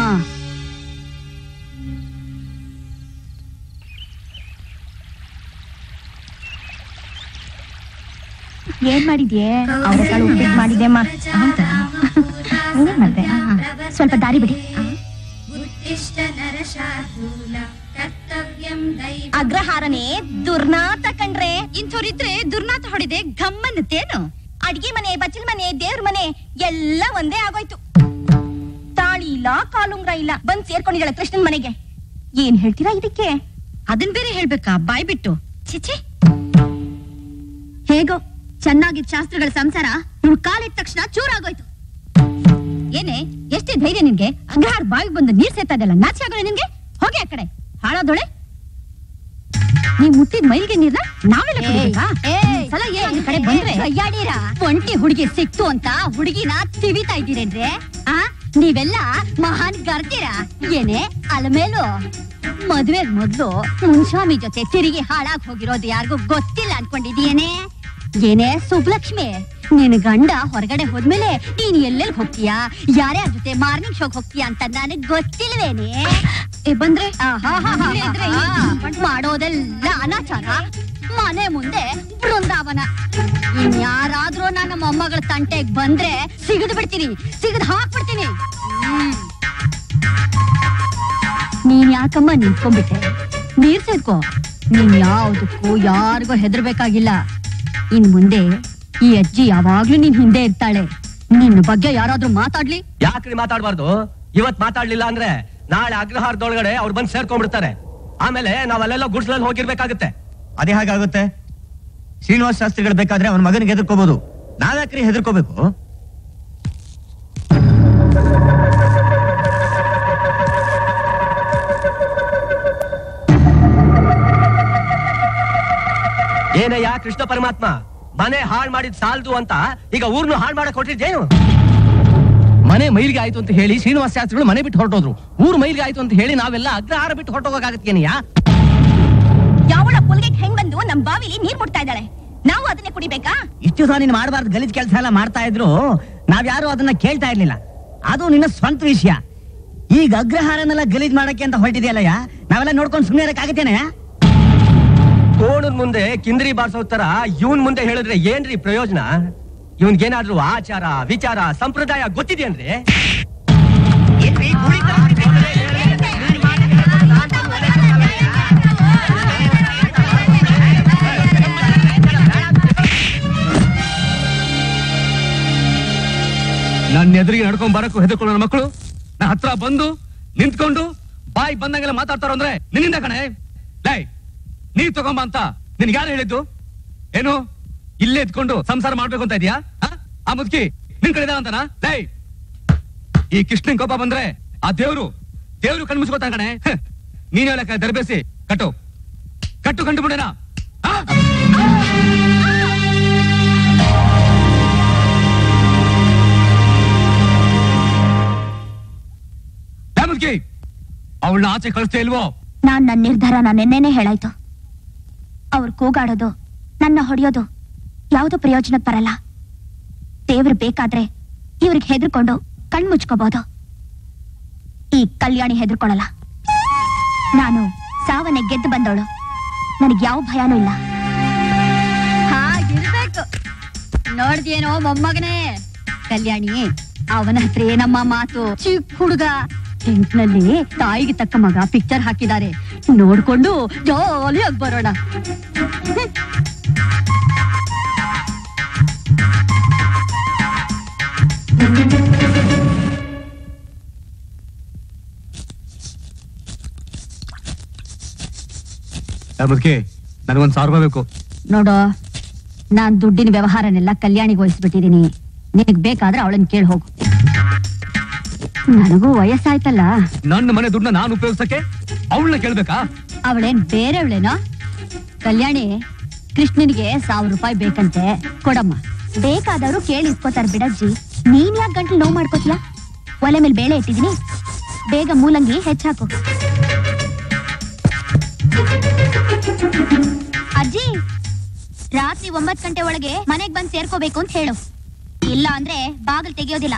ಏನ್ ಮಾಡಿದ್ಯೆ ಅವರೆಕಾಳು ಉಪ್ಪಿಟ್ಟು ಮಾಡಿದ್ದೆ ಅಮ್ಮ ಹೌದಾ ಏನ್ ಮಾಡ್ದೆ ಸ್ವಲ್ಪ ದಾರಿ ಬಿಡಿ ಅಗ್ರಹಾರನೇ ದುರ್ನಾತ ಕಂಡ್ರೆ ಇಂಥವ್ರಿದ್ರೆ ದುರ್ನಾತ ಹೊಡೆದೆ ಗಮ್ಮನ್ನುತ್ತೇನು ಅಡ್ಗೆ ಮನೆ ಬಚ್ಚಲ್ ಮನೆ ದೇವ್ರ ಮನೆ ಎಲ್ಲ ಒಂದೇ ಆಗೋಯ್ತು ತಾಳಿ ಇಲ್ಲ ಕಾಲುಂಗ್ರ ಇಲ್ಲ ಬಂದ್ ಸೇರ್ಕೊಂಡಿದ್ದಾಳೆ ಕೃಷ್ಣನ್ ಮನೆಗೆ ಏನ್ ಹೇಳ್ತೀರಾ ಇದಕ್ಕೆ ಅದನ್ ಬೇರೆ ಹೇಳ್ಬೇಕಾ ಬಾಯ್ ಬಿಟ್ಟು ಚಿಚಿ ಹೇಗೋ ಚೆನ್ನಾಗಿದ್ ಶಾಸ್ತ್ರಗಳ ಸಂಸಾರ ಇವ್ಳು ಕಾಲಿಟ್ಟ ತಕ್ಷಣ ಚೂರಾಗೋಯ್ತು ಏನೇ ಎಷ್ಟೇ ಧೈರ್ಯ ನಿನ್ಗೆ ಅಗ್ರಹಾರ ಬಾವಿಗೆ ಬಂದು ನೀರ್ ಸೇರ್ತಾ ಇದೆಯಲ್ಲ ನಾಚಿ ಆಗೋಳೆ ನಿನ್ಗೆ ಹೋಗಿ ಆ ಕಡೆ ಹಾಳಾದೋಳೆ ನೀವ್ ಮುಟ್ಟಿದ ಮೈಲ್ಗೆ ನೀರ್ನ ನಾವೆಲ್ಲ ಕುಡಿಬೇಕಾ? ಈ ಸಲ ಏನ್ ಈ ಕಡೆ ಬಂದ್ರೆ ಒಂಟಿ ಹುಡುಗಿ ಸಿಕ್ತು ಅಂತ ಹುಡುಗಿನ ತಿವಿತಾ ಇದ್ದೀರೇನ್ರೆ ಆ ನೀವೆಲ್ಲ ಮಹಾನ್ ಗರ್ತೀರಾ ಏನೇ ಅಲ್ಮೇಲು ಮದ್ವೆ ಮೊದ್ಲು ಮುನ್ಸ್ವಾಮಿ ಜೊತೆ ತಿರುಗಿ ಹಾಳಾಗ್ ಹೋಗಿರೋದು ಯಾರಿಗೂ ಗೊತ್ತಿಲ್ಲ ಅನ್ಕೊಂಡಿದೀಯೇನೆ ಏನೇ ಸುಬ್ಲಕ್ಷ್ಮಿ ನಿನ್ ಗಂಡ ಹೊರಗಡೆ ಹೋದ್ಮೇಲೆ ನೀನ್ ಎಲ್ಲೆಲ್ ಹೋಗ್ತೀಯಾ ಯಾರ್ಯಾರ ಜೊತೆ ಮಾರ್ನಿಂಗ್ ಶೋಕ್ ಹೋಗ್ತೀಯಾ ಅಂತ ನನಗ್ ಗೊತ್ತಿಲ್ವೇನೆ ಏ ಬಂದ್ರೆ ಮಾಡೋದೆಲ್ಲ ಅನಾಚಾರ ಮನೆ ಮುಂದೆ ಬೃಂದಾವನ ಇನ್ಯಾರಾದ್ರೂ ನನ್ನ ಮೊಮ್ಮಗಳ ತಂಟೆಗ್ ಬಂದ್ರೆ ಸಿಗದ್ ಬಿಡ್ತೀನಿ ಸಿಗದ್ ಹಾಕ್ಬಿಡ್ತೀನಿ ಹ್ಮ್. ನೀನ್ ಯಾಕಮ್ಮ ನಿಂತ್ಕೊಂಡ್ಬಿಟ್ಟೆ ನೀರ್ ಸೇರ್ಕೋ ನೀನ್ ಯಾವ್ದಕ್ಕೂ ಯಾರಿಗೂ ಹೆದರ್ಬೇಕಾಗಿಲ್ಲ ಇನ್ ಮುಂದೆ ಈ ಅಜ್ಜಿ ಯಾವಾಗ್ಲೂ ನಿನ್ ಹಿಂದೆ ಇರ್ತಾಳೆ ನಿನ್ನ ಬಗ್ಗೆ ಯಾರಾದ್ರೂ ಮಾತಾಡ್ಲಿ ಯಾಕ್ರಿ ಮಾತಾಡ್ಬಾರ್ದು ಇವತ್ ಮಾತಾಡ್ಲಿಲ್ಲ ಅಂದ್ರೆ ನಾಳೆ ಅಗ್ರಹಾರದೊಳಗಡೆ ಅವ್ರು ಬಂದು ಸೇರ್ಕೊಂಡ್ಬಿಡ್ತಾರೆ ಆಮೇಲೆ ನಾವಲ್ಲೆಲ್ಲ ಗುಡ್ಸ್ಲಲ್ಲಿ ಹೋಗಿರ್ಬೇಕಾಗುತ್ತೆ ಅದೇ ಹಾಗಾಗುತ್ತೆ ಶ್ರೀನಿವಾಸ ಶಾಸ್ತ್ರಿಗಳು ಬೇಕಾದ್ರೆ ಅವನ ಮಗನಿಗೆ ಹೆದರ್ಕೋಬಹುದು ನಾವ್ಯಾಕ್ರಿ ಹೆದರ್ಕೋಬೇಕು ಏನಯ್ಯ ಕೃಷ್ಣ ಪರಮಾತ್ಮ ಮನೆ ಹಾಳ್ ಮಾಡಿದ್ ಸಾಲ್ದು ಅಂತ ಈಗ ಊರ್ನು ಹಾಳ್ ಮಾಡಕ್ ಕೊಟ್ಟಿದ್ದೇನು ಮನೆ ಮೈಲಿಗೆ ಆಯ್ತು ಅಂತ ಹೇಳಿ ಶ್ರೀನಿವಾಸ ಶಾಸ್ತ್ರಿಗಳು ಮನೆ ಬಿಟ್ಟು ಹೊರಟೋದ್ರು ಊರ್ ಮೈಲಿಗೆ ಆಯ್ತು ಅಂತ ಹೇಳಿ ನಾವೆಲ್ಲ ಅಗ್ರಹಾರ ಬಿಟ್ಟು ಹೊರಟೋಗಕ್ಕಾಗತ್ತೇನಿಯಾ ಯಾವಳ ಪುಲ್ಗೆ ಹೆಂಗ್ ಬಂದು ನಮ್ ಬಾವಿಲಿ ನೀರ್ ಮುಟ್ತಾ ಇದ್ದಾಳೆ ನಾವು ಅದನ್ನೇ ಕುಡಿಬೇಕಾ ಇಷ್ಟು ಸಹ ನೀನು ಮಾಡಬಾರ್ದು ಗಲೀಜ್ ಕೆಲಸ ಎಲ್ಲ ಮಾಡ್ತಾ ಇದ್ರು ನಾವ್ಯಾರು ಅದನ್ನ ಕೇಳ್ತಾ ಇರ್ಲಿಲ್ಲ ಅದು ನಿನ್ನ ಸ್ವಂತ ವಿಷಯ ಈಗ ಅಗ್ರಹಾರನೆಲ್ಲ ಗಲೀಜ್ ಮಾಡಕ್ಕೆ ಅಂತ ಹೊರಟಿದೆಯಲ್ಲಯ್ಯ ನಾವೆಲ್ಲ ನೋಡ್ಕೊಂಡು ಸುಮ್ಮನೆ ಇರಕ್ಕಾಗತ್ತೇನೆ ಕೋಣದ ಮುಂದೆ ಕಿಂದ್ರಿ ಬಾರ್ಸೋ ತರ ಇವನ್ ಮುಂದೆ ಹೇಳಿದ್ರೆ ಏನ್ರಿ ಪ್ರಯೋಜನ ಇವನ್ಗೇನಾದ್ರೂ ಆಚಾರ ವಿಚಾರ ಸಂಪ್ರದಾಯ ಗೊತ್ತಿದೆಯನ್ರಿ ನನ್ನ ಎದುರಿಗೆ ನಡ್ಕೊಂಡ್ ಬರಕ್ಕೂ ಹೆದರ್ಕೊಳ್ಳೋ ನನ್ನ ಮಕ್ಕಳು ನನ್ನ ಹತ್ರ ಬಂದು ನಿಂತ್ಕೊಂಡು ಬಾಯಿ ಬಂದಂಗೆಲ್ಲ ಮಾತಾಡ್ತಾರ ಅಂದ್ರೆ ನಿನ್ನಿಂದ ಕಣೆ ಲೈ ನೀರ್ ತಗೊಂಬ ಅಂತ ನಿನ್ಗೆ ಯಾರು ಹೇಳಿದ್ದು ಏನು ಇಲ್ಲೇ ಎತ್ಕೊಂಡು ಸಂಸಾರ ಮಾಡ್ಬೇಕು ಅಂತ ಇದೀಯಾ ಆ? ಆ ಮುದುಕಿ ನಿನ್ ಕಡೆ ಅಂತನಾ ಲೈ ಈ ಕೃಷ್ಣನ್ ಕೋಪ ಬಂದ್ರೆ ಆ ದೇವ್ರು ದೇವ್ರು ಕಣ್ ಮುಚ್ಕೋತಾನ ಕಣೆ ಹ. ನೀನ್ ಹೇಳಕ್ಕ ದರ್ಬೇಸಿ ಕಟ್ಟು ಕಟ್ಟು ಕಂಡು ಬಿಡೇನಾ ಮುದುಕಿ ಅವಳನ್ನ ಆಚೆ ಕಳಿಸ್ತೇ ಇಲ್ವೋ ನಾನ್ ನನ್ನ ನಿರ್ಧಾರ ನಾನು ನಿನ್ನೆನೆ ಹೇಳಾಯ್ತು ಅವ್ರು ಕೂಗಾಡೋದು ನನ್ನ ಹೊಡೆಯೋದು ಯಾವ್ದು ಪ್ರಯೋಜನಕ್ಕೆ ಬರಲ್ಲ ದೇವ್ರು ಬೇಕಾದ್ರೆ ಇವ್ರಿಗೆ ಹೆದರ್ಕೊಂಡು ಕಣ್ ಮುಚ್ಕೋಬಹುದು ಈ ಕಲ್ಯಾಣಿ ಹೆದರ್ಕೊಳ್ಳಲ್ಲ ನಾನು ಸಾವನ್ನೇ ಗೆದ್ದು ಬಂದವಳು ನನಗೆ ಯಾವ ಭಯನೂ ಇಲ್ಲ ಹಾಗಿರ್ಬೇಕು ನೋಡ್ದೇನೋ ಮೊಮ್ಮಗನೇ ಕಲ್ಯಾಣಿ ಅವನ ಹತ್ರ ಏನಮ್ಮ ಮಾತು ಚಿಕ್ಕ ಹುಡುಗ ಟೆಂಟ್ನಲ್ಲಿ ತಾಯಿಗೆ ತಕ್ಕ ಮಗ ಪಿಕ್ಚರ್ ಹಾಕಿದ್ದಾರೆ ನೋಡ್ಕೊಂಡು ಜಾಲಿಯಾಗಿ ಬರೋಣ ಮುದುಕಿ ನನಗೊಂದ್ ಸಾವಿರ ರೂಪಾಯಿ ಬೇಕು ನೋಡೋ ನಾನ್ ದುಡ್ಡಿನ ವ್ಯವಹಾರನೆಲ್ಲ ಕಲ್ಯಾಣಿಗೆ ವಹಿಸ್ಬಿಟ್ಟಿದೀನಿ ನಿನಗ್ ಬೇಕಾದ್ರೆ ಅವಳನ್ನ ಕೇಳಿ ಹೋಗು ನನಗೂ ವಯಸ್ಸಾಯ್ತಲ್ಲ ನನ್ನ ಮನೆ ದುಡ್ಡನ್ನ ನಾನು ಉಪಯೋಗಿಸಕ್ಕೆ ಅವಳನ್ನ ಕೇಳ್ಬೇಕಾ ಅವಳೇನ್ ಬೇರೆಯವಳೇನೋ ಕಲ್ಯಾಣಿ ಕೃಷ್ಣನಿಗೆ ಸಾವಿರ ರೂಪಾಯಿ ಬೇಕಂತೆ ಕೊಡಮ್ಮ ಬೇಕಾದವರು ಕೇಳಿ ಇಸ್ಕೋತಾರ ಬಿಡಜ್ಜಿ ನೀನ್ ಯಾಕೆ ಗಂಟ್ಲು ನೋವು ಮಾಡ್ಕೋತೀಯ ಒಲೆ ಮೇಲೆ ಬೇಳೆ ಇಟ್ಟಿದೀನಿ ಬೇಗ ಮೂಲಂಗಿ ಹೆಚ್ಚಾಕು ಅಜ್ಜಿ ರಾತ್ರಿ ಒಂಬತ್ ಗಂಟೆ ಒಳಗೆ ಮನೆಗ್ ಬಂದ್ ಸೇರ್ಕೋಬೇಕು ಅಂತ ಹೇಳು ಇಲ್ಲ ಅಂದ್ರೆ ಬಾಗಿಲು ತೆಗಿಯೋದಿಲ್ಲ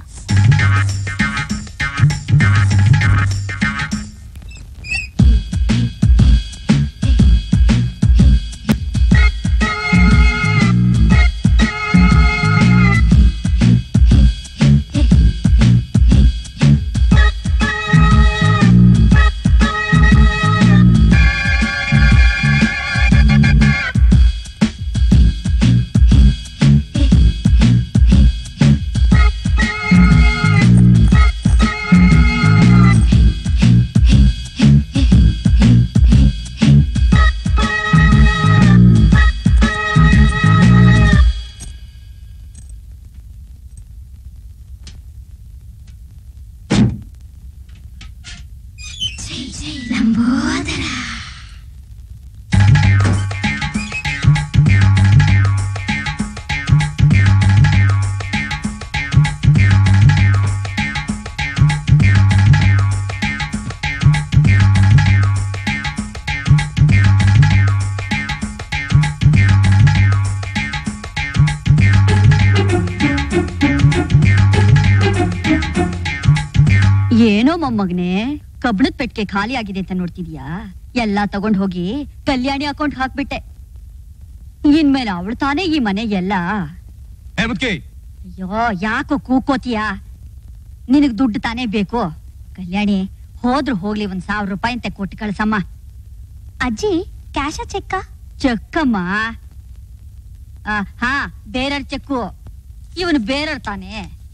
ಏನೋ ಮೊಮ್ಮಗನೆ ಕಬ್ಬಣದ ಪೆಟ್ಟಿಗೆ ಖಾಲಿ ಆಗಿದೆ ಅಂತ ನೋಡ್ತಿದ್ಯಾ ಎಲ್ಲಾ ತಗೊಂಡ್ ಹೋಗಿ ಕಲ್ಯಾಣಿ ಅಕೌಂಟ್ ಹಾಕ್ಬಿಟ್ಟೆ ಇನ್ಮೇಲೆ ಅವಳು ತಾನೇ ಈ ಮನೆ ಎಲ್ಲ ಏ ಮುದ್ಕಿ ಅಯ್ಯೋ ಯಾಕೋ ಕೂಕೋತಿಯಾ ನಿನಗ್ ದುಡ್ಡು ತಾನೇ ಬೇಕು ಕಲ್ಯಾಣಿ ಹೋದ್ರು ಹೋಗ್ಲಿ ಒಂದ್ ಸಾವಿರ ರೂಪಾಯಿ ಅಂತ ಕೊಟ್ಟು ಕಳ್ಸಮ್ಮ ಅಜ್ಜಿ ಕ್ಯಾಶ ಚೆಕ್ಕ ಚೆಕ್ಕಮ್ಮ ಆ, ಹಾ ಬೇರೆಯವ್ರ ಚೆಕ್ಕು ಇವನು ಬೇರೆಯವ್ರ ತಾನೇ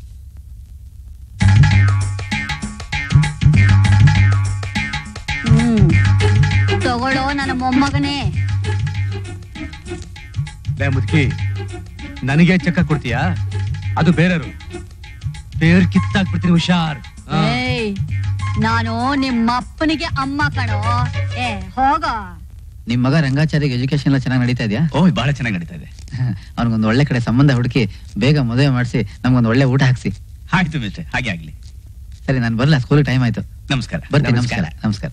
ಹ್ಮ್ ತಗೊಳ್ಳೋ ನನ್ನ ಮೊಮ್ಮಗನೇ ಲೇ ಮುದುಕಿ ನನಗೆ ಚೆಕ್ಕ ಕೊಡ್ತೀಯಾ ಅದು ಬೇರೆರು ಬೇರ್ ಕಿತ್ತಾಕ್ಬಿಡ್ತೀನಿ ಹುಷಾರ್ ಆ. ಏಯ್ ನಾನು ನಿಮ್ಮ ಅಪ್ಪನಿಗೆ ಅಮ್ಮ ಕಣೋ ಏ ಹೋಗೋ ನಿಮ್ ಮಗ ರಂಗಾಚಾರ್ಯ ಎಜುಕೇಶನ್ ಎಲ್ಲ ಚೆನ್ನಾಗಿ ನಡೀತಾ ಇದೆಯಾ ಓ ಬಹಳ ಚೆನ್ನಾಗಿ ನಡೀತಾ ಇದೆ ಅವ್ನಿಗೊಂದು ಒಳ್ಳೆ ಕಡೆ ಸಂಬಂಧ ಹುಡುಕಿ ಬೇಗ ಮದುವೆ ಮಾಡಿಸಿ ನಮ್ಗೊಂದು ಒಳ್ಳೆ ಊಟ ಹಾಕ್ಸಿ ಆಯ್ತು ಮಿಸ್ಟರ್ ಹಾಗೆ ಆಗ್ಲಿ ಸರಿ ನಾನು ಬರಲ್ಲ ಸ್ಕೂಲ್ ಟೈಮ್ ಆಯ್ತು ನಮಸ್ಕಾರ ಬರ್ತೀನಿ ನಮಸ್ಕಾರ ನಮಸ್ಕಾರ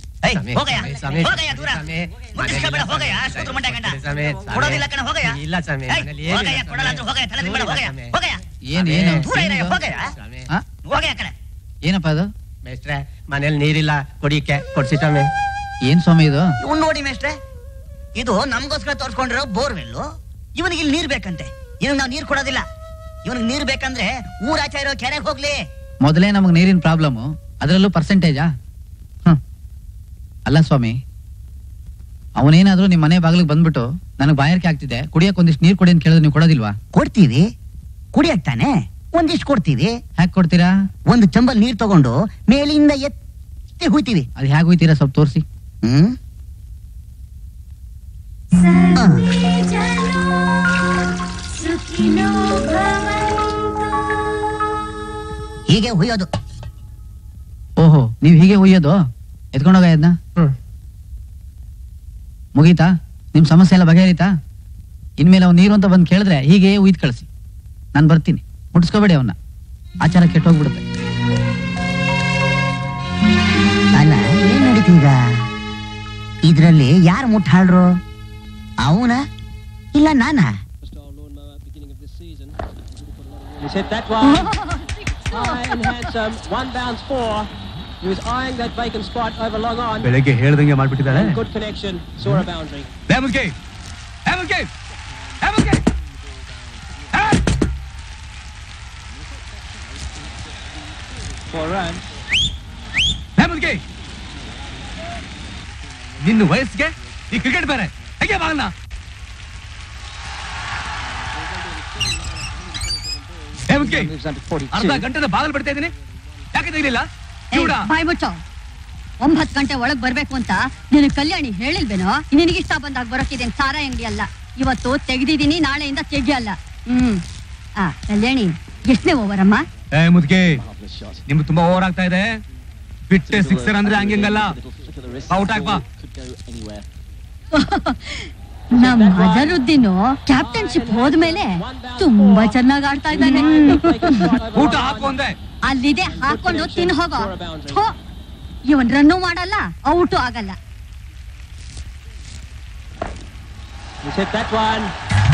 ಏನ್ ಏನು ಆ? ಏನಪ್ಪ ಅದು ಮೇಸ್ಟ್ರೆ ಮನೇಲಿ ನೀರಿಲ್ಲ ಕುಡಿಯಕ್ಕೆ ಕೊಡ್ಸಿ ಸ್ವಾಮಿ ಏನ್ ಸ್ವಾಮಿ ಇದು ಇವ್ನ್ ನೋಡಿ ಮೇಷ್ಟ್ರೆ ಇದು ನಮ್ಗೋಸ್ಕರ ತೋರ್ಸ್ಕೊಂಡಿರೋ ಬೋರ್ವೆಲ್ಲು ಇವನಿಗೆ ಇಲ್ಲಿ ನೀರ್ ಬೇಕಂತೆ ಇವನಿಗೆ ನಾವು ನೀರ್ ಕೊಡೋದಿಲ್ಲ ಇವನಿಗೆ ನೀರ್ ಬೇಕಂದ್ರೆ ಊರಾಚೆ ಇರೋ ಕೆರೆಗೆ ಹೋಗ್ಲಿ ಮೊದಲೇ ನಮಗ್ ನೀರಿನ ಪ್ರಾಬ್ಲಮ್ ಅದರಲ್ಲೂ ಪರ್ಸೆಂಟೇಜಾ ಹ್ಮ್ ಅಲ್ಲ ಸ್ವಾಮಿ ಅವನೇನಾದ್ರೂ ನಿಮ್ ಮನೆ ಬಾಗಿಲಿಗೆ ಬಂದ್ಬಿಟ್ಟು ನನಗೆ ಬಾಯಾರಿಕೆ ಆಗ್ತಿದೆ ಕುಡಿಯಕ್ ಒಂದಿಷ್ಟು ನೀರ್ ಕೊಡಿ ಅಂತ ಕೇಳಿದ್ರೆ ನೀವು ಕೊಡೋದಿಲ್ವಾ ಕೊಡ್ತೀವಿ ಕುಡಿಯಕ್ ತಾನೆ ಒಂದಿಷ್ಟು ಕೊಡ್ತೀವಿ ಹ್ಯಾಕ್ ಕೊಡ್ತೀರಾ ಒಂದು ಚಂಬಲ್ ನೀರ್ ತಗೊಂಡು ಮೇಲಿಂದ ಎತ್ತಿ ಹುಯ್ತೀವಿ ಅದು ಹೇಗೆ ಹೋಯ್ತೀರಾ ಸ್ವಲ್ಪ ತೋರಿಸಿ ಹ್ಮ್ ಆ. ಹೀಗೆ ಹುಯ್ಯೋದು ಓಹೋ ನೀವ್ ಹೀಗೆ ಹುಯ್ಯೋದು ಎತ್ಕೊಂಡೋಗ ಅದನ್ನ ಹ್ಮ್. ಮುಗೀತಾ ನಿಮ್ ಸಮಸ್ಯೆ ಎಲ್ಲ ಬಗೆಹರಿತಾ ಇನ್ಮೇಲೆ ಅವ್ನು ನೀರು ಅಂತ ಬಂದು ಕೇಳಿದ್ರೆ ಹೀಗೆ ಉಯ್ದು ಕಳಿಸಿ ನಾನು ಬರ್ತೀನಿ ಮುಟ್ಟಿಸ್ಕೋಬೇಡಿ ಅವನ್ನ ಆಚಾರ ಕೆಟ್ಟೋಗ್ಬಿಡುತ್ತೆ ಅಲ್ಲ ಏನ್ ನಡೀತು ಈಗ ಇದ್ರಲ್ಲಿ ಯಾರು ಮುಟ್ಟ ಹಾಳ್ರು ಅವನ ಇಲ್ಲ ನಾನಾ He's hit that one. High and handsome. One bounce four. He was eyeing that vacant spot over long on. ಬೆಳಗ್ಗೆ ಹೇಳ್ದಂಗೆ ಮಾಡ್ಬಿಟ್ಟಿದ್ದಾಳೆ And good connection. Saw a boundary. ಲೇಮನ್ಗೆ ಲೇಮನ್ಗೆ ಲೇಮನ್ಗೆ For run. ಲೇಮನ್ಗೆ ನಿನ್ನ ವಯಸ್ಸಿಗೆ ಈ ಕ್ರಿಕೆಟ್ ಬೇರೆ ಹೇಗೆ ಬಾಗಲ್ಲ ಲೇಮನ್ಗೆ Moves under ಅರ್ಧ 42. ಗಂಟೆದ ಬಾಗಲ್ ಬಿಡ್ತಾ ಇದೀನಿ ಯಾಕೆ ತೆಗಿಲಿಲ್ಲ ಕಿವುಡ ಬಾಯ್ ಮುಚ್ಚೋ ಒಂಬತ್ ಗಂಟೆ ಒಳಗ್ ಬರ್ಬೇಕು ಅಂತ ನಿನ್ ಕಲ್ಯಾಣಿ ಹೇಳಿಲ್ವೇನೋ ನಿನಗಿಷ್ಟ ಬಂದಾಗ ಬರೋಕಿದೇನ್ ಸಾರ ಅಂಗಡಿ ಅಲ್ಲ ಇವತ್ತು ತೆಗ್ದಿದೀನಿ ನಾಳೆಯಿಂದ ತೆಗಿಯಲ್ಲ ಹ್ಮ್ ಆ ಕಲ್ಯಾಣಿ ಎಷ್ಟನೇ ಓವರ್ ಅಮ್ಮ ಏ ಮುದ್ಕೆ ನಿಮ್ಗೆ ತುಂಬಾ ಓವರ್ ಆಗ್ತಾ ಇದೆ ಬಿಟ್ಟೆ ಸಿಕ್ಸರ್ ಅಂದ್ರೆ ಹಂಗಿಂಗಲ್ಲ ಔಟ್ ಆಗ್ಬಾ Could go anywhere. ನಮ್ ಅಜರುದ್ದೀನ್ ಕ್ಯಾಪ್ಟನ್ಶಿಪ್ ಹೋದ್ಮೇಲೆ ತುಂಬಾ ಚೆನ್ನಾಗ್ ಆಡ್ತಾ ಇದ್ದಾನೆ ಊಟ ಹಾಕು ಅಂದೆ ಅಲ್ಲಿದೆ ಹಾಕೊಂಡು ತಿನ್ ಹೋಗೋ ಥೋ, ಇವನ್ ರನ್ನು ಮಾಡಲ್ಲ ಔಟು ಆಗಲ್ಲ He's hit that one.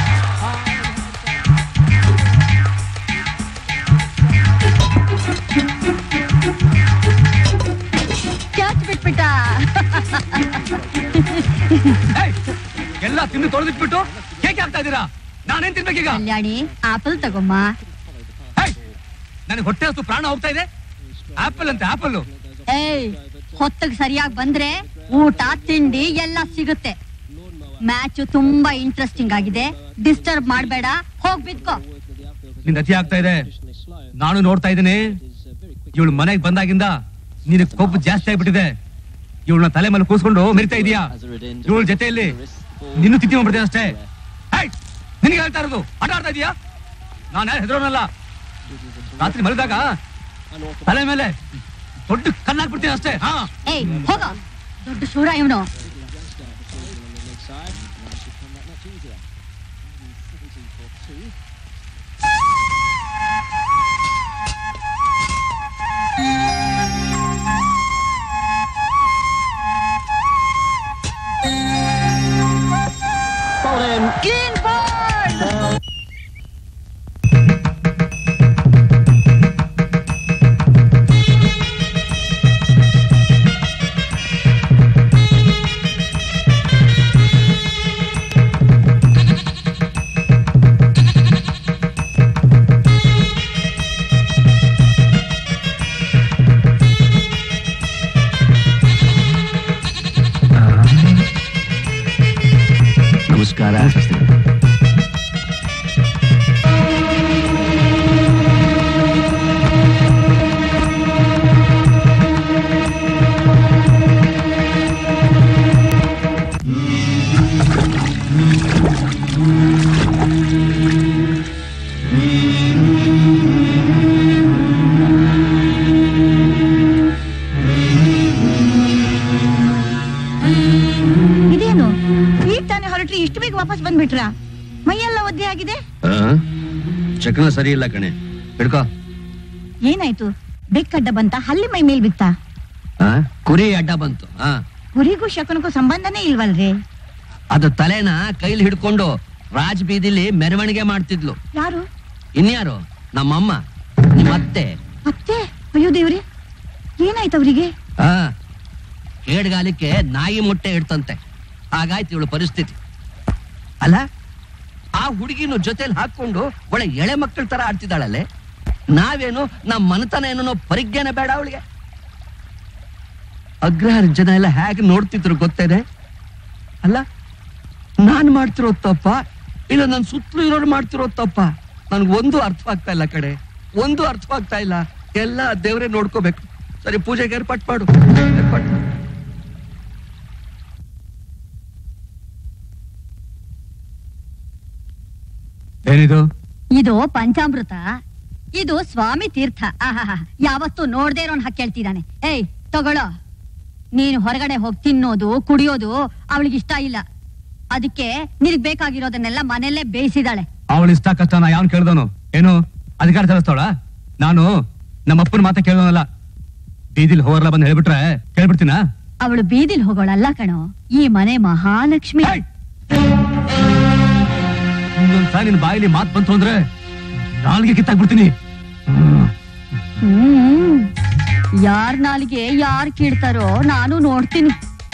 Catch ಬಿಟ್ಬಿಟ್ಟ ಏಯ್, ಎಲ್ಲ ತಿಂದು ತೊಳೆದಿಟ್ಬಿಟ್ಟು ಕೇಕ್ ಆಗ್ತಾ ಇದೀರಾ ನಾನೇನ್ ತಿನ್ಬೇಕೀಗ ಕಲ್ಯಾಣಿ ಆಪಲ್ ತಗೊಮ್ಮ ನನಗೆ ಹೊಟ್ಟೆ ಹೊತ್ತು ಪ್ರಾಣ ಹೋಗ್ತಾ ಇದೆ ಆಪಲ್ ಅಂತೆ ಆಪಲ್ ಏಯ್ ಹೊತ್ತಗ್ ಸರಿಯಾಗಿ ಬಂದ್ರೆ ಊಟ ತಿಂಡಿ ಎಲ್ಲ ಸಿಗುತ್ತೆ ಮ್ಯಾಚ್ ತುಂಬಾ ಇಂಟ್ರೆಸ್ಟಿಂಗ್ ಆಗಿದೆ ಡಿಸ್ಟರ್ಬ್ ಮಾಡ್ಬೇಡ ಹೋಗ್ ಬಿದ್ಕೋ ನಿಂದ ಅತಿ ಆಗ್ತಾ ಇದೆ ನಾನು ನೋಡ್ತಾ ಇದ್ದೀನಿ ಇವಳು ಮನೆಗೆ ಬಂದಾಗಿಂದ ನಿನ್ ಕೊಬ್ಬು ಜಾಸ್ತಿ ಆಗ್ಬಿಟ್ಟಿದೆ ಇವಳನ್ನ ತಲೆ ಮೇಲೆ ಕೂಸ್ಕೊಂಡು ಮೆರಿತಾ ಇದೀಯಾ ಇವಳ ಜೊತೆಯಲ್ಲಿ ನಿನ್ನೂ ತಿಥಿ ಮಾಡ್ಬಿಡ್ತೇನೆ ಅಷ್ಟೇ ಏಯ್, ನಿನಗೆ ಹೇಳ್ತಾ ಇರೋದು ಆಟ ಆಡ್ತಾ ಇದೀಯಾ ನಾನು ಯಾರು ಹೆದರೋನಲ್ಲ ರಾತ್ರಿ ಮಲಗಿದಾಗ ತಲೆ ಮೇಲೆ ದೊಡ್ಡ ಕಣ್ಣಾಕ್ಬಿಡ್ತೀನಿ ಅಷ್ಟೇ ಹಾ ಏಯ್ ಹೋಗ ದೊಡ್ಡ ಶೂರ ಇವನು Ball in. ಕ್ಲೀನ್ ಬಾಲ್ ನಮಸ್ಕಾರ ಇದೇನು ಈಗ ತಾನೇ ಹೊರಟ್ರಿ ಇಷ್ಟು ಬೇಗ ವಾಪಸ್ ಬಂದ್ಬಿಟ್ರಾ ಮೈಯೆಲ್ಲ ಒದ್ದೆ ಆಗಿದೆ ಚಕ್ನ ಸರಿ ಇಲ್ಲ ಕಣೆ ಹಿಡ್ಕೋ ಏನಾಯ್ತು ಬೆಕ್ಕಡ್ಡ ಬಂತ ಹಲ್ಲಿ ಮೈ ಮೇಲ್ ಬಿತ್ತ ಆ? ಕುರಿ ಅಡ್ಡ ಬಂತು ಆ ಕುರಿಗೂ ಶಕನಕ್ಕೂ ಸಂಬಂಧನೇ ಇಲ್ವಲ್ರಿ ಅದು ತಲೆನ ಕೈಲಿ ಹಿಡ್ಕೊಂಡು ರಾಜ್ ಬೀದಿಲಿ ಮೆರವಣಿಗೆ ಮಾಡ್ತಿದ್ಲು ಯಾರು ಇನ್ಯಾರು ನಮ್ಮಮ್ಮ ನಿಮ್ಮ ಅತ್ತೆ ಮತ್ತೆ ಅಯ್ಯೋ ದೇವ್ರಿ ಏನಾಯ್ತು ಅವ್ರಿಗೆ ಆ ಕೇಡ್ಗಾಲಕ್ಕೆ ನಾಯಿ ಮೊಟ್ಟೆ ಇಡ್ತಂತೆ ಹಾಗಾಯ್ತು ಇವಳು ಪರಿಸ್ಥಿತಿ ಅಲ್ಲ ಆ ಹುಡುಗಿನ ಜೊತೆಲಿ ಹಾಕೊಂಡು ಒಳ್ಳೆ ಎಳೆ ಮಕ್ಕಳ ತರ ಆಡ್ತಿದ್ದಾಳಲ್ಲೇ ನಾವೇನು ನಮ್ಮ ಮನತನ ಏನೋ ಪರಿಜ್ಞಾನ ಬೇಡ ಅವಳಿಗೆ ಅಗ್ರಹಾರ ಜನ ಎಲ್ಲ ಹೇಗೆ ನೋಡ್ತಿದ್ರು ಗೊತ್ತೇನೆ ಅಲ್ಲ ನಾನ್ ಮಾಡ್ತಿರೋ ತಪ್ಪ ಇಲ್ಲ ನನ್ ಸುತ್ತಲೂ ಇರೋರು ಮಾಡ್ತಿರೋ ತಪ್ಪ ನನ್ಗೆ ಒಂದು ಅರ್ಥವಾಗ್ತಾ ಇಲ್ಲ ಕಡೆ ಒಂದು ಅರ್ಥವಾಗ್ತಾ ಇಲ್ಲ ಎಲ್ಲ ದೇವರೇ ನೋಡ್ಕೋಬೇಕು ಸರಿ ಪೂಜೆಗೆ ಏರ್ಪಾಟ್ ಮಾಡು ಏರ್ಪಾಟ್ ಮಾಡು. ಏನಿದು ಇದು ಪಂಚಾಮೃತ ಇದು ಸ್ವಾಮಿ ತೀರ್ಥ ಆಹಾಹಾ ಯಾವತ್ತೂ ನೋಡ್ದೇ ಇರೋನ್ ಹಾಕಿ ಕೇಳ್ತಿದ್ದಾನೆ ಏಯ್ ತಗೊಳ್ಳೋ ನೀನು ಹೊರಗಡೆ ಹೋಗಿ ತಿನ್ನೋದು ಕುಡಿಯೋದು ಅವಳಿಗೆ ಇಷ್ಟ ಇಲ್ಲ ಅದಕ್ಕೆ ನಿನಗ್ ಬೇಕಾಗಿರೋದನ್ನೆಲ್ಲ ಮನೆಯಲ್ಲೇ ಬೇಯಿಸಿದಾಳೆ ಅವಳ ಇಷ್ಟ ಕಷ್ಟನ ಯಾವನ್ ಕೇಳ್ದವನು ಏನು ಅಧಿಕಾರ ತಿಳಿಸ್ತಾಳ ನಾನು ನಮ್ಮ ಅಪ್ಪನ ಮಾತ ಕೇಳೋನಲ್ಲ ಬೀದಿಲ್ ಹೋಗಲ್ಲ ಬಂದು ಹೇಳ್ಬಿಟ್ರೆ ಕೇಳ್ಬಿಡ್ತೀನ ಅವಳು ಬೀದಿಲ್ ಹೋಗೋಳಲ್ಲ ಕಣೋ ಈ ಮನೆ ಮಹಾಲಕ್ಷ್ಮಿ ಇನ್ನೊಂದ್ಸಲ ನಿನ್ ಬಾಯಿಲಿ ಮಾತ್ ಬಂತು ಅಂದ್ರೆ ನಾಲ್ಗೆ ಕಿತ್ತಾಕ್ಬಿಡ್ತೀನಿ ಹ್ಮ್ ಯಾರ್ ನಾಲಿಗೆ ಯಾರ್ ಕೀಳ್ತಾರೋ ನಾನು ನೋಡ್ತೀನಿ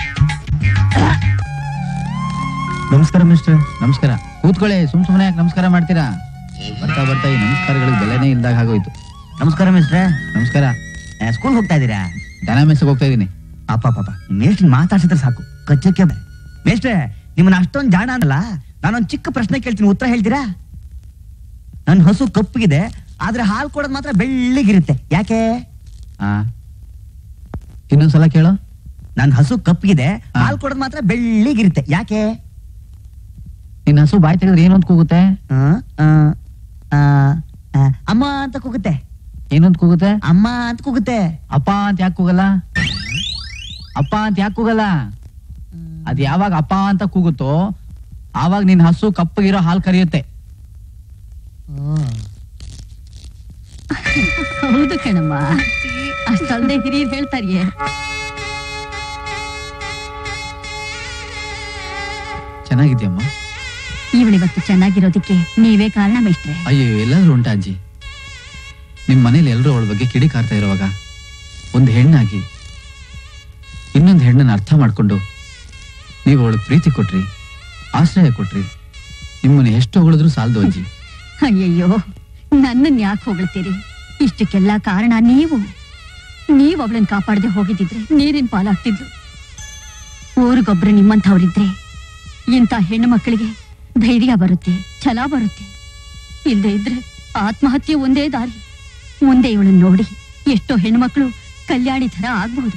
ನಮಸ್ಕಾರ ಮಿಸ್ಟರ್ ನಮಸ್ಕಾರ ಕೂತ್ಕೊಳ್ಳಿ ಸುಮ್ ಸುಮ್ಮನೆ ಯಾಕೆ ನಮಸ್ಕಾರ ಮಾಡ್ತೀರಾ ಬರ್ತಾ ಬರ್ತಾ ಈ ನಮಸ್ಕಾರಗಳಿಗೆ ಬೆಲೆನೇ ಇಲ್ದಾಗ ಆಗೋಯ್ತು ನಮಸ್ಕಾರ ಮಿಸ್ಟ್ರೆ ನಮಸ್ಕಾರ ಸ್ಕೂಲ್ ಹೋಗ್ತಾ ಇದೀರಾ ದನ ಮೆಸ್ಸಿಗೆ ಹೋಗ್ತಾ ಇದೀನಿ ಅಪ್ಪ ಪಾಪ ಮೇಷ್ಟ್ರಿ ಮಾತಾಡ್ಸಿದ್ರೆ ಸಾಕು ಕಚ್ಚಕ್ಕೆ ಮೇಷ್ಟ್ರೆ ನಿಮ್ಮನ್ನ ಅಷ್ಟೊಂದ್ ಜಾಣ ಅನ್ನಲ್ಲ ನಾನೊಂದ್ ಚಿಕ್ಕ ಪ್ರಶ್ನೆ ಕೇಳ್ತೀನಿ ಉತ್ತರ ಹೇಳ್ತೀರಾ ನನ್ ಹಸು ಕಪ್ಪಗಿದೆ ಆದ್ರೆ ಹಾಲು ಕೊಡೋದು ಮಾತ್ರ ಬೆಳ್ಳಿಗಿರುತ್ತೆ ಯಾಕೆ ಆ ಇನ್ನೊಂದ್ಸಲ ಕೇಳೋ ನನ್ ಹಸು ಕಪ್ಪಗಿದೆ ಹಾಲು ಕೊಡೋದು ಮಾತ್ರ ಬೆಳ್ಳಿಗಿರುತ್ತೆ ಯಾಕೆ ನಿನ್ನ ಹಸು ಬಾಯಿ ತೆಗೆದ್ರೆ ಏನು ಅಂತ ಕೂಗುತ್ತೆ ಆ, ಆ, ಆ, ಆ, ಅಮ್ಮ ಅಂತ ಕೂಗುತ್ತೆ ಏನು ಅಂತ ಕೂಗುತ್ತೆ ಅಮ್ಮ ಅಂತ ಕೂಗುತ್ತೆ ಅಪ್ಪ ಅಂತ ಯಾಕೆ ಕೂಗಲ್ಲ ಅಪ್ಪ ಅಂತ ಯಾಕೆ ಕೂಗಲ್ಲ ಅದ್ ಯಾವಾಗ ಅಪ್ಪ ಅಂತ ಕೂಗುತ್ತೋ ಆವಾಗ ನಿನ್ ಹಸು ಕಪ್ಪಗಿರೋ ಹಾಲು ಕರಿಯುತ್ತೆ ಹೌದು ಕಣಮ್ಮ ಅಷ್ಟಲ್ದೆ ಹಿರಿಯರು ಹೇಳ್ತಾರಿಯೇ ಚೆನ್ನಾಗಿದ್ಯಮ್ಮ ಇವಳಿವತ್ತು ಚೆನ್ನಾಗಿರೋದಕ್ಕೆ ನೀವೇ ಕಾರಣ ಮೇಷ್ಟ್ರೆ ಅಯ್ಯೋ ಎಲ್ಲಾದ್ರೂ ಉಂಟಾ ಅಜ್ಜಿ ನಿಮ್ ಮನೇಲಿ ಎಲ್ರೂ ಅವಳ ಬಗ್ಗೆ ಕಿಡಿ ಕಾರ್ತಾ ಇರುವಾಗ ಒಂದು ಹೆಣ್ಣಾಗಿ ಇನ್ನೊಂದು ಹೆಣ್ಣನ್ನ ಅರ್ಥ ಮಾಡ್ಕೊಂಡು ನೀವು ಅವಳಿಗೆ ಪ್ರೀತಿ ಕೊಟ್ರಿ ಆಶ್ರಯ ಕೊಟ್ರಿ ನಿಮ್ಮನ್ನ ಎಷ್ಟು ಹೊಗಳಿದ್ರು ಸಾಲದು ಅಜ್ಜಿ ಅಯ್ಯಯ್ಯೋ ನನ್ನನ್ ಯಾಕೆ ಹೊಗಳ್ತೀರಿ ಇಷ್ಟಕ್ಕೆಲ್ಲ ಕಾರಣ ನೀವು ನೀವು ಅವಳನ್ನ ಕಾಪಾಡದೆ ಹೋಗಿದ್ದಿದ್ರೆ ನೀರಿನ ಪಾಲಾಗ್ತಿದ್ಲು ಊರಿಗೊಬ್ರು ನಿಮ್ಮಂಥವ್ರಿದ್ರೆ ಇಂಥ ಹೆಣ್ಣು ಮಕ್ಕಳಿಗೆ ಧೈರ್ಯ ಬರುತ್ತೆ ಛಲ ಬರುತ್ತೆ ಇಲ್ಲದೆ ಇದ್ರೆ ಆತ್ಮಹತ್ಯೆ ಒಂದೇ ದಾರಿ ಮುಂದೆ ಇವಳನ್ನ ನೋಡಿ ಎಷ್ಟೋ ಹೆಣ್ಮಕ್ಳು ಕಲ್ಯಾಣಿ ಥರ ಆಗ್ಬಹುದು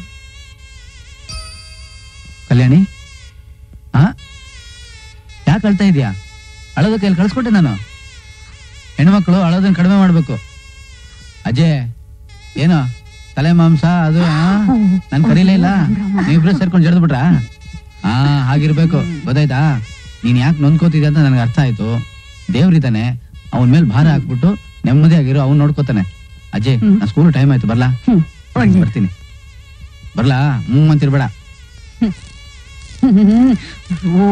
ಕಲ್ಯಾಣಿ ಆ ಯಾಕೆ ಅಳ್ತಾ ಇದೀಯಾ ಅಳೋದಕ್ಕೆ ಇಲ್ಲಿ ಕಳ್ಸ್ಕೊಟ್ಟೆ ನಾನು ಹೆಣ್ಮಕ್ಳು ಅಳೋದನ್ನ ಕಡಿಮೆ ಮಾಡ್ಬೇಕು ಅಜಯ್ ಏನೋ ತಲೆ ಮಾಂಸ ಅದು ನನ್ ಕರೀಲೇ ಇಲ್ಲ ನೀವಿಬ್ರು ಸೇರ್ಕೊಂಡು ಜಡ್ದು ಬಿಟ್ರಾ ಹಾ ಹಾಗಿರ್ಬೇಕು ಗೊತ್ತಾಯ್ತಾ ನೀನ್ ಯಾಕೆ ನೊಂದ್ಕೋತಿದ್ಯಾ ಅಂತ ನನಗೆ ಅರ್ಥ ಆಯ್ತು ದೇವ್ರಿದ್ದಾನೆ ಅವನ ಮೇಲೆ ಭಾರ ಹಾಕ್ಬಿಟ್ಟು ನೆಮ್ಮದಿಯಾಗಿರೋ ಅವ್ನು ನೋಡ್ಕೋತಾನೆ ಅಜಯ್ ನಾ ಸ್ಕೂಲ್ ಟೈಮ್ ಆಯ್ತು ಬರ್ಲಾ ಬರ್ತೀನಿ ಬರ್ಲಾ ಹ್ಮ್ ಅಂತಿರ್ಬೇಡ ಓ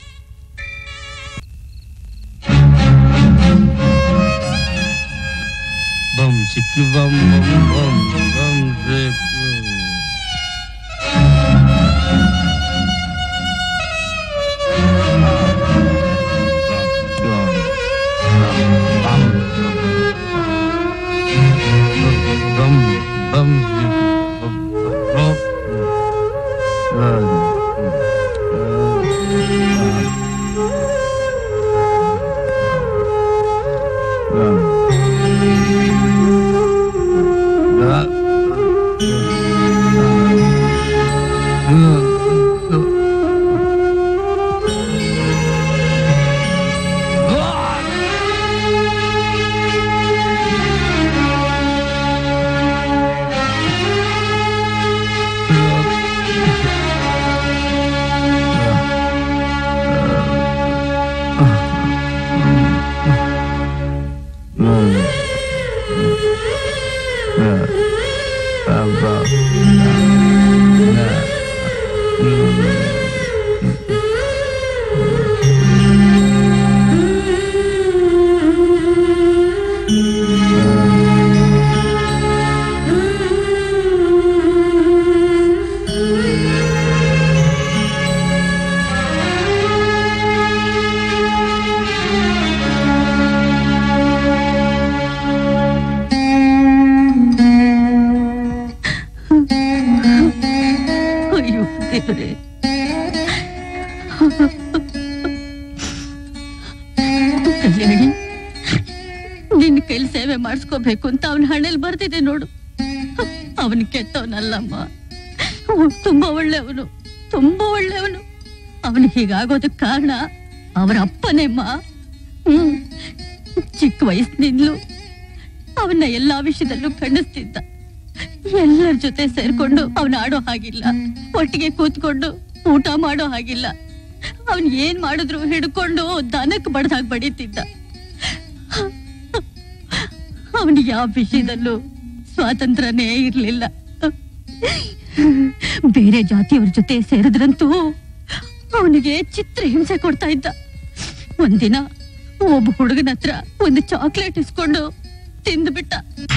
ಬಂ ಚಿಕ್ಕಿ ಬಂ ಬಂ ಬಂ ಬಂ ಚಿಕ್ಕಿ. ಬಂ ಬಂ ಅಯ್ಯೋ ದೇವರೇ ಕಲ್ಯಾಣಿ ನಿನ್ನ ಕೈಲಿ ಸೇವೆ ಮಾಡಿಸ್ಕೋಬೇಕು ಅಂತ ಅವನ ಹಣೆಲ್ ಬರ್ದಿದೆ ನೋಡು ಅವನ್ ಕೆಟ್ಟವನಲ್ಲಮ್ಮ ಅವ್ನು ತುಂಬಾ ಒಳ್ಳೆಯವನು ತುಂಬಾ ಒಳ್ಳೆಯವನು ಅವನು ಹೀಗಾಗೋದಕ್ ಕಾರಣ ಅವರ ಅಪ್ಪನೇಮ್ಮ ಹ್ಮ್ ಚಿಕ್ಕ ವಯಸ್ಸಿನಿಂದಲೂ ಅವನ್ನ ಎಲ್ಲಾ ವಿಷಯದಲ್ಲೂ ಖಂಡಿಸ್ತಿದ್ದ ಎಲ್ಲರ ಜೊತೆ ಸೇರ್ಕೊಂಡು ಅವನ ಆಡೋ ಹಾಗಿಲ್ಲ ಒಟ್ಟಿಗೆ ಕೂತ್ಕೊಂಡು ಊಟ ಮಾಡೋ ಹಾಗಿಲ್ಲ ಅವನ್ ಏನ್ ಮಾಡಿದ್ರು ಹಿಡ್ಕೊಂಡು ದನಕ್ ಬಡ್ದಾಗ್ ಬಡಿತಿದ್ದ ಅವನಿಗೆ ಯಾವ ವಿಷಯದಲ್ಲೂ ಸ್ವಾತಂತ್ರ್ಯನೇ ಇರ್ಲಿಲ್ಲ ಬೇರೆ ಜಾತಿಯವ್ರ ಜೊತೆ ಸೇರಿದ್ರಂತೂ ಅವನಿಗೆ ಚಿತ್ರ ಹಿಂಸೆ ಕೊಡ್ತಾ ಇದ್ದ ಒಂದಿನ ಒಬ್ಬ ಹುಡುಗನ ಹತ್ರ ಒಂದು ಚಾಕ್ಲೇಟ್ ಇಸ್ಕೊಂಡು ತಿಂದ್ಬಿಟ್ಟ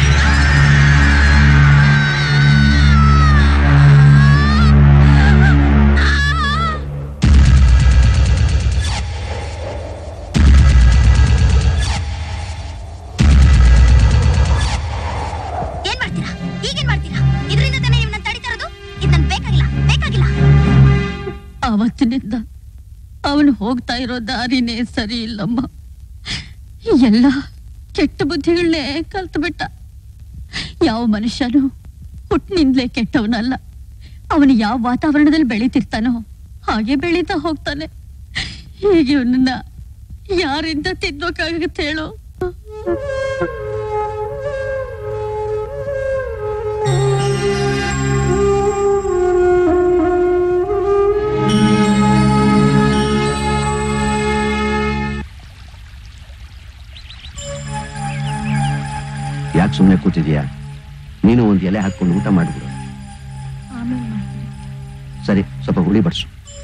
ಏನ್ ಮಾಡ್ತೀರಾ ಈಗೇನ್ ಮಾಡ್ತೀರಾ ಇದರಿಂದ ತಾನೇ ನೀವು ನನ್ನ ತಡಿತಾ ಇರೋದು ಇದು ನನ್ ಬೇಕಾಗಿಲ್ಲ ಬೇಕಾಗಿಲ್ಲ ಅವತ್ತಿನಿಂದ ಅವನು ಹೋಗ್ತಾ ಇರೋ ದಾರಿನೇ ಸರಿ ಇಲ್ಲಮ್ಮ ಎಲ್ಲ ಕೆಟ್ಟ ಬುದ್ಧಿಗಳನ್ನೇ ಕಲ್ತು ಬಿಟ್ಟ ಯಾವ ಮನುಷ್ಯನು ಹುಟ್ಟಿನಿಂದಲೇ ಕೆಟ್ಟವನಲ್ಲ ಅವನು ಯಾವ ವಾತಾವರಣದಲ್ಲಿ ಬೆಳೀತಿರ್ತಾನೋ ಹಾಗೆ ಬೆಳೀತಾ ಹೋಗ್ತಾನೆ ಹೀಗೆ ಇವನನ್ನ ಯಾರಿಂದ ತಿನ್ನೋಕ್ಕಾಗತ್ತೆ ಹೇಳು ಯಾಕೆ ಸುಮ್ಮನೆ ಕೂತಿದ್ಯಾ ನೀನು ಒಂದು ಎಲೆ ಹಾಕೊಂಡು ಊಟ ಮಾಡಿಬಿಡು ಸರಿ ಸ್ವಲ್ಪ ಹುಳಿ ಬಡ್ಸು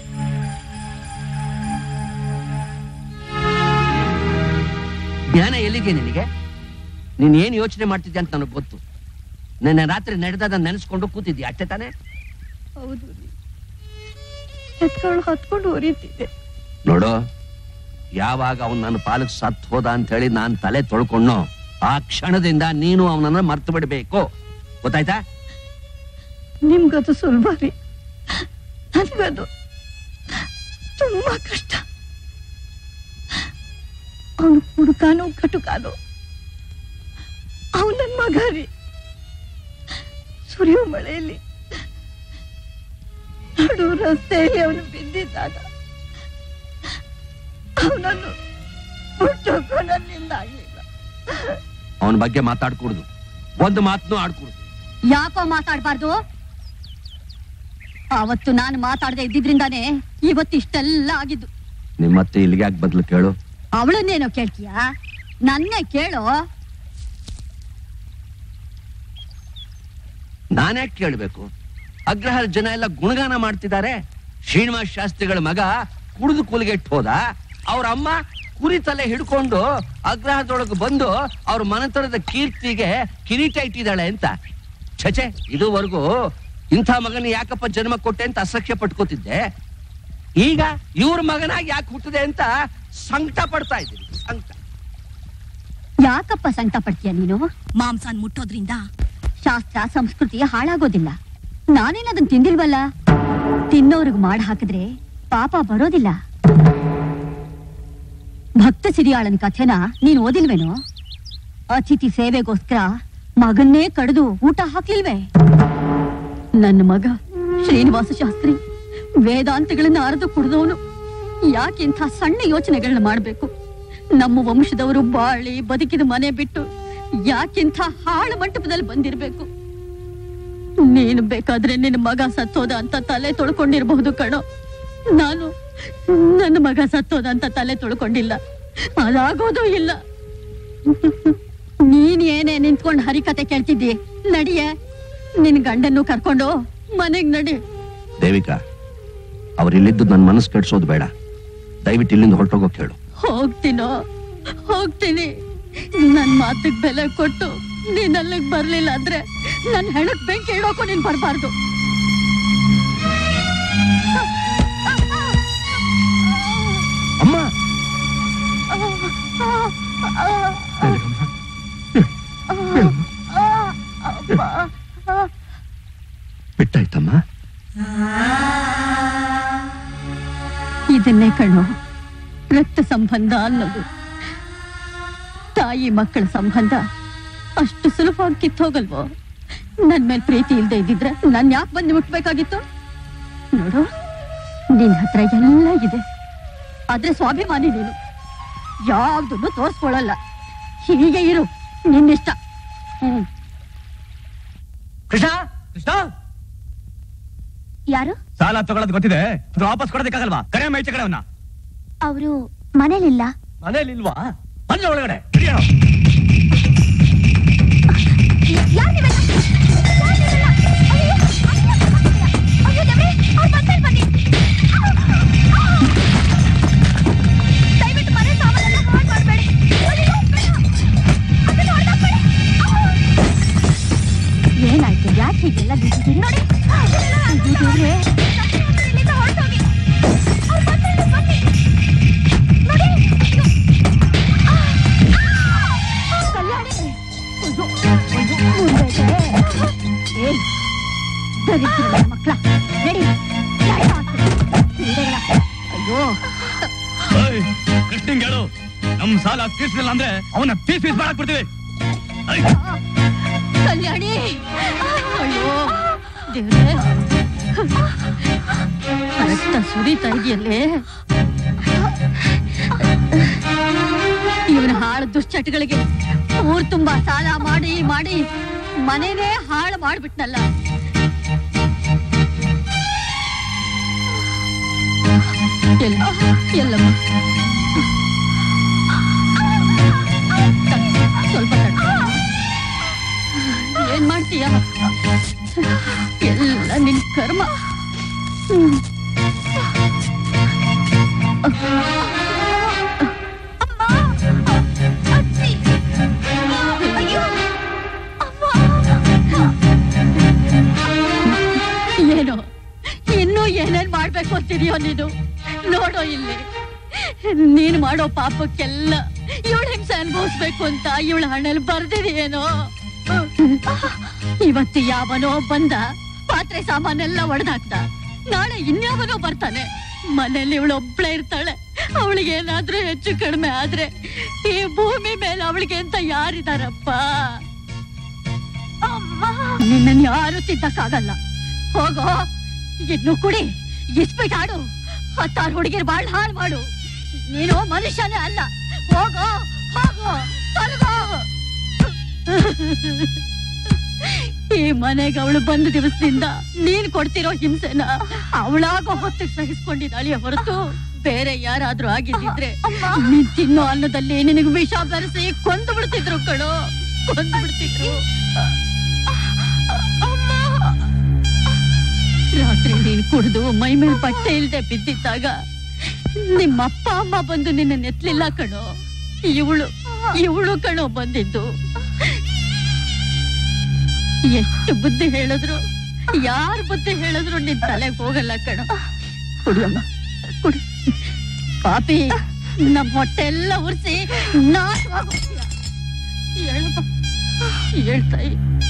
ಜ್ಞಾನ ಎಲ್ಲಿಗೆ ನಿನಗೆ ನೀನ್ ಏನ್ ಯೋಚನೆ ಮಾಡ್ತಿದ್ಯಾ ಅಂತ ನನಗೆ ಗೊತ್ತು ನಿನ್ನೆ ರಾತ್ರಿ ನಡೆದಾದ ನೆನೆಸ್ಕೊಂಡು ಕೂತಿದ್ಯಾ ಅಷ್ಟೇ ತಾನೇ ಹೌದು ಎತ್ಕೊಂಡು ಹತ್ಕೊಂಡು ಉರಿತಿದ್ದೆ ನೋಡು ಯಾವಾಗ ಅವನ್ ನನ್ನ ಪಾಲಕ್ ಸತ್ ಹೋದ ಅಂತ ಹೇಳಿ ನಾನ್ ತಲೆ ತೊಳ್ಕೊಂಡ್ನೋ ಆ ಕ್ಷಣದಿಂದ ನೀನು ಅವನನ್ನ ಮರ್ತು ಬಿಡ್ಬೇಕು ಗೊತ್ತಾಯ್ತಾ ನಿಮ್ಗದು ಸುಲಭ ರೀ ನನಗದು ತುಂಬಾ ಕಷ್ಟ ಅವನು ಹುಡುಕಾನು ಕಟುಕಾನು ಅವನ ನನ್ ಮಗ ರೀ ಸುರಿಯೋ ಮಳೆಯಲ್ಲಿ ನಡು ರಸ್ತೆಯಲ್ಲಿ ಅವನು ಬಿದ್ದಿದ್ದಾಗ ಅವನನ್ನು ಹುಟ್ಟೋಕ್ಕೂ ನನ್ನಿಂದ ಆಗ್ಲಿಲ್ಲ ಅವನ ಬಗ್ಗೆ ಮಾತಾಡ್ಕೂಡ್ದು ಒಂದು ಮಾತನ್ನು ಆಡ್ಕೂಡ್ದು ಯಾಕೋ ಮಾತಾಡ್ಬಾರ್ದು ಅವತ್ತು ನಾನು ಮಾತಾಡದೆ ಇದ್ದಿದ್ರಿಂದಾನೇ ಇವತ್ತು ಇಷ್ಟೆಲ್ಲ ಆಗಿದ್ದು ನಿಮ್ಮತ್ತೆ ಇಲ್ಲಿಗೆ ಯಾಕೆ ಬದ್ಲು ಕೇಳು ಅವಳನ್ನೇನೋ ಕೇಳ್ತೀಯ ನನ್ನೇ ಕೇಳೋ ನಾನ್ಯಾಕೆ ಕೇಳ್ಬೇಕು ಅಗ್ರಹಾರ ಜನ ಎಲ್ಲ ಗುಣಗಾನ ಮಾಡ್ತಿದ್ದಾರೆ ಶ್ರೀನಿವಾಸ ಶಾಸ್ತ್ರಿಗಳ ಮಗ ಕುಡಿದು ಕೂಲಿಗೆಟ್ಟು ಹೋದ ಅವ್ರ ಅಮ್ಮ ಕುರಿ ತಲೆ ಹಿಡ್ಕೊಂಡು ಅಗ್ರಹದೊಳಗೆ ಬಂದು ಅವ್ರ ಮನೆತನದ ಕೀರ್ತಿಗೆ ಕಿರೀಟ ಇಟ್ಟಿದ್ದಾಳೆ ಅಂತ ಛಚೆ ಇದುವರೆಗೂ ಇಂಥ ಮಗನ ಯಾಕಪ್ಪ ಜನ್ಮ ಕೊಟ್ಟೆ ಅಂತ ಅಸಖ್ಯ ಪಟ್ಕೋತಿದ್ದೆ ಈಗ ಇವ್ರ ಮಗನಾಗಿ ಯಾಕೆ ಹುಟ್ಟಿದೆ ಅಂತ ಸಂಕಟ ಪಡ್ತಾ ಇದ್ದೀನಿ ಸಂಕಟ ಯಾಕಪ್ಪ ಸಂಕಟ ಪಡ್ತೀಯ ನೀನು ಮಾಂಸನ್ ಮುಟ್ಟೋದ್ರಿಂದ ಶಾಸ್ತ್ರ ಸಂಸ್ಕೃತಿ ಹಾಳಾಗೋದಿಲ್ಲ ನಾನೇನ್ ಅದನ್ನ ತಿಂದಿಲ್ವಲ್ಲ ತಿನ್ನೋರ್ಗ್ ಮಾಡ್ ಹಾಕಿದ್ರೆ ಪಾಪ ಬರೋದಿಲ್ಲ ಭಕ್ತ ಸಿರಿಯಾಳನ ಕಥೆನ ನೀನ್ ಓದಿಲ್ವೇನೋ ಅತಿಥಿ ಸೇವೆಗೋಸ್ಕರ ಮಗನ್ನೇ ಕಡಿದು ಊಟ ಹಾಕ್ಲಿಲ್ವೇ ನನ್ನ ಮಗ ಶ್ರೀನಿವಾಸ ಶಾಸ್ತ್ರಿ ವೇದಾಂತಗಳನ್ನ ಅರೆದು ಕುಡಿದವನು ಯಾಕೆಂಥ ಸಣ್ಣ ಯೋಚನೆಗಳನ್ನ ಮಾಡ್ಬೇಕು ನಮ್ಮ ವಂಶದವರು ಬಾಳಿ ಬದುಕಿದ ಮನೆ ಬಿಟ್ಟು ಯಾಕೆಂಥ ಹಾಳು ಮಂಟಪದಲ್ಲಿ ಬಂದಿರ್ಬೇಕು ನೀನು ಬೇಕಾದ್ರೆ ನಿನ್ನ ಮಗ ಸತ್ತೋದ ಅಂತ ತಲೆ ತೊಳ್ಕೊಂಡಿರ್ಬಹುದು ಕಣೋ ನಾನು ನನ್ನ ಮಗ ಸತ್ತೋದ ಅಂತ ತಲೆ ತೊಳ್ಕೊಂಡಿಲ್ಲ ಅದಾಗೋದು ಇಲ್ಲ ನೀನ್ ಏನೇ ನಿಂತ್ಕೊಂಡು ಹರಿಕತೆ ಕೇಳ್ತಿದ್ದಿ ನಡಿಯೇ ನಿನ್ ಗಂಡನ್ನು ಕರ್ಕೊಂಡು ಮನೆಗ್ ನಡಿ ದೇವಿಕಾ ಅವ್ರಿಲ್ಲಿದ್ದು ನನ್ನ ಮನಸ್ಸು ಕೆಡ್ಸೋದು ಬೇಡ ದಯವಿಟ್ಟು ಇಲ್ಲಿಂದ ಹೊರಟೋಗೋಕ್ ಹೇಳು ಹೋಗ್ತೀನೋ ಹೋಗ್ತೀನಿ ನನ್ ಮಾತಿಗೆ ಬೆಲೆ ಕೊಟ್ಟು ನೀನ್ ಅಲ್ಲಿಗ್ ಬರ್ಲಿಲ್ಲ ಅಂದ್ರೆ ನನ್ ಹೆಣಕ್ ಬೆಂಕಿ ಇಡೋಕು ನೀನ್ ಬರ್ಬಾರ್ದು ಅಮ್ಮ ಬಿಟ್ಟಾಯ್ತಮ್ಮ ಇದನ್ನೇ ಕಣೋ ರಕ್ತ ಸಂಬಂಧ ಅನ್ನೋದು ತಾಯಿ ಮಕ್ಕಳ ಸಂಬಂಧ ಅಷ್ಟು ಸುಲಭವಾಗಿ ಕಿತ್ತೋಗಲ್ವೋ ನನ್ ಮೇಲೆ ಪ್ರೀತಿ ಇಲ್ದೇ ಇದ್ದಿದ್ರೆ ನಾನ್ ಯಾಕೆ ಬಂದು ಮುಟ್ಬೇಕಾಗಿತ್ತು ನೋಡು ನಿನ್ ಹತ್ರ ಎಲ್ಲ ಇದೆ ಆದ್ರೆ ಸ್ವಾಭಿಮಾನಿ ನೀನು ಯಾವ್ದನ್ನು ತೋರ್ಸ್ಕೊಳಲ್ಲ ಹೀಗೆ ಇರು ನಿನ್ನಿಷ್ಟ ಹ್ಮ್ ಕೃಷ್ಣ ಕೃಷ್ಣ ಯಾರು ಸಾಲ ತಗೊಳ್ಳೋದು ಗೊತ್ತಿದೆ ಅದು ವಾಪಸ್ ಕೊಡೋದಕ್ಕಾಗಲ್ವಾ ಕರೆ ಮೈಚ ಕಡೆ ಅವನ್ನ ಅವರು ಮನೇಲಿಲ್ಲ ಮನೇಲಿ ಇಲ್ವಾ ಮನೆ ಒಳಗಡೆ ಹಿಡಿಯೋಣ. ಯಾರ್ ನೀವೆಲ್ಲ? ಯಾರ್ ನೀವೆಲ್ಲ? ಅಯ್ಯೋ, ಅಯ್ಯೋ, ದೇವ್ರೇ, ಅವ್ರ್ ಬರ್ತಾರೆ ಬನ್ನಿ. ದಯವಿಟ್ಟು ಮನೆ ಸಾಮಾನೆಲ್ಲ ಹಾಳ್ ಮಾಡ್ಬೇಡಿ. ಅಯ್ಯೋ, ಅದನ್ನ ಹೊರ್ದಾಕ್ಬೇಡಿ. ಏನಾಯ್ತು ಯಾಕೆ ಹೀಗೆಲ್ಲ ಬಿದ್ದಿದ್ದೀರಿ ನೋಡಿ ಅಯ್ಯೋ, ದೇವ್ರೇ. ಇಲ್ಲಿಂದ ಹೊರ್ಟೋಗಿ. ಅವ್ರ್ ಬಂದ್ರೆ ಬನ್ನಿ. ನೋಡಿ ಅಯ್ಯೋ. ಕಲ್ಯಾಣಿ ಅಯ್ಯೋ, ಅಯ್ಯೋ, ಮುಂದೈತೆ. ಏಯ್, ದರಿದ್ರಗಳ ಮಕ್ಳ ನಡಿ ನಡಿ ಆಸ್ಪತ್ರೆಗೆ. ಕ್ರೀಡೆಗಳ. ಅಯ್ಯೋ ಏಯ್, ಕೃಷ್ಣಂಗ್ ಹೇಳು ನಮ್ ಸಾಲ ತೀರ್ಸಲಿಲ್ಲ ಅಂದ್ರೆ ಅವನ ಪೀಸ್ ಪೀಸ್ ಮಾಡಕ್ ಬಿಡ್ತೀವಿ ಏಯ್, ಕಲ್ಯಾಣಿ ಅಯ್ಯೋ ದೇವ್ರೇ ರಕ್ತ ಸುರಿತಾ ಇದೆಯಲ್ಲೇ ಇವನ ಹಾಳು ದುಶ್ಚಟಗಳಿಗೆ ಊರ್ ತುಂಬಾ ಸಾಲ ಮಾಡಿ ಮಾಡಿ ಮನೇನೇ ಹಾಳು ಮಾಡ್ಬಿಟ್ನಲ್ಲ ಎಲ್ಲ ಎಲ್ಲಮ್ಮ ಸ್ವಲ್ಪ ತಡ್ಕೊ. ಏನ್ ಮಾಡ್ತೀಯ ಎಲ್ಲ ನಿನ್ ಕರ್ಮ ಹ್ಮ್. ಏನೋ ಇನ್ನೂ ಏನೇನ್ ಮಾಡ್ಬೇಕು ಅಂತಿದೀಯೋ ನೀನು ನೋಡೋ ಇಲ್ಲಿ ನೀನ್ ಮಾಡೋ ಪಾಪಕ್ಕೆಲ್ಲ ಇವಳ ಹಿಂಸೆ ಅನುಭವಿಸ್ಬೇಕು ಅಂತ ಇವಳ ಹಣ್ಣಲ್ಲಿ ಬರ್ದಿದೆಯೇನೋ ಇವತ್ತು ಯಾವನೋ ಬಂದ ಪಾತ್ರೆ ಸಾಮಾನೆಲ್ಲ ಒಡೆದಾಕ್ದ ನಾಳೆ ಇನ್ಯಾವನೋ ಬರ್ತಾನೆ ಮನೇಲಿ ಇವಳು ಒಬ್ಳೆ ಇರ್ತಾಳೆ ಅವಳಿಗೆ ಏನಾದ್ರೂ ಹೆಚ್ಚು ಕಡಿಮೆ ಆದ್ರೆ ಈ ಭೂಮಿ ಮೇಲೆ ಅವಳಿಗೆ ಅಂತ ಯಾರಿದಾರಪ್ಪ ನಿನ್ನನ್ ಯಾರು ತಿದ್ದಕ್ಕಾಗಲ್ಲ ಹೋಗೋ ಇನ್ನು ಕುಡಿ ಇಸ್ಬಿಟ್ ಆಡು ಹತ್ತಾರು ಹುಡುಗಿರ್ ಬಾಳ್ ಹಾಳು ಮಾಡು ನೀನು ಮನುಷ್ಯನೇ ಅಲ್ಲ ಹೋಗೋ ಹೋಗೋ ತೊಲಗೋ ಈ ಮನೆಗೆ ಅವಳು ಬಂದ ದಿವಸದಿಂದ ನೀನ್ ಕೊಡ್ತಿರೋ ಹಿಂಸೆನ ಅವಳಾಗೋ ಹೊತ್ತಿಗೆ ಸಹಿಸ್ಕೊಂಡಿದ್ದಾಳೆ ಹೊರತು ಬೇರೆ ಯಾರಾದ್ರೂ ಆಗಿದ್ದಿದ್ರೆ ನೀನ್ ತಿನ್ನೋ ಅನ್ನದಲ್ಲಿ ನಿನಗೆ ವಿಷ ಬೆರೆಸಿ ಕೊಂದು ಬಿಡ್ತಿದ್ರು ಕಣೋ ಕೊಂದು ಬಿಡ್ತಿದ್ರು ರಾತ್ರಿ ನೀನ್ ಕುಡಿದು ಮೈ ಮೇಲೆ ಬಟ್ಟೆ ಇಲ್ದೆ ಬಿದ್ದಿದ್ದಾಗ ನಿಮ್ಮ ಅಪ್ಪ ಅಮ್ಮ ಬಂದು ನಿನ್ನ ನೆತ್ಲಿಲ್ಲ ಕಣೋ ಇವಳು ಇವಳು ಕಣೋ ಬಂದಿದ್ದು ಎಷ್ಟು ಬುದ್ಧಿ ಹೇಳಿದ್ರು ಯಾರ್ ಬುದ್ಧಿ ಹೇಳಿದ್ರು ನಿನ್ ತಲೆಗೆ ಹೋಗಲ್ಲ ಕಣೋ ಕುಡಿಯಮ್ಮ ಕುಡಿ ಪಾಪಿ ನಮ್ ಹೊಟ್ಟೆ ಎಲ್ಲ ಉರ್ಸಿ ನಾಶವಾಗೋಗ್ತೀಯ ಹೇಳಪ್ಪ ಹೇಳ್ತಾಯಿ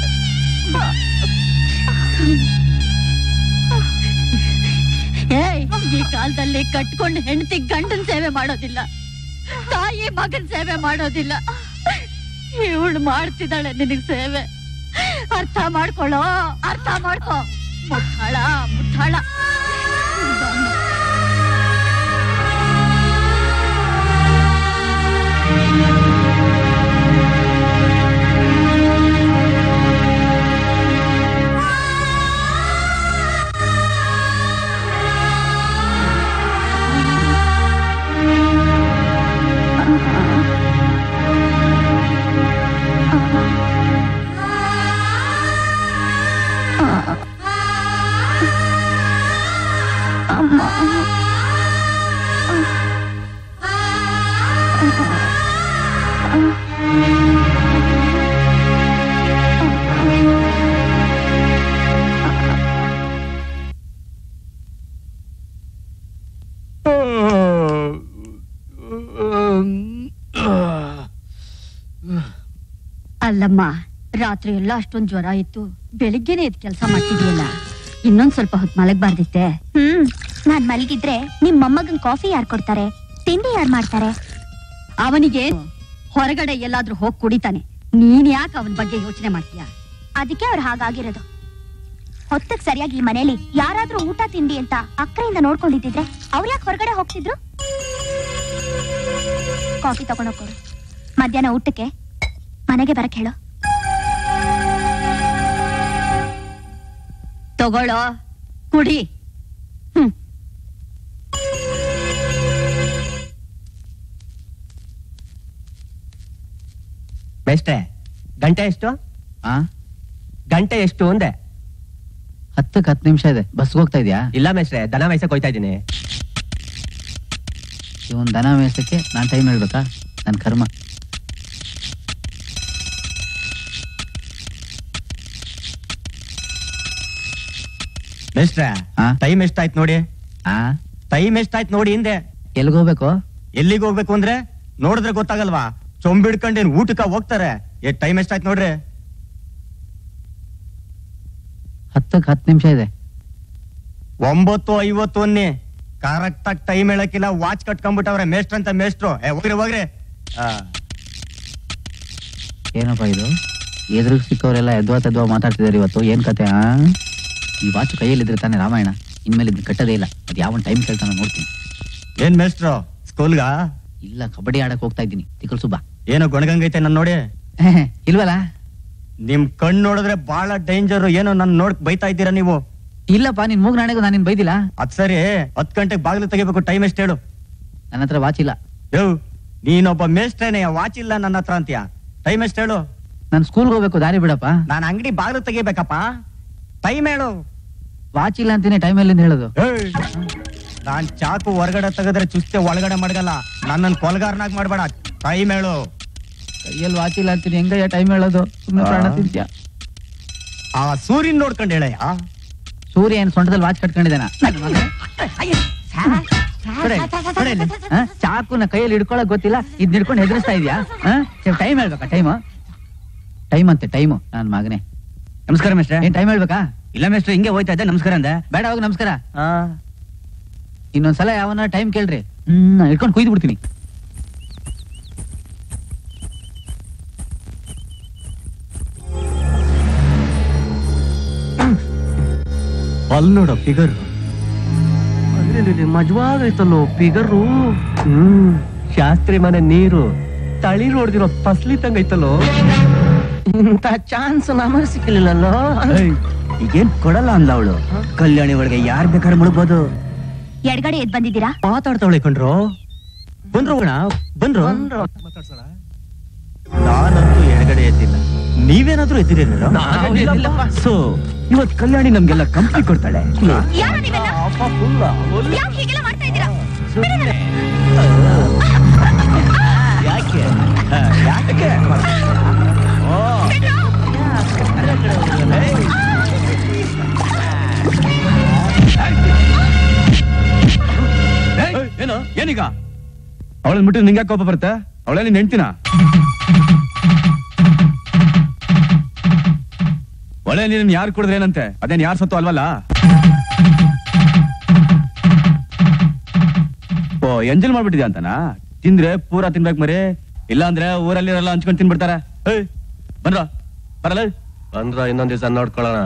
ಏಯ್ ಈ ಕಾಲದಲ್ಲಿ ಕಟ್ಕೊಂಡು ಹೆಂಡತಿ ಗಂಡನ್ ಸೇವೆ ಮಾಡೋದಿಲ್ಲ ತಾಯಿ ಮಗನ್ ಸೇವೆ ಮಾಡೋದಿಲ್ಲ ಇವಳು ಮಾಡ್ತಿದ್ದಾಳೆ ನಿನಗ್ ಸೇವೆ ಅರ್ಥ ಮಾಡ್ಕೊಳ್ಳೋ ಅರ್ಥ ಮಾಡ್ಕೋ ಮುಟ್ಟಾಳ ಮುಟ್ಟಾಳ ಅಲ್ಲಮ್ಮ ರಾತ್ರಿ ಎಲ್ಲ ಅಷ್ಟೊಂದ್ ಜ್ವರ ಇತ್ತು ಬೆಳಿಗ್ಗೆನೆ ಎದ್ ಕೆಲಸ ಮಾಡ್ತಿದ್ಯಲ್ಲ ಇನ್ನೊಂದ್ ಸ್ವಲ್ಪ ಹೊತ್ತು ಮಲಗಬಾರ್ದಿತ್ತೆ ಹ್ಮ್ ನಾನ್ ಮಲಗಿದ್ರೆ ನಿಮ್ ಮೊಮ್ಮಗನ್ ಕಾಫಿ ಯಾರ್ ಕೊಡ್ತಾರೆ ತಿಂಡಿ ಯಾರ್ ಮಾಡ್ತಾರೆ ಅವನಿಗೆ ಹೊರಗಡೆ ಎಲ್ಲಾದ್ರೂ ಹೋಗಿ ಕುಡಿತಾನೆ ನೀನ್ ಯಾಕೆ ಅವನ ಬಗ್ಗೆ ಯೋಚನೆ ಮಾಡ್ತೀಯ ಅದಕ್ಕೆ ಅವ್ರು ಹಾಗಾಗಿರೋದು ಹೊತ್ತಕ್ ಸರಿಯಾಗಿ ಈ ಮನೇಲಿ ಯಾರಾದ್ರೂ ಊಟ ತಿಂಡಿ ಅಂತ ಅಕ್ಕರೆಯಿಂದ ನೋಡ್ಕೊಂಡಿದ್ದಿದ್ರೆ ಅವ್ರು ಯಾಕೆ ಹೊರಗಡೆ ಹೋಗ್ತಿದ್ರು ಕಾಫಿ ತಗೊಂಡೋಗ್ಕೊಡು ಮಧ್ಯಾಹ್ನ ಊಟಕ್ಕೆ ಮನೆಗೆ ಬರಕ್ ಹೇಳು ತಗೊಳ್ಳೋ ಕುಡಿ ಹ್ಮ್ ಮೇಷ್ಟ್ರೆ ಗಂಟೆ ಎಷ್ಟು ಆ ಗಂಟೆ ಎಷ್ಟು ಒಂದೇ ಹತ್ತಕ್ಕೆ ಹತ್ತು ನಿಮಿಷ ಇದೆ ಬಸ್ಗೆ ಹೋಗ್ತಾ ಇದೆಯಾ ಇಲ್ಲ ಮೇಷ್ಟ್ರೆ ದನ ವಯಸ್ಸಕ್ಕೆ ಹೋಯ್ತಾ ಇದ್ದೀನಿ ಇವನ್ ದನ ಮೇಯ್ಸಕ್ಕೆ ನಾನ್ ಟೈಮ್ ಹೇಳ್ಬೇಕಾ ನನ್ ಕರ್ಮ ಮೇಷ್ಟ್ರೆ ಆ? ಟೈಮ್ ಎಷ್ಟಾಯ್ತು ನೋಡಿ ಆ ಟೈಮ್ ಎಷ್ಟಾಯ್ತು ನೋಡಿ ಹಿಂದೆ ಎಲ್ಗ್ ಹೋಗ್ಬೇಕು ಎಲ್ಲಿಗೆ ಹೋಗ್ಬೇಕು ಅಂದ್ರೆ ನೋಡಿದ್ರೆ ಗೊತ್ತಾಗಲ್ವಾ ಚೊಂಬಿಡ್ಕೊಂಡೇನ್ ಊಟಕ್ಕ ಹೋಗ್ತಾರೆ ಏ ಟೈಮ್ ಎಷ್ಟಾಯ್ತು ನೋಡ್ರಿ ಹತ್ತಕ್ಕೆ ಹತ್ತು ನಿಮಿಷ ಇದೆ ಒಂಬತ್ತು ಐವತ್ತು ಅನ್ನಿ ಕರೆಕ್ಟ್ ಆಗಿ ಟೈಮ್ ಹೇಳಕ್ಕಿಲ್ಲ ವಾಚ್ ಕಟ್ಕೊಂಡ್ಬಿಟ್ಟವ್ರೆ ಮೇಷ್ಟ್ರ ಅಂತ ಮೇಷ್ಟ್ರು ಏ ಹೋಗ್ರಿ ಹೋಗ್ರಿ ಆ, ಏನಪ್ಪ ಇದು ಎದುರು ಸಿಕ್ಕವರೆಲ್ಲ ಎದ್ವಾ ತೆದ್ವಾ ಮಾತಾಡ್ತಿದಾರೆ ಇವತ್ತು ಏನ್ ಕತೆ ಆ ಈ ವಾಚ್ ಕೈಯಲ್ಲಿದ್ರೆ ತಾನೇ ರಾಮಾಯಣ ಇನ್ಮೇಲೆ ಇದನ್ನ ಕಟ್ಟದೇ ಇಲ್ಲ ಅದ್ ಯಾವ ಟೈಮ್ ಕೇಳ್ತಾನೆ ನೋಡ್ತೀನಿ ಏನ್ ಮೇಷ್ಟ್ರು ಸ್ಕೂಲ್ಗ ಇಲ್ಲ ಕಬಡ್ಡಿ ಆಡಕ್ ಹೋಗ್ತಾ ಇದ್ದೀನಿ ತಿಕ್ಕಲ್ ಸುಬ್ಬ ಏನೋ ಗೊಣಗಂಗೈತೆ ನನ್ ನೋಡಿ ಇಲ್ವಲ್ಲ ನಿಮ್ ಕಣ್ ನೋಡಿದ್ರೆ ಬಹಳ ಡೇಂಜರ್ ಏನೋ ನನ್ ನೋಡ್ ಬೈತಾ ಇದ್ದೀರಾ ನೀವು ಇಲ್ಲಪ್ಪ ನಿನ್ ಮೂಗ್ ನಾಣೆಗೂ ನಾನು ನಿನ್ ಬೈದಿಲ್ಲ ಅದ್ ಸರಿ ಹತ್ ಗಂಟೆಗೆ ಬಾಗಿಲು ತೆಗಿಬೇಕು ಟೈಮ್ ಎಷ್ಟು ಹೇಳು ನನ್ನ ಹತ್ರ ವಾಚ್ ಇಲ್ಲ ಯೋ ನೀನೊಬ್ಬ ಮೇಷ್ಟ್ರೇನೆ ವಾಚ್ ಇಲ್ಲ ನನ್ನ ಹತ್ರ ಅಂತೀಯ ಟೈಮ್ ಎಷ್ಟು ಹೇಳು ನಾನು ಸ್ಕೂಲ್ಗೆ ಹೋಗ್ಬೇಕು ದಾರಿ ಬಿಡಪ್ಪ ನಾನ್ ಅಂಗಡಿ ಬಾಗಿಲು ತೆಗಿಬೇಕಪ್ಪ ಟೈಮ್ ಹೇಳು ವಾಚ್ ಇಲ್ಲ ಅಂತೀನಿ ಟೈಮ್ ಎಲ್ಲಿಂದ ಹೇಳೋದು ಏಯ್! ನಾನ್ ಚಾಕು ಹೊರಗಡೆ ತೆಗೆದ್ರೆ ಚುಸ್ತೆ ಒಳಗಡೆ ಮಡಗಲ್ಲ ನನ್ನನ್ ಕೊಲ್ಗಾರನಾಗ್ ಮಾಡ್ಬೇಡ ಟೈಮ್ ಹೇಳು ಕೈಯಲ್ಲಿ ವಾಚ್ ಇಲ್ಲ ಅಂತೀನಿ ಹೆಂಗಯ್ಯ ಟೈಮ್ ಹೇಳೋದು ಸುಮ್ಮನೆ ಪ್ರಾಣ ಆ. ತಿಂತ್ಯ ಆ ಸೂರ್ಯನ್ ನೋಡ್ಕೊಂಡು ಹೇಳಯ್ಯ ಸೂರ್ಯ ಏನ್ ಸೊಂಟದಲ್ಲಿ ವಾಚ್ ಕಟ್ಕೊಂಡಿದ್ದಾನ ಚಾಕುನ ಕೈಯಲ್ಲಿ ಹಿಡ್ಕೊಳಕ್ ಗೊತ್ತಿಲ್ಲ ಇದ್ ಹಿಡ್ಕೊಂಡು ಹೆದರ್ಸ್ತಾ ಇದೀಯಾ ಟೈಮ್ ಹೇಳ್ಬೇಕಾ ಟೈಮ್ ಟೈಮ್ ಅಂತೆ ಟೈಮು ನನ್ ಮಗನೇ ನಮಸ್ಕಾರ ಮೇಷ್ಟ್ರೆ ಏನ್ ಟೈಮ್ ಹೇಳ್ಬೇಕಾ ಇಲ್ಲ ಮೇಷ್ಟ್ರೆ ಹಿಂಗೆ ಹೋಯ್ತಾ ಇದ್ದೆ ನಮಸ್ಕಾರ ಅಂದೆ ಬೇಡ ಹೋಗಿ ನಮಸ್ಕಾರ ಇನ್ನೊಂದ್ಸಲ ಯಾವನ ಟೈಮ್ ಕೇಳ್ರಿ ಹ್ಮ್ ಹಿಡ್ಕೊಂಡು ಕುಯ್ದು ಬಿಡ್ತೀನಿ ಅಲ್ಲಿ ನೋಡ ಫಿಗರ್ ಮಜವಾಗೈತಲ್ಲೋ ಫಿಗರು ಹ್ಮ್ ಶಾಸ್ತ್ರಿ ಮನೆ ನೀರು ತಳಿ ನೋಡ್ದಿರೋ ಫಸ್ಲಿ ತಂಗೈತಲ್ಲೋ ಇಂತ ಚಾನ್ಸ್ ನಮಗೆ ಸಿಕ್ಕಿಲ್ಲಲ್ಲೋ ಈಗೇನ್ ಕೊಡಲ್ಲ ಅಂದ್ಲ ಅವಳು ಕಲ್ಯಾಣಿ ಒಳಗೆ ಯಾರ್ ಬೇಕಾದ್ರೆ ಮುಳುಗ್ಬೋದು ಎಡ್ಗಡೆ ಎದ್ ಬಂದಿದ್ದೀರಾ ಮಾತಾಡ್ತಾವಳೆ ಕಣ್ರು ಬಂದ್ರು ಅಣ್ಣ ಬಂದ್ರು ನಾನಂತೂ ಎಡಗಡೆ ಎದ್ದಿಲ್ಲ ನೀವೇನಾದ್ರೂ ಎದ್ದಿರೇನ ಸೊ ಇವತ್ ಕಲ್ಯಾಣಿ ನಮ್ಗೆಲ್ಲ ಕಂಪ್ನಿ ಕೊಡ್ತಾಳೆ ಯಾರು ನೀವೆಲ್ಲ ಯಾಕೆ ಹೀಗೆಲ್ಲ ಮಾಡ್ತಾ ಇದ್ದೀರಾ ಯಾಕೆ ಯಾಕೆ ಏನು ಏನೀಗ ಅವಳನ್ನ ಬಿಟ್ಟು ನಿಂಗೆ ಕೋಪ ಬರುತ್ತೆ ಅವಳೇ ನಿನ್ ಹೆಂಡ್ತಿನ ಒಳ್ಳೆ ನೀನ್ ಯಾರು ಕುಡಿದ್ರೆ ಏನಂತೆ ಅದೇನ್ ಯಾರು ಸತ್ತು ಅಲ್ವಲ್ಲ ಓ ಎಂಜಲ್ ಮಾಡ್ಬಿಟ್ಟಿದ್ಯಾ ಅಂತನಾ ತಿಂದ್ರೆ ಪೂರಾ ತಿನ್ಬೇಕು ಮರಿ ಇಲ್ಲ ಅಂದ್ರೆ ಊರಲ್ಲಿರಲ್ಲ ಹಂಚ್ಕೊಂಡ್ ತಿನ್ಬಿಡ್ತಾರ ಏಯ್ ಬಂದ್ರ ಬರಲ್ಲ ಬಂದ್ರ ಇನ್ನೊಂದ್ ದಿವಸ ನೋಡ್ಕೊಳ್ಳೋಣ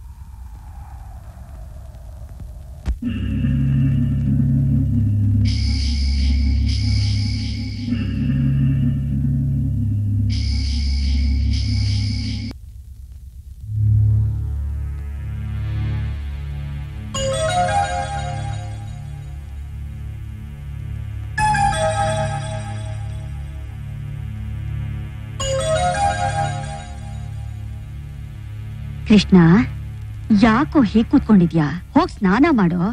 ಕೃಷ್ಣ ಯಾಕೋ ಹೀಗ್ ಕೂತ್ಕೊಂಡಿದ್ಯಾ ಹೋಗ್ ಸ್ನಾನ ಮಾಡೋ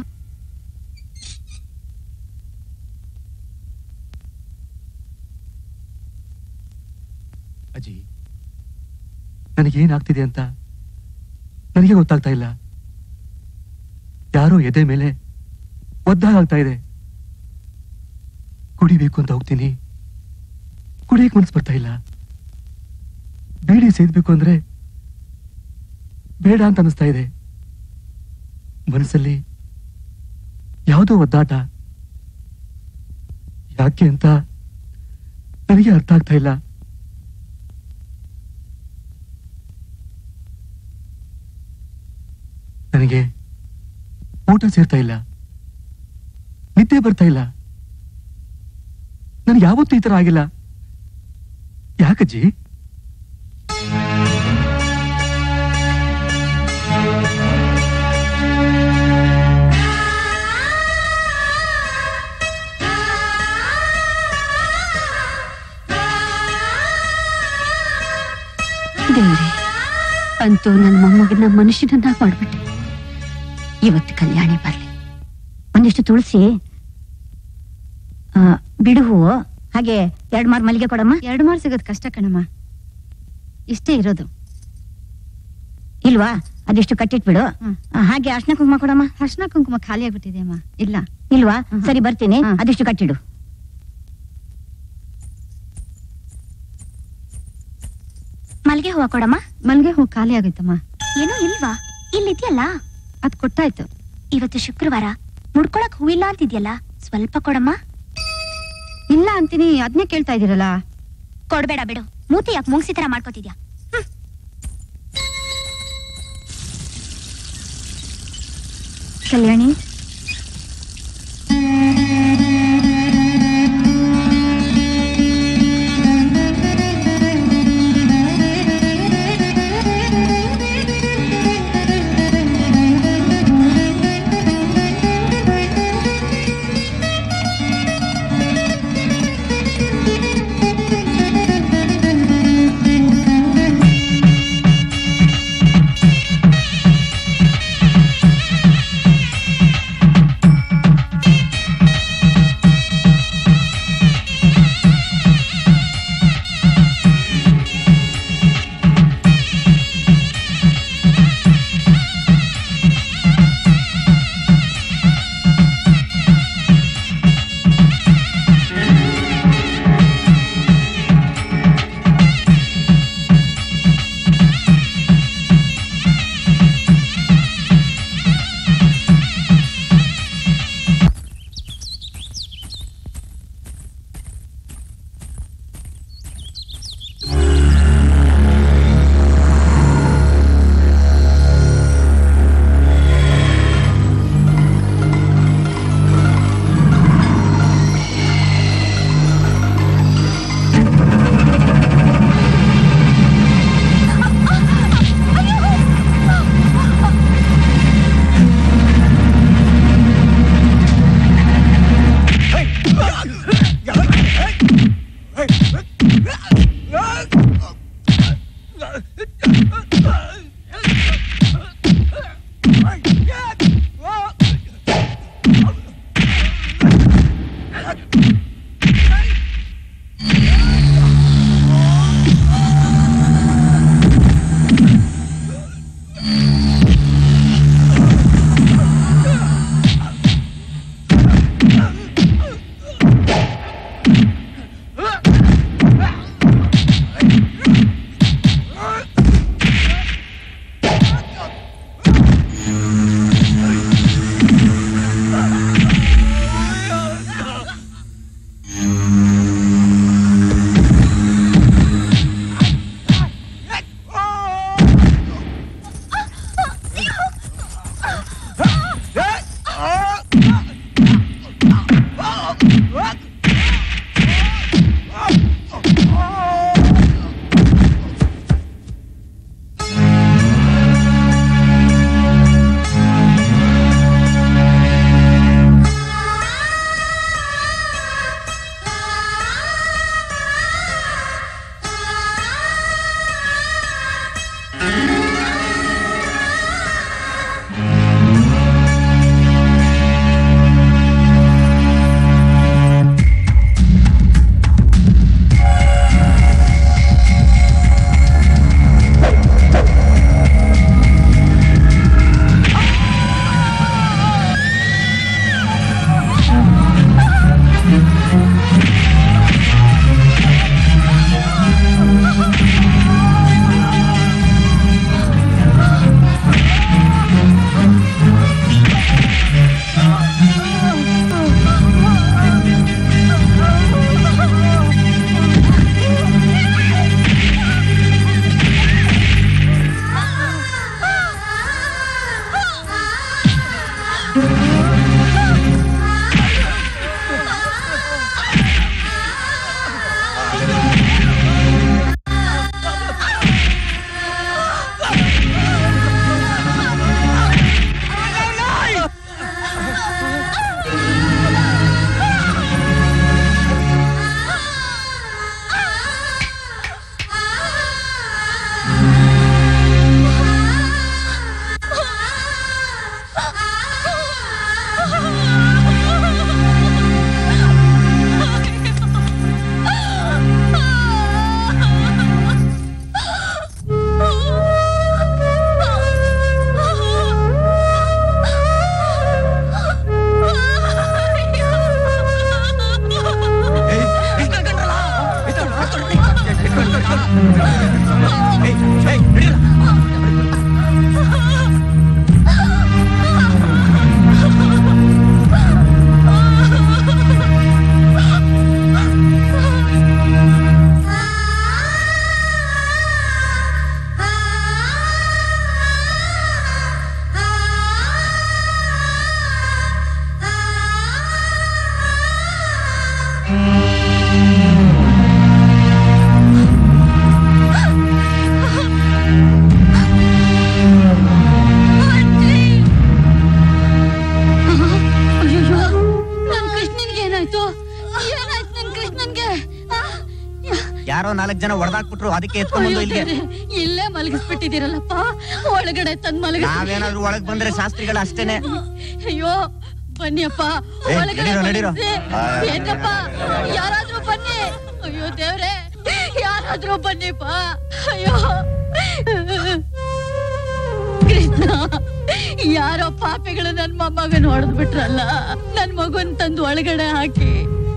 ಅಜ್ಜಿ ನನಗೇನಾಗ್ತಿದೆ ಅಂತ ನನಗೆ ಗೊತ್ತಾಗ್ತಾ ಇಲ್ಲ ಯಾರೋ ಎದೆ ಮೇಲೆ ಒದ್ದಾಗ್ತಾ ಇದೆ ಕುಡಿಬೇಕು ಅಂತ ಹೋಗ್ತೀನಿ ಕುಡಿಯಕ್ ಮನ್ಸ್ ಬರ್ತಾ ಇಲ್ಲ ಬೀಡಿ ಸೇದ್ಬೇಕು ಅಂದ್ರೆ ಬೇಡ ಅಂತ ಅನಿಸ್ತಾ ಇದೆ ಮನಸ್ಸಲ್ಲಿ ಯಾವುದೋ ಒದ್ದಾಟ ಯಾಕೆ ಅಂತ ನನಗೆ ಅರ್ಥ ಆಗ್ತಾ ಇಲ್ಲ ನನಗೆ ಊಟ ಸೇರ್ತಾ ಇಲ್ಲ ನಿದ್ದೆ ಬರ್ತಾ ಇಲ್ಲ ನನಗೆ ಯಾವತ್ತೂ ಈ ತರ ಆಗಿಲ್ಲ ಯಾಕಜ್ಜಿ ದೇವ್ರೆ ಅಂತೂ ನನ್ನ ಮೊಮ್ಮಗನ ಮನುಷ್ಯನನ್ನ ಮಾಡ್ಬಿಟ್ಟೆ ಇವತ್ತು ಕಲ್ಯಾಣಿ ಬರ್ಲಿ ಒಂದಿಷ್ಟು ತುಳಸಿ ಆ, ಬಿಡು ಹೂವು ಹಾಗೆ ಎರಡ್ ಮಾರ್ ಮಲ್ಲಿಗೆ ಕೊಡಮ್ಮ ಎರಡು ಮಾರು ಸಿಗೋದು ಕಷ್ಟ ಕಣಮ್ಮ ಇಷ್ಟೇ ಇರೋದು ಇಲ್ವಾ ಅದಿಷ್ಟು ಕಟ್ಟಿಟ್ಬಿಡು ಹ್ಮ್. ಆ, ಹಾಗೆ ಅರ್ಶನ ಕುಂಕುಮ ಕೊಡಮ್ಮ ಅರ್ಶನ ಕುಂಕುಮ ಖಾಲಿ ಆಗ್ಬಿಟ್ಟಿದೆ ಅಮ್ಮ ಇಲ್ಲ ಇಲ್ವಾ ಹ್ಮ್. ಸರಿ ಬರ್ತೀನಿ ಹ್ಮ್. ಅದಿಷ್ಟು ಕಟ್ಟಿಡು ಮಲ್ಗೆ ಹೂವ ಕೊಡಮ್ಮ ಮಲ್ಗೆ ಹೂ ಖಾಲಿ ಆಗೋಯ್ತಮ್ಮ ಏನೂ ಇಲ್ವಾ ಇಲ್ಲಿದ್ಯಲ್ಲ ಅದ್ ಕೊಟ್ಟಾಯ್ತು ಇವತ್ತು ಶುಕ್ರವಾರ ಮುಡ್ಕೊಳಕ್ ಹೂವಿಲ್ಲ ಅಂತಿದ್ಯಲ್ಲ ಸ್ವಲ್ಪ ಕೊಡಮ್ಮ ಇಲ್ಲ ಅಂತೀನಿ ಅದ್ನೇ ಕೇಳ್ತಾ ಇದೀರಲ್ಲ ಕೊಡ್ಬೇಡ ಬಿಡು ಮೂತಿ ಯಾಕೆ ಮುಂಗ್ಸಿ ತರ ಮಾಡ್ಕೋತಿದ್ಯಾ ಕಲ್ಯಾಣಿ ಯಾರೋ ನಾಲ್ಕು ಜನ ಹೊಡೆದಾಕ್ಬಿಟ್ರು ಅದಕ್ಕೆ ಎತ್ಕೊಂಡ್ ಬಂದು ಅಯ್ಯೋ ಇಲ್ಲಿಗೆ ದೇವ್ರೇ, ಇಲ್ಲೇ ಮಲಗಿಸ್ಬಿಟ್ಟಿದ್ದೀರಲ್ಲಪ್ಪ ಒಳಗಡೆ ತಂದ್ ಮಲಗಿಸ್ ನಾವೇನಾದ್ರೂ ಒಳಗ್ ಬಂದ್ರೆ ಶಾಸ್ತ್ರಿಗಳು ಅಷ್ಟೇನೆ ಅಯ್ಯೋ ಬನ್ನಿಯಪ್ಪ ಏ, ಒಳಗಡೆ ನಡೀರೋ, ನಡೀರೋ. ಮಲಗಿಸಿ. ಆ, ಏನಪ್ಪ ಯಾರಾದ್ರೂ ಬನ್ನಿ ಅಯ್ಯೋ ದೇವ್ರೆ ಯಾರಾದ್ರೂ ಬನ್ನಿಪ್ಪ ಅಯ್ಯೋ ಕೃಷ್ಣ ಯಾರೋ ಪಾಪಿಗಳು ನನ್ ಮೊಮ್ಮಗನ್ ಹೊಡೆದ್ ಬಿಟ್ರಲ್ಲ ನನ್ ಮಗುನ್ ತಂದು ಒಳಗಡೆ ಹಾಕಿ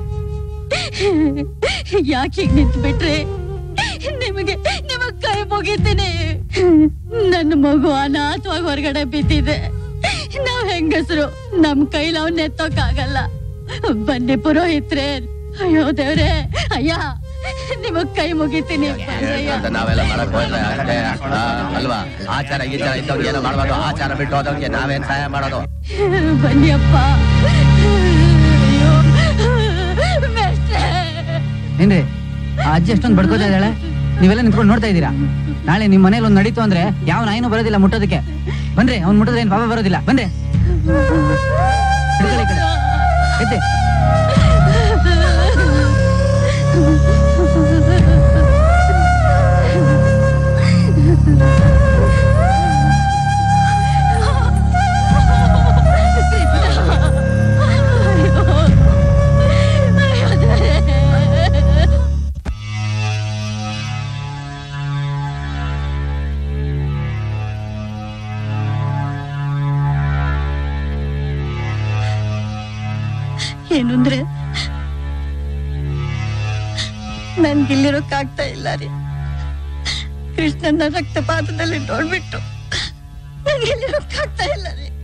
ಯಾಕೆ ನಿಂತು ಬಿಟ್ರೆ ನಿಮಗೆ ನಿಮಗ್ ಕೈ ಮುಗಿತೀನಿ ನನ್ನ ಮಗು ಅನಾಥವಾಗಿ ಹೊರಗಡೆ ಬಿದ್ದಿದೆ ನಾವ್ ಹೆಂಗಸರು ನಮ್ ಕೈಲಿ ಅವನ್ ಎತ್ತೋಕ್ಕಾಗಲ್ಲ ಬನ್ನಿ ಪುರೋಹಿತ್ರೆ ಅಯ್ಯೋ ದೇವ್ರೆ ಅಯ್ಯ ನಿಮಗ್ ಕೈ ಮುಗಿತೀನಿ ಅಯ್ಯ. ಅಂತ ನಾವೆಲ್ಲ ಮಾಡಕ್ ಹೋದ್ರೆ ಅಷ್ಟೇ ಆ, ಅಲ್ವಾ ಆಚಾರ ಗೀಚಾರ ಇದ್ದವ್ರಿಗೆ ಏನೋ ಮಾಡ್ಬೋದು ಆಚಾರ ಬಿಟ್ಟು ಹೋದವ್ರಿಗೆ ನಾವೇನ್ ಸಹಾಯ ಮಾಡೋದು ಬನ್ನಿಯಪ್ಪ ಅಯ್ಯೋ ಮೇಷ್ಟ್ರೆ. ಏನ್ರಿ ಆ ಅಜ್ಜಿ ಅಷ್ಟೊಂದು ಬಡ್ಕೋತಾ ಇದ್ದಾಳೆ ನೀವೆಲ್ಲ ನಿಂತ್ಕೊಂಡು ನೋಡ್ತಾ ಇದ್ದೀರಾ ನಾಳೆ ನಿಮ್ ಮನೇಲಿ ಒಂದ್ ನಡೀತು ಅಂದ್ರೆ ಯಾವ ನಾಯಿನೂ ಬರೋದಿಲ್ಲ ಮುಟ್ಟೋದಕ್ಕೆ ಬನ್ರಿ ಅವ್ನ್ ಮುಟ್ಟಿದ್ರೆ ಏನ್ ಪಾಪ ಬರೋದಿಲ್ಲ ಬನ್ರಿ ಹಿಡ್ಕೊಳ್ಳಿ ಈ ಕಡೆ. ಎದ್ದೆ ಏನು ಅಂದ್ರೆ ನನ್ಗಿಲ್ಲಿರೋಕ್ಕಾಗ್ತಾ ಇಲ್ಲ ರೀ ಕೃಷ್ಣನ ರಕ್ತಪಾತದಲ್ಲಿ ನೋಡ್ಬಿಟ್ಟು ನನ್ಗಿಲ್ಲಿರೋಕ್ಕಾಗ್ತಾ ಇಲ್ಲ ರೀ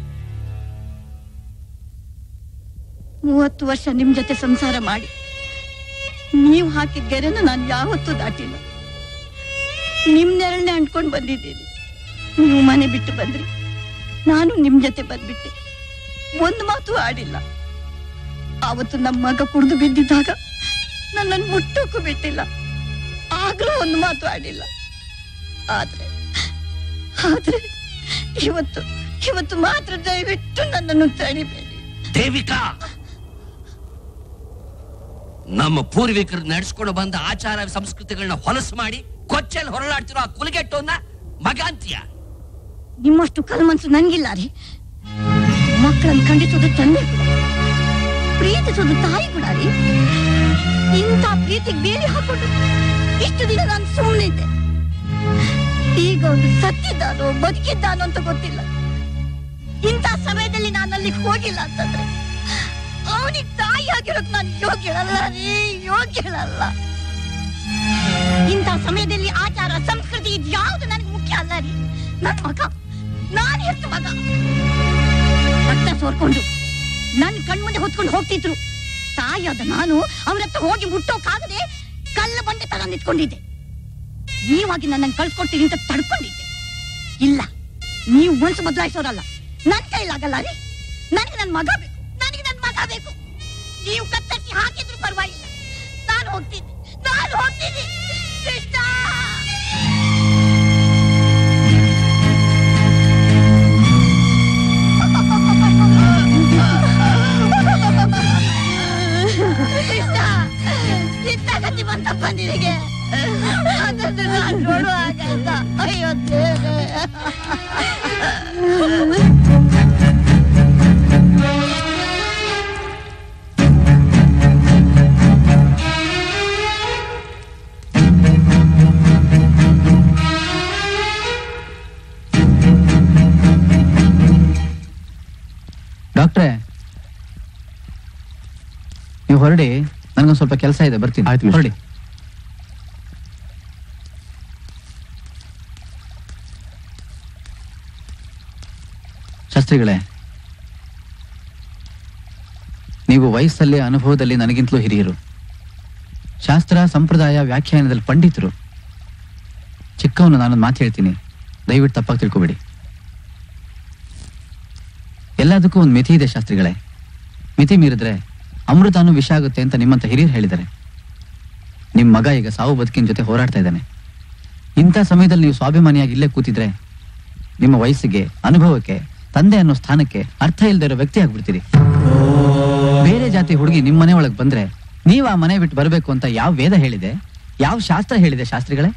ಮೂವತ್ತು ವರ್ಷ ನಿಮ್ ಜೊತೆ ಸಂಸಾರ ಮಾಡಿ ನೀವು ಹಾಕಿದ ಗೆರೆನ ನಾನು ಯಾವತ್ತೂ ದಾಟಿಲ್ಲ ನಿಮ್ ನೆರಳನೆ ಅಂಟ್ಕೊಂಡು ಬಂದಿದ್ದೀನಿ ನೀವು ಮನೆ ಬಿಟ್ಟು ಬಂದ್ರಿ ನಾನು ನಿಮ್ ಜೊತೆ ಬಂದ್ಬಿಟ್ಟೆ ಒಂದು ಮಾತು ಆಡಿಲ್ಲ ಆವತ್ತು ನಮ್ಮ ಮಗ ಕುಡಿದು ಬಿದ್ದಿದ್ದಾಗ ನನ್ನನ್ನು ಮುಟ್ಟೋಕು ಬಿಟ್ಟಿಲ್ಲ ಆಗ್ಲೂ ಒಂದು ಮಾತು ಆಡಿಲ್ಲ ಆದ್ರೆ ಆದ್ರೆ ಇವತ್ತು ಇವತ್ತು ಮಾತ್ರ ದಯವಿಟ್ಟು ನನ್ನನ್ನು ತಡಿಬೇಡಿ ದೇವಿಕಾ ನಮ್ಮ ಪೂರ್ವಿಕರು ನಡೆಸ್ಕೊಂಡು ಬಂದ ಆಚಾರ ಸಂಸ್ಕೃತಿಗಳನ್ನ ಹೊಲಸು ಮಾಡಿ ಕೊಚ್ಚೆಲ್ ಹೊರಲಾಡ್ತಿರೋ ಆ ಕುಲಗೆಟ್ಟವನ್ನ ಮಗ ಅಂತೀಯ ನಿಮ್ಮಷ್ಟು ಕಲ್ಮನ್ಸು ನನ್ಗಿಲ್ಲ ರೀ ಮಕ್ಕಳನ್ನು ಖಂಡಿಸೋದು ತಂದೆ ಕೂಡ ಪ್ರೀತಿಸೋದು ತಾಯಿ ಕೂಡ ರೀ ಇಂಥ ಪ್ರೀತಿಗೆ ಬೇಲಿ ಹಾಕೊಂಡು ಇಷ್ಟು ದಿನ ನಾನು ಸುಮ್ಮನಿದ್ದೆ ಈಗ ಅವನು ಸತ್ತಿದ್ದಾನೋ ಬದುಕಿದ್ದಾನೋ ಅಂತ ಗೊತ್ತಿಲ್ಲ ಇಂಥ ಸಮಯದಲ್ಲಿ ನಾನು ಅಲ್ಲಿಗೆ ಹೋಗಿಲ್ಲ ಅಂತಂದ್ರೆ ಅವನಿಗೆ ತಾಯಿ ಆಗಿರೋಕ್ ನಾನು ಯೋಗ್ಯಳಲ್ಲ ರೀ ಯೋಗ್ಯಳಲ್ಲ ಇಂಥ ಸಮಯದಲ್ಲಿ ಆಚಾರ ಸಂಸ್ಕೃತಿ ಇದು ಯಾವುದು ನನಗೆ ಮುಖ್ಯ ಅಲ್ಲ ರೀ ನನ್ ಮಗ ನಾನು ಹೆತ್ತ ಮಗ ರಕ್ತ ಸೋರ್ಕೊಂಡು ನನ್ ಕಣ್ಮುಂದೆ ಹೊತ್ಕೊಂಡು ಹೋಗ್ತಿದ್ರು ತಾಯಿಯಾದ ನಾನು ಅವ್ರ ಹತ್ರ ಹೋಗಿ ಮುಟ್ಟೋಕಾಗದೆ ಕಲ್ಲ ಬಂಡೆ ತರ ನಿಂತ್ಕೊಂಡಿದ್ದೆ ನೀವಾಗಿ ನನ್ನ ಕಳ್ಸ್ಕೊಡ್ತೀರಿ ಅಂತ ತಡ್ಕೊಂಡಿದ್ದೆ ಇಲ್ಲ ನೀವು ಮನ್ಸು ಬದಲಾಯಿಸೋರಲ್ಲ ನನ್ ಕೈಲಾಗಲ್ಲ ರೀ ನನಗೆ ನನ್ ಮಗ ಬೇಕು ನನಗೆ ನನ್ ಮಗ ಬೇಕು ನೀವು ಕತ್ತರಿಸಿ ಹಾಕಿದ್ರು ಪರವಾಗಿಲ್ಲ ನಾನು ಹೋಗ್ತೀನಿ ನಾನು ಹೋಗ್ತೀನಿ ಕೃಷ್ಣ ಕೃಷ್ಣ ಇಂಥ ಗತಿ ಬಂತಪ್ಪ ನಿನಗೆ ಅದನ್ನು ನಾನು ನೋಡುವಾಗ ಅಯ್ಯೋ ದೇವ್ರೇ. ಡಾಕ್ಟ್ರೆ ನೀವು ಹೊರಡಿ ನನಗೊಂದು ಸ್ವಲ್ಪ ಕೆಲಸ ಇದೆ ಬರ್ತೀನಿ ಆಯ್ತು, ಮಿಸ್ಟರ್. ಹೊರಡಿ ಶಾಸ್ತ್ರಿಗಳೇ ನೀವು ವಯಸ್ಸಲ್ಲಿ ಅನುಭವದಲ್ಲಿ ನನಗಿಂತಲೂ ಹಿರಿಯರು ಶಾಸ್ತ್ರ ಸಂಪ್ರದಾಯ ವ್ಯಾಖ್ಯಾನದಲ್ಲಿ ಪಂಡಿತರು ಚಿಕ್ಕವನು ನಾನೊಂದು ಮಾತು ಹೇಳ್ತೀನಿ ದಯವಿಟ್ಟು ತಪ್ಪಾಗಿ ತಿಳ್ಕೊಬೇಡಿ ಎಲ್ಲದಕ್ಕೂ ಒಂದು ಮಿತಿ ಇದೆ ಶಾಸ್ತ್ರಿಗಳೇ ಮಿತಿ ಮೀರಿದ್ರೆ ಅಮೃತಾನು ವಿಷ ಆಗುತ್ತೆ ಅಂತ ನಿಮ್ಮಂತ ಹಿರಿಯರು ಹೇಳಿದ್ದಾರೆ ನಿಮ್ಮ ಮಗ ಈಗ ಸಾವು ಬದುಕಿನ ಜೊತೆ ಹೋರಾಡ್ತಾ ಇದ್ದಾನೆ ಇಂಥ ಸಮಯದಲ್ಲಿ ನೀವು ಸ್ವಾಭಿಮಾನಿಯಾಗಿ ಇಲ್ಲೇ ಕೂತಿದ್ರೆ ನಿಮ್ಮ ವಯಸ್ಸಿಗೆ ಅನುಭವಕ್ಕೆ ತಂದೆ ಅನ್ನೋ ಸ್ಥಾನಕ್ಕೆ ಅರ್ಥ ಇಲ್ಲದೆ ಇರೋ ವ್ಯಕ್ತಿ ಆಗ್ಬಿಡ್ತೀರಿ ಬೇರೆ ಜಾತಿ ಹುಡುಗಿ ನಿಮ್ಮ ಮನೆ ಒಳಗೆ ಬಂದ್ರೆ ನೀವು ಆ ಮನೆ ಬಿಟ್ಟು ಬರಬೇಕು ಅಂತ ಯಾವ ವೇದ ಹೇಳಿದೆ ಯಾವ ಶಾಸ್ತ್ರ ಹೇಳಿದೆ ಶಾಸ್ತ್ರಿಗಳೇ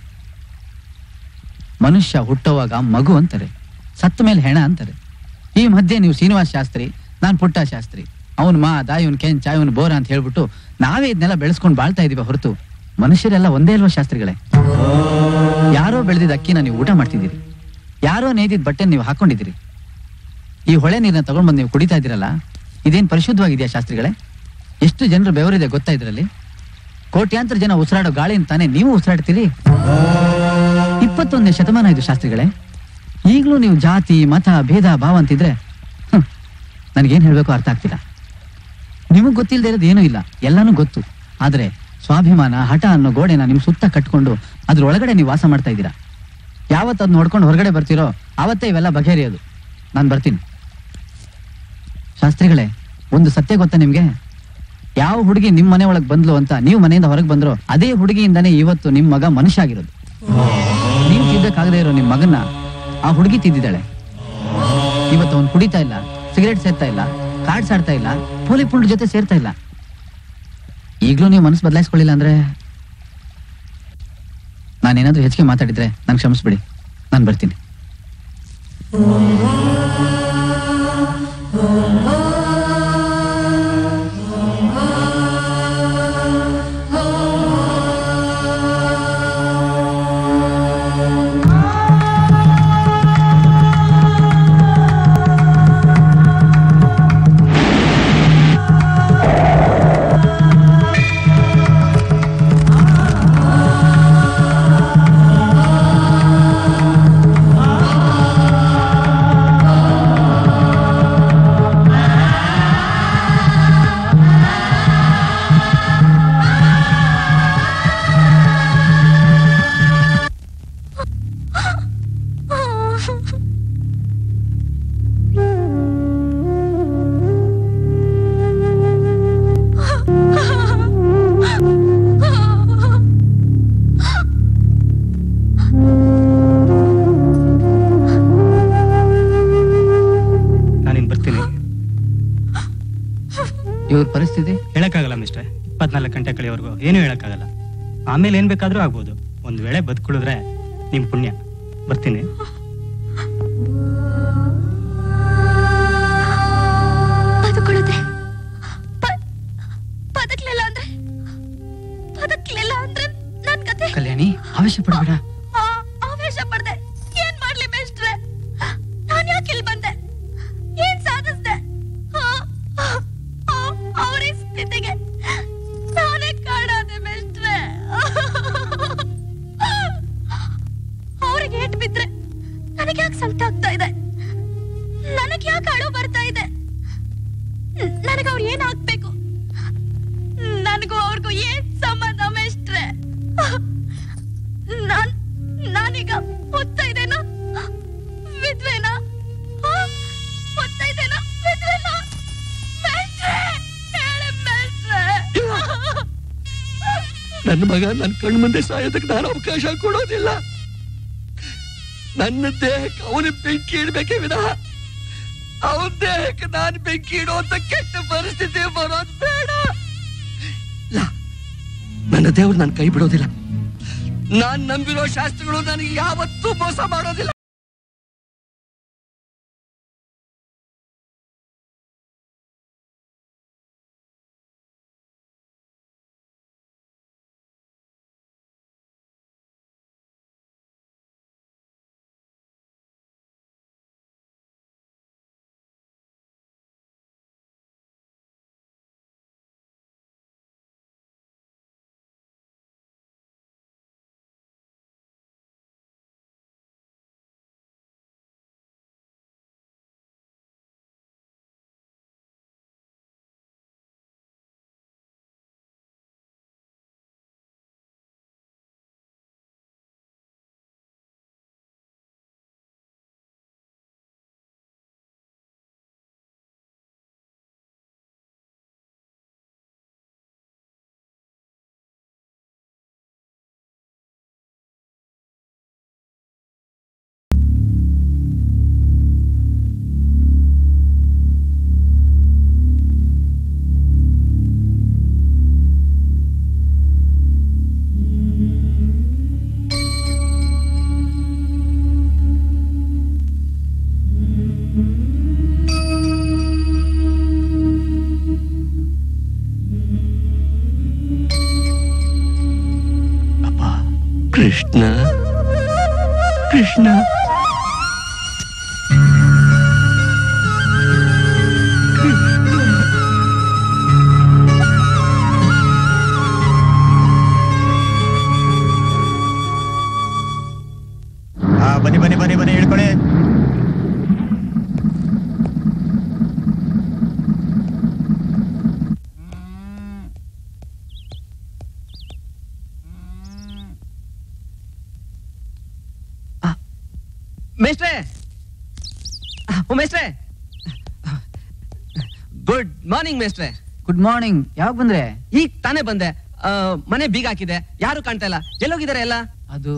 ಮನುಷ್ಯ ಹುಟ್ಟುವಾಗ ಮಗು ಅಂತಾರೆ ಸತ್ತ ಮೇಲೆ ಹೆಣ ಅಂತಾರೆ ಈ ಮಧ್ಯೆ ನೀವು ಶ್ರೀನಿವಾಸ ಶಾಸ್ತ್ರಿ ನಾನು ಪುಟ್ಟ ಶಾಸ್ತ್ರಿ ಅವನ್ ಮಾದ ಇವನ್ ಕೆಂಚ ಇವನ್ ಬೋರ ಅಂತ ಹೇಳ್ಬಿಟ್ಟು ನಾವೇ ಇದನ್ನೆಲ್ಲ ಬೆಳೆಸ್ಕೊಂಡು ಬಾಳ್ತಾ ಇದೀವಿ ಹೊರತು ಮನುಷ್ಯರೆಲ್ಲ ಒಂದೇ ಅಲ್ವಾ ಶಾಸ್ತ್ರಿಗಳೇ ಯಾರೋ ಬೆಳೆದಿದ್ದ ಅಕ್ಕಿನ ನೀವು ಊಟ ಮಾಡ್ತಿದ್ದೀರಿ ಯಾರೋ ನೇಯ್ದಿದ್ ಬಟ್ಟೆ ನೀವು ಹಾಕೊಂಡಿದ್ದೀರಿ ಈ ಹೊಳೆ ನೀರನ್ನ ತಗೊಂಡ್ ಬಂದು ನೀವು ಕುಡಿತಾ ಇದ್ದೀರಲ್ಲ ಇದೇನ್ ಪರಿಶುದ್ಧವಾಗಿದೆಯಾ ಶಾಸ್ತ್ರಿಗಳೇ ಎಷ್ಟು ಜನರು ಬೆವರಿದೆ ಗೊತ್ತಾ ಇದ್ರಲ್ಲಿ ಕೋಟ್ಯಾಂತರ ಜನ ಉಸಿರಾಡೋ ಗಾಳಿನ ತಾನೇ ನೀವು ಉಸಿರಾಡ್ತೀರಿ ಇಪ್ಪತ್ತೊಂದನೇ ಶತಮಾನ ಇದು ಶಾಸ್ತ್ರಿಗಳೇ ಈಗಲೂ ನೀವು ಜಾತಿ ಮತ ಭೇದ ಭಾವ ಅಂತಿದ್ರೆ ಹ್ಮ್, ನನಗೇನ್ ಹೇಳ್ಬೇಕು ಅರ್ಥ ಆಗ್ತಿಲ್ಲ ನಿಮಗ್ ಗೊತ್ತಿಲ್ಲದೆ ಇರೋದು ಏನೂ ಇಲ್ಲ ಎಲ್ಲಾನು ಗೊತ್ತು ಆದ್ರೆ ಸ್ವಾಭಿಮಾನ ಹಠ ಅನ್ನೋ ಗೋಡೆನ ನಿಮ್ ಸುತ್ತ ಕಟ್ಕೊಂಡು ಅದ್ರ ಒಳಗಡೆ ನೀವು ವಾಸ ಮಾಡ್ತಾ ಇದ್ದೀರಾ ಯಾವತ್ತು ಅದ್ ನೋಡ್ಕೊಂಡು ಹೊರಗಡೆ ಬರ್ತೀರೋ ಆವತ್ತೇ ಇವೆಲ್ಲ ಬಗೆಹರಿಯೋದು ನಾನು ಬರ್ತೀನಿ ಶಾಸ್ತ್ರಿಗಳೇ ಒಂದು ಸತ್ಯ ಗೊತ್ತಾ ನಿಮ್ಗೆ ಯಾವ ಹುಡುಗಿ ನಿಮ್ ಮನೆ ಒಳಗ್ ಬಂದ್ಲು ಅಂತ ನೀವು ಮನೆಯಿಂದ ಹೊರಗೆ ಬಂದ್ರೋ ಅದೇ ಹುಡುಗಿಯಿಂದಾನೇ ಇವತ್ತು ನಿಮ್ ಮಗ ಮನುಷ್ಯ ಆಗಿರೋದು ನೀವು ತಿದ್ದಕ್ಕಾಗದೇ ಇರೋ ನಿಮ್ ಮಗನ್ನ ಆ ಹುಡುಗಿ ತಿದ್ದಿದ್ದಾಳೆ ಇವತ್ತು ಅವ್ನು ಕುಡಿತಾ ಇಲ್ಲ ಸಿಗರೇಟ್ ಸೇರ್ತಾ ಇಲ್ಲ ಕಾರ್ಡ್ಸ್ ಆಡ್ತಾ ಇಲ್ಲ ಪೋಲಿ ಪುಂಡ್ ಜೊತೆ ಸೇರ್ತಾ ಇಲ್ಲ ಈಗ್ಲೂ ನೀವು ಮನಸ್ಸು ಬದಲಾಯಿಸ್ಕೊಳ್ಳಿಲ್ಲ ಅಂದ್ರೆ ನಾನೇನಾದ್ರೂ ಹೆಚ್ಚಿಗೆ ಮಾತಾಡಿದ್ರೆ ನನ್ಗೆ ಕ್ಷಮಿಸ್ಬಿಡಿ ನಾನು ಬರ್ತೀನಿ ನಾನಿನ್ ಬರ್ತೀನಿ ಇವ್ರ ಪರಿಸ್ಥಿತಿ ಹೇಳಕ್ಕಾಗಲ್ಲ ಮಿಸ್ಟರ್ ಇಪ್ಪತ್ನಾಲ್ಕು ಗಂಟೆ ಕಳೆಯೋವರೆಗೂ ಏನೂ ಹೇಳಕ್ಕಾಗಲ್ಲ ಆಮೇಲೆ ಏನ್ ಬೇಕಾದ್ರೂ ಆಗ್ಬೋದು ಒಂದ್ ವೇಳೆ ಬದುಕುಳಿದ್ರೆ ನಿಮ್ ಪುಣ್ಯ ಬರ್ತೀನಿ ಬದುಕುಳಿದ್ರೆ ಬ- ಬದುಕ್ಲಿಲ್ಲ ಅಂದ್ರೆ ಬದುಕ್ಲಿಲ್ಲ ಅಂದ್ರೆ ನನ್ ಕತೆ ಕಲ್ಯಾಣಿ ಆವೇಶ ಪಡಬೇಡ ಆ- ಆವೇಶ ಪಡ್ದೆ ಏನ್ ಮಾಡ್ಲಿ ಮೇಷ್ಟ್ರೆ ನಾನ್ ಯಾಕೆ ಇಲ್ಲಿ ಬಂದೆ ಏನ್ ಸಾಧಿಸ್ದೆ ಅವ್ರ ಸ್ಥಿತಿಗೆ ನಾನೇ ಕಾಣಾದೆ ಮೇಷ್ಟ್ರೆ ಅವ್ರಿಗೆ ಏಟ್ ಬಿದ್ರೆ ನನಗೆ ಯಾಕೆ ಸಂಕಟ ಆಗ್ತಾ ಇದೆ ನನಗೆ ಯಾಕೆ ಅಳು ಬರ್ತಾ ಇದೆ ನನಗೆ ಅವ್ರು ಏನ್ ಆಗ್ಬೇಕು ನನಗೂ ಅವ್ರಿಗೂ ಏನ್ ಸಂಬಂಧ ಮೇಷ್ಟ್ರೆ ನಾನ್ ನಾನೀಗ ಓದ್ತಾ ಇದ್ದೇನಾ ವಿದ್ವೆನಾ ಆ? ಓದ್ತಾ ಇದ್ದೇನಾ ವಿದ್ವೆನಾ ಮೇಷ್ಟ್ರೆ ಹೇಳಿ ಮೇಷ್ಟ್ರೆ ನನ್ನ ಮಗ ನನ್ನ ಕಣ್ಣು ಮುಂದೆ ಸಾಯೋದಕ್ಕೆ ನಾನು ಅವಕಾಶ ಕೊಡೋದಿಲ್ಲ ನನ್ನ ದೇಹಕ್ಕೆ ಅವನು ಬೆಂಕಿ ಇಡ್ಬೇಕೇ ವಿನಃ ಅವನ ದೇಹಕ್ಕೆ ನಾನು ಬೆಂಕಿ ಇಡುವಂತ ಕೆಟ್ಟ ಪರಿಸ್ಥಿತಿ ಬರೋದು ಬೇಡ ಇಲ್ಲ, ನನ್ನ ದೇವ್ರು ನನ್ನ ಕೈ ಬಿಡೋದಿಲ್ಲ ನಾನ್ ನಂಬಿರೋ ಶಾಸ್ತ್ರಗಳು ನನಗೆ ಯಾವತ್ತೂ ಮೋಸ ಮಾಡೋದಿಲ್ಲ ಕೃಷ್ಣ ಕೃಷ್ಣ ಹಾ ಬನ್ನಿ ಬನ್ನಿ ಬನ್ನಿ ಬನ್ನಿ ಹೇಳ್ಕೊಳ್ಳಿ ಮೇಷ್ಟ್ರೆ ಓ ಮೇಷ್ಟ್ರೆ ಗುಡ್ ಮಾರ್ನಿಂಗ್ ಮೇಷ್ಟ್ರೆ ಗುಡ್ ಮಾರ್ನಿಂಗ್ ಯಾವಾಗ ಬಂದ್ರೆ ಈಗ ತಾನೇ ಬಂದೆ ಆ, ಮನೆ ಬೀಗ ಹಾಕಿದೆ ಯಾರು ಕಾಣ್ತಾ ಇಲ್ಲ ಎಲ್ಲೋಗಿದ್ದಾರೆ ಎಲ್ಲ ಅದು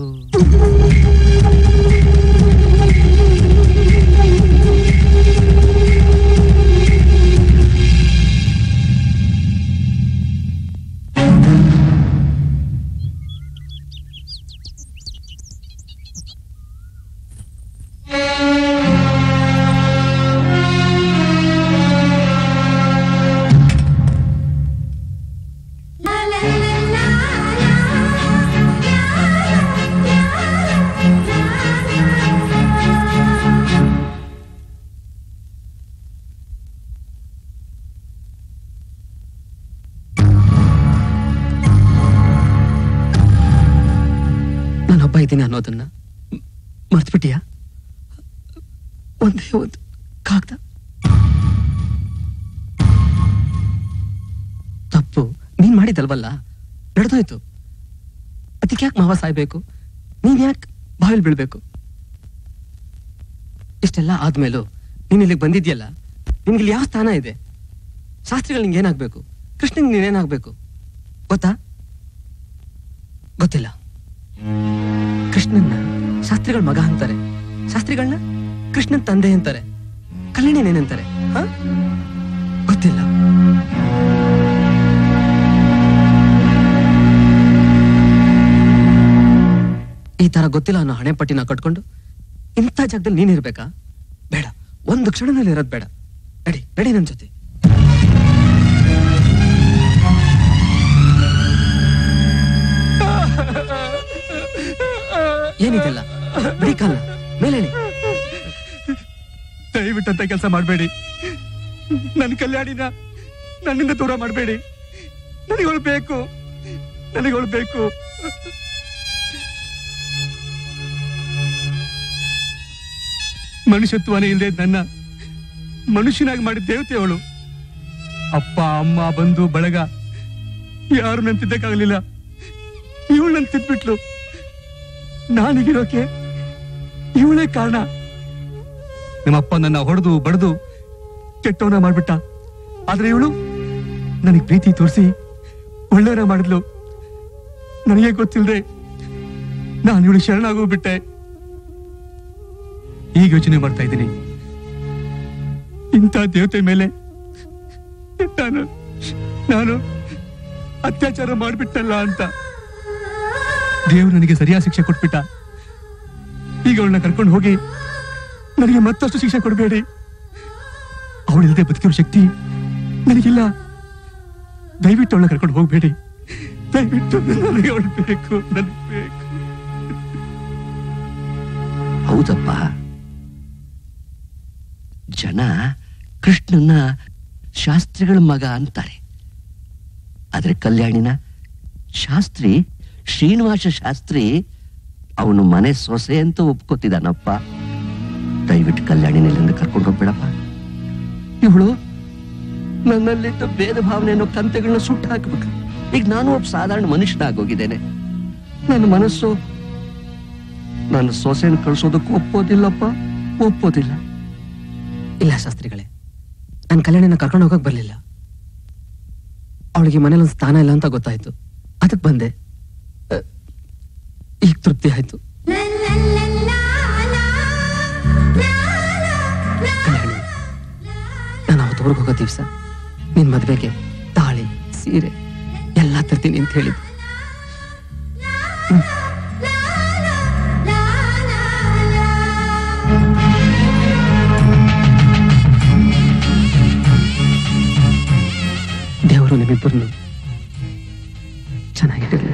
ನಾನೊಬ್ಬ ಇದ್ದೀನಿ ಅನ್ನೋದನ್ನ ಮರ್ತ್ಬಿಟ್ಟಿಯಾ ಒಂದೇ ಒಂದು ಕಾಗ್ದ ತಪ್ಪು ನೀನ್ ಮಾಡಿದಲ್ವಲ್ಲ ನಡೆದೋಯ್ತು ಅದಕ್ಕೆ ಯಾಕೆ ಮಾವ ಸಾಯ್ಬೇಕು ನೀನ್ ಯಾಕೆ ಬಾವಿಲ್ ಬೀಳ್ಬೇಕು ಇಷ್ಟೆಲ್ಲ ಆದ್ಮೇಲೂ ನೀನ್ ಇಲ್ಲಿಗೆ ಬಂದಿದ್ಯಲ್ಲ ನಿನ್ಗೆ ಇಲ್ಲಿ ಯಾವ ಸ್ಥಾನ ಇದೆ ಶಾಸ್ತ್ರಿಗಳು ನಿಂಗೆ ಏನಾಗ್ಬೇಕು ಕೃಷ್ಣನ್ ನೀನೇನಾಗ್ಬೇಕು ಗೊತ್ತಾ ಗೊತ್ತಿಲ್ಲ ಕೃಷ್ಣನ್ನ ಶಾಸ್ತ್ರಿಗಳ ಮಗ ಅಂತಾರೆ ಶಾಸ್ತ್ರಿಗಳನ್ನ ಕೃಷ್ಣನ್ ತಂದೆ ಅಂತಾರೆ ಕಲ್ಯಾಣಿ ಏನಂತಾರೆ ಹ? ಗೊತ್ತಿಲ್ಲ ಈ ತರ ಗೊತ್ತಿಲ್ಲ ಅನ್ನೋ ಹಣೆ ಪಟ್ಟಿನ ಕಟ್ಕೊಂಡು ಇಂಥ ಜಾಗದಲ್ಲಿ ನೀನಿರ್ಬೇಕಾ ಬೇಡ ಒಂದು ಕ್ಷಣದಲ್ಲಿ ಇರೋದ್ ಬೇಡ ನಡಿ ನಡಿ ನನ್ ಜೊತೆ ಏನಿದೆಲ್ಲ ಬಿಡಿ ಕಾಲ ಮೇಲೆ ಹೇಳಿ ದಯವಿಟ್ಟಂತ ಕೆಲಸ ಮಾಡಬೇಡಿ ನನ್ನ ಕಲ್ಯಾಣಿನ ನನ್ನಿಂದ ದೂರ ಮಾಡಬೇಡಿ ನನಗಳು ಬೇಕು ನನಗಳು ಬೇಕು ಮನುಷ್ಯತ್ವನೇ ಇಲ್ಲದೆ ನನ್ನ ಮನುಷ್ಯನಾಗಿ ಮಾಡಿದ ದೇವತೆ ಅವಳು ಅಪ್ಪ ಅಮ್ಮ ಬಂಧು ಬಳಗ ಯಾರು ನನ್ ತಿದ್ದಕ್ಕಾಗಲಿಲ್ಲ ಇವಳು ನನ್ ತಿದ್ಬಿಟ್ಲು ನಾನಿಗಿರೋಕೆ ಇವಳೇ ಕಾರಣ ನಿಮ್ಮಪ್ಪ ನನ್ನ ಹೊಡೆದು ಬಡ್ದು ಕೆಟ್ಟವನ ಮಾಡ್ಬಿಟ್ಟ ಆದ್ರೆ ಇವಳು ನನಗೆ ಪ್ರೀತಿ ತೋರಿಸಿ ಒಳ್ಳೆಯವರ ಮಾಡಿದ್ಲು ನನಗೆ ಗೊತ್ತಿಲ್ಲದೆ ನಾನು ಇವಳು ಶರಣಾಗೋಗ್ಬಿಟ್ಟೆ ಈಗ ಯೋಚನೆ ಮಾಡ್ತಾ ಇದ್ದೀನಿ ಇಂಥ ದೇವತೆ ಮೇಲೆ ನಾನು ನಾನು ಅತ್ಯಾಚಾರ ಮಾಡ್ಬಿಟ್ಟಲ್ಲ ಅಂತ ದೇವ್ರು ನನಗೆ ಸರಿಯಾದ ಶಿಕ್ಷೆ ಕೊಟ್ಬಿಟ್ಟ ಈಗ ಅವಳನ್ನ ಕರ್ಕೊಂಡು ಹೋಗಿ ನನಗೆ ಮತ್ತಷ್ಟು ಶಿಕ್ಷೆ ಕೊಡಬೇಡಿ ಅವಳಿಲ್ಲದೆ ಬದುಕಿರೋ ಶಕ್ತಿ ನನಗಿಲ್ಲ ದಯವಿಟ್ಟು ಅವಳನ್ನ ಕರ್ಕೊಂಡು ಹೋಗ್ಬೇಡಿ ದಯವಿಟ್ಟು ನನಗೆ ಅವಳು ಬೇಕು ನನಗೆ ಬೇಕು ಹೌದಪ್ಪ ಜನ ಕೃಷ್ಣನ ಶಾಸ್ತ್ರಿಗಳ ಮಗ ಅಂತಾರೆ ಆದ್ರೆ ಕಲ್ಯಾಣಿನ ಶಾಸ್ತ್ರಿ ಶ್ರೀನಿವಾಸ ಶಾಸ್ತ್ರಿ ಅವನು ಮನೆ ಸೊಸೆ ಅಂತ ಒಪ್ಕೋತಿದ್ದಾನಪ್ಪ ದಯವಿಟ್ಟು ಕಲ್ಯಾಣಿನ ಇಲ್ಲಿಂದ ಕರ್ಕೊಂಡು ಹೋಗ್ಬೇಡಪ್ಪ ಇವಳು ನನ್ನಲ್ಲಿದ್ದ ಭೇದ ಭಾವನೆ ಅನ್ನೋ ಕಂತೆಗಳನ್ನ ಸುಟ್ಟು ಹಾಕ್ಬೇಕು ಈಗ ನಾನು ಒಬ್ಬ ಸಾಧಾರಣ ಮನುಷ್ಯನಾಗೋಗಿದ್ದೇನೆ ನನ್ನ ಮನಸ್ಸು ನನ್ನ ಸೊಸೆನ ಕಳ್ಸೋದಕ್ಕೂ ಒಪ್ಪೋದಿಲ್ಲಪ್ಪ ಒಪ್ಪೋದಿಲ್ಲ ಇಲ್ಲ ಶಾಸ್ತ್ರಿಗಳೇ ನಾನು ಕಲ್ಯಾಣಿನ ಕರ್ಕೊಂಡು ಹೋಗಕ್ ಬರ್ಲಿಲ್ಲ ಅವಳಿಗೆ ಮನೇಲಿ ಒಂದು ಸ್ಥಾನ ಇಲ್ಲ ಅಂತ ಗೊತ್ತಾಯ್ತು ಅದಕ್ಕೆ ಬಂದೆ ಅ, ಈಗ ತೃಪ್ತಿ ಆಯ್ತು ಕಲ್ಯಾಣಿ ನಾನು ಅವತ್ತು ಊರಿಗೆ ಹೋಗೋ ದಿವಸ ನಿನ್ ಮದ್ವೆಗೆ ತಾಳಿ ಸೀರೆ ಎಲ್ಲ ತರ್ತೀನಿ ಅಂತ ಹೇಳಿದ್ದು ದೇವರು ನಿಮ್ಮಿಬ್ಬರನ್ನು ಚೆನ್ನಾಗಿರಲಿ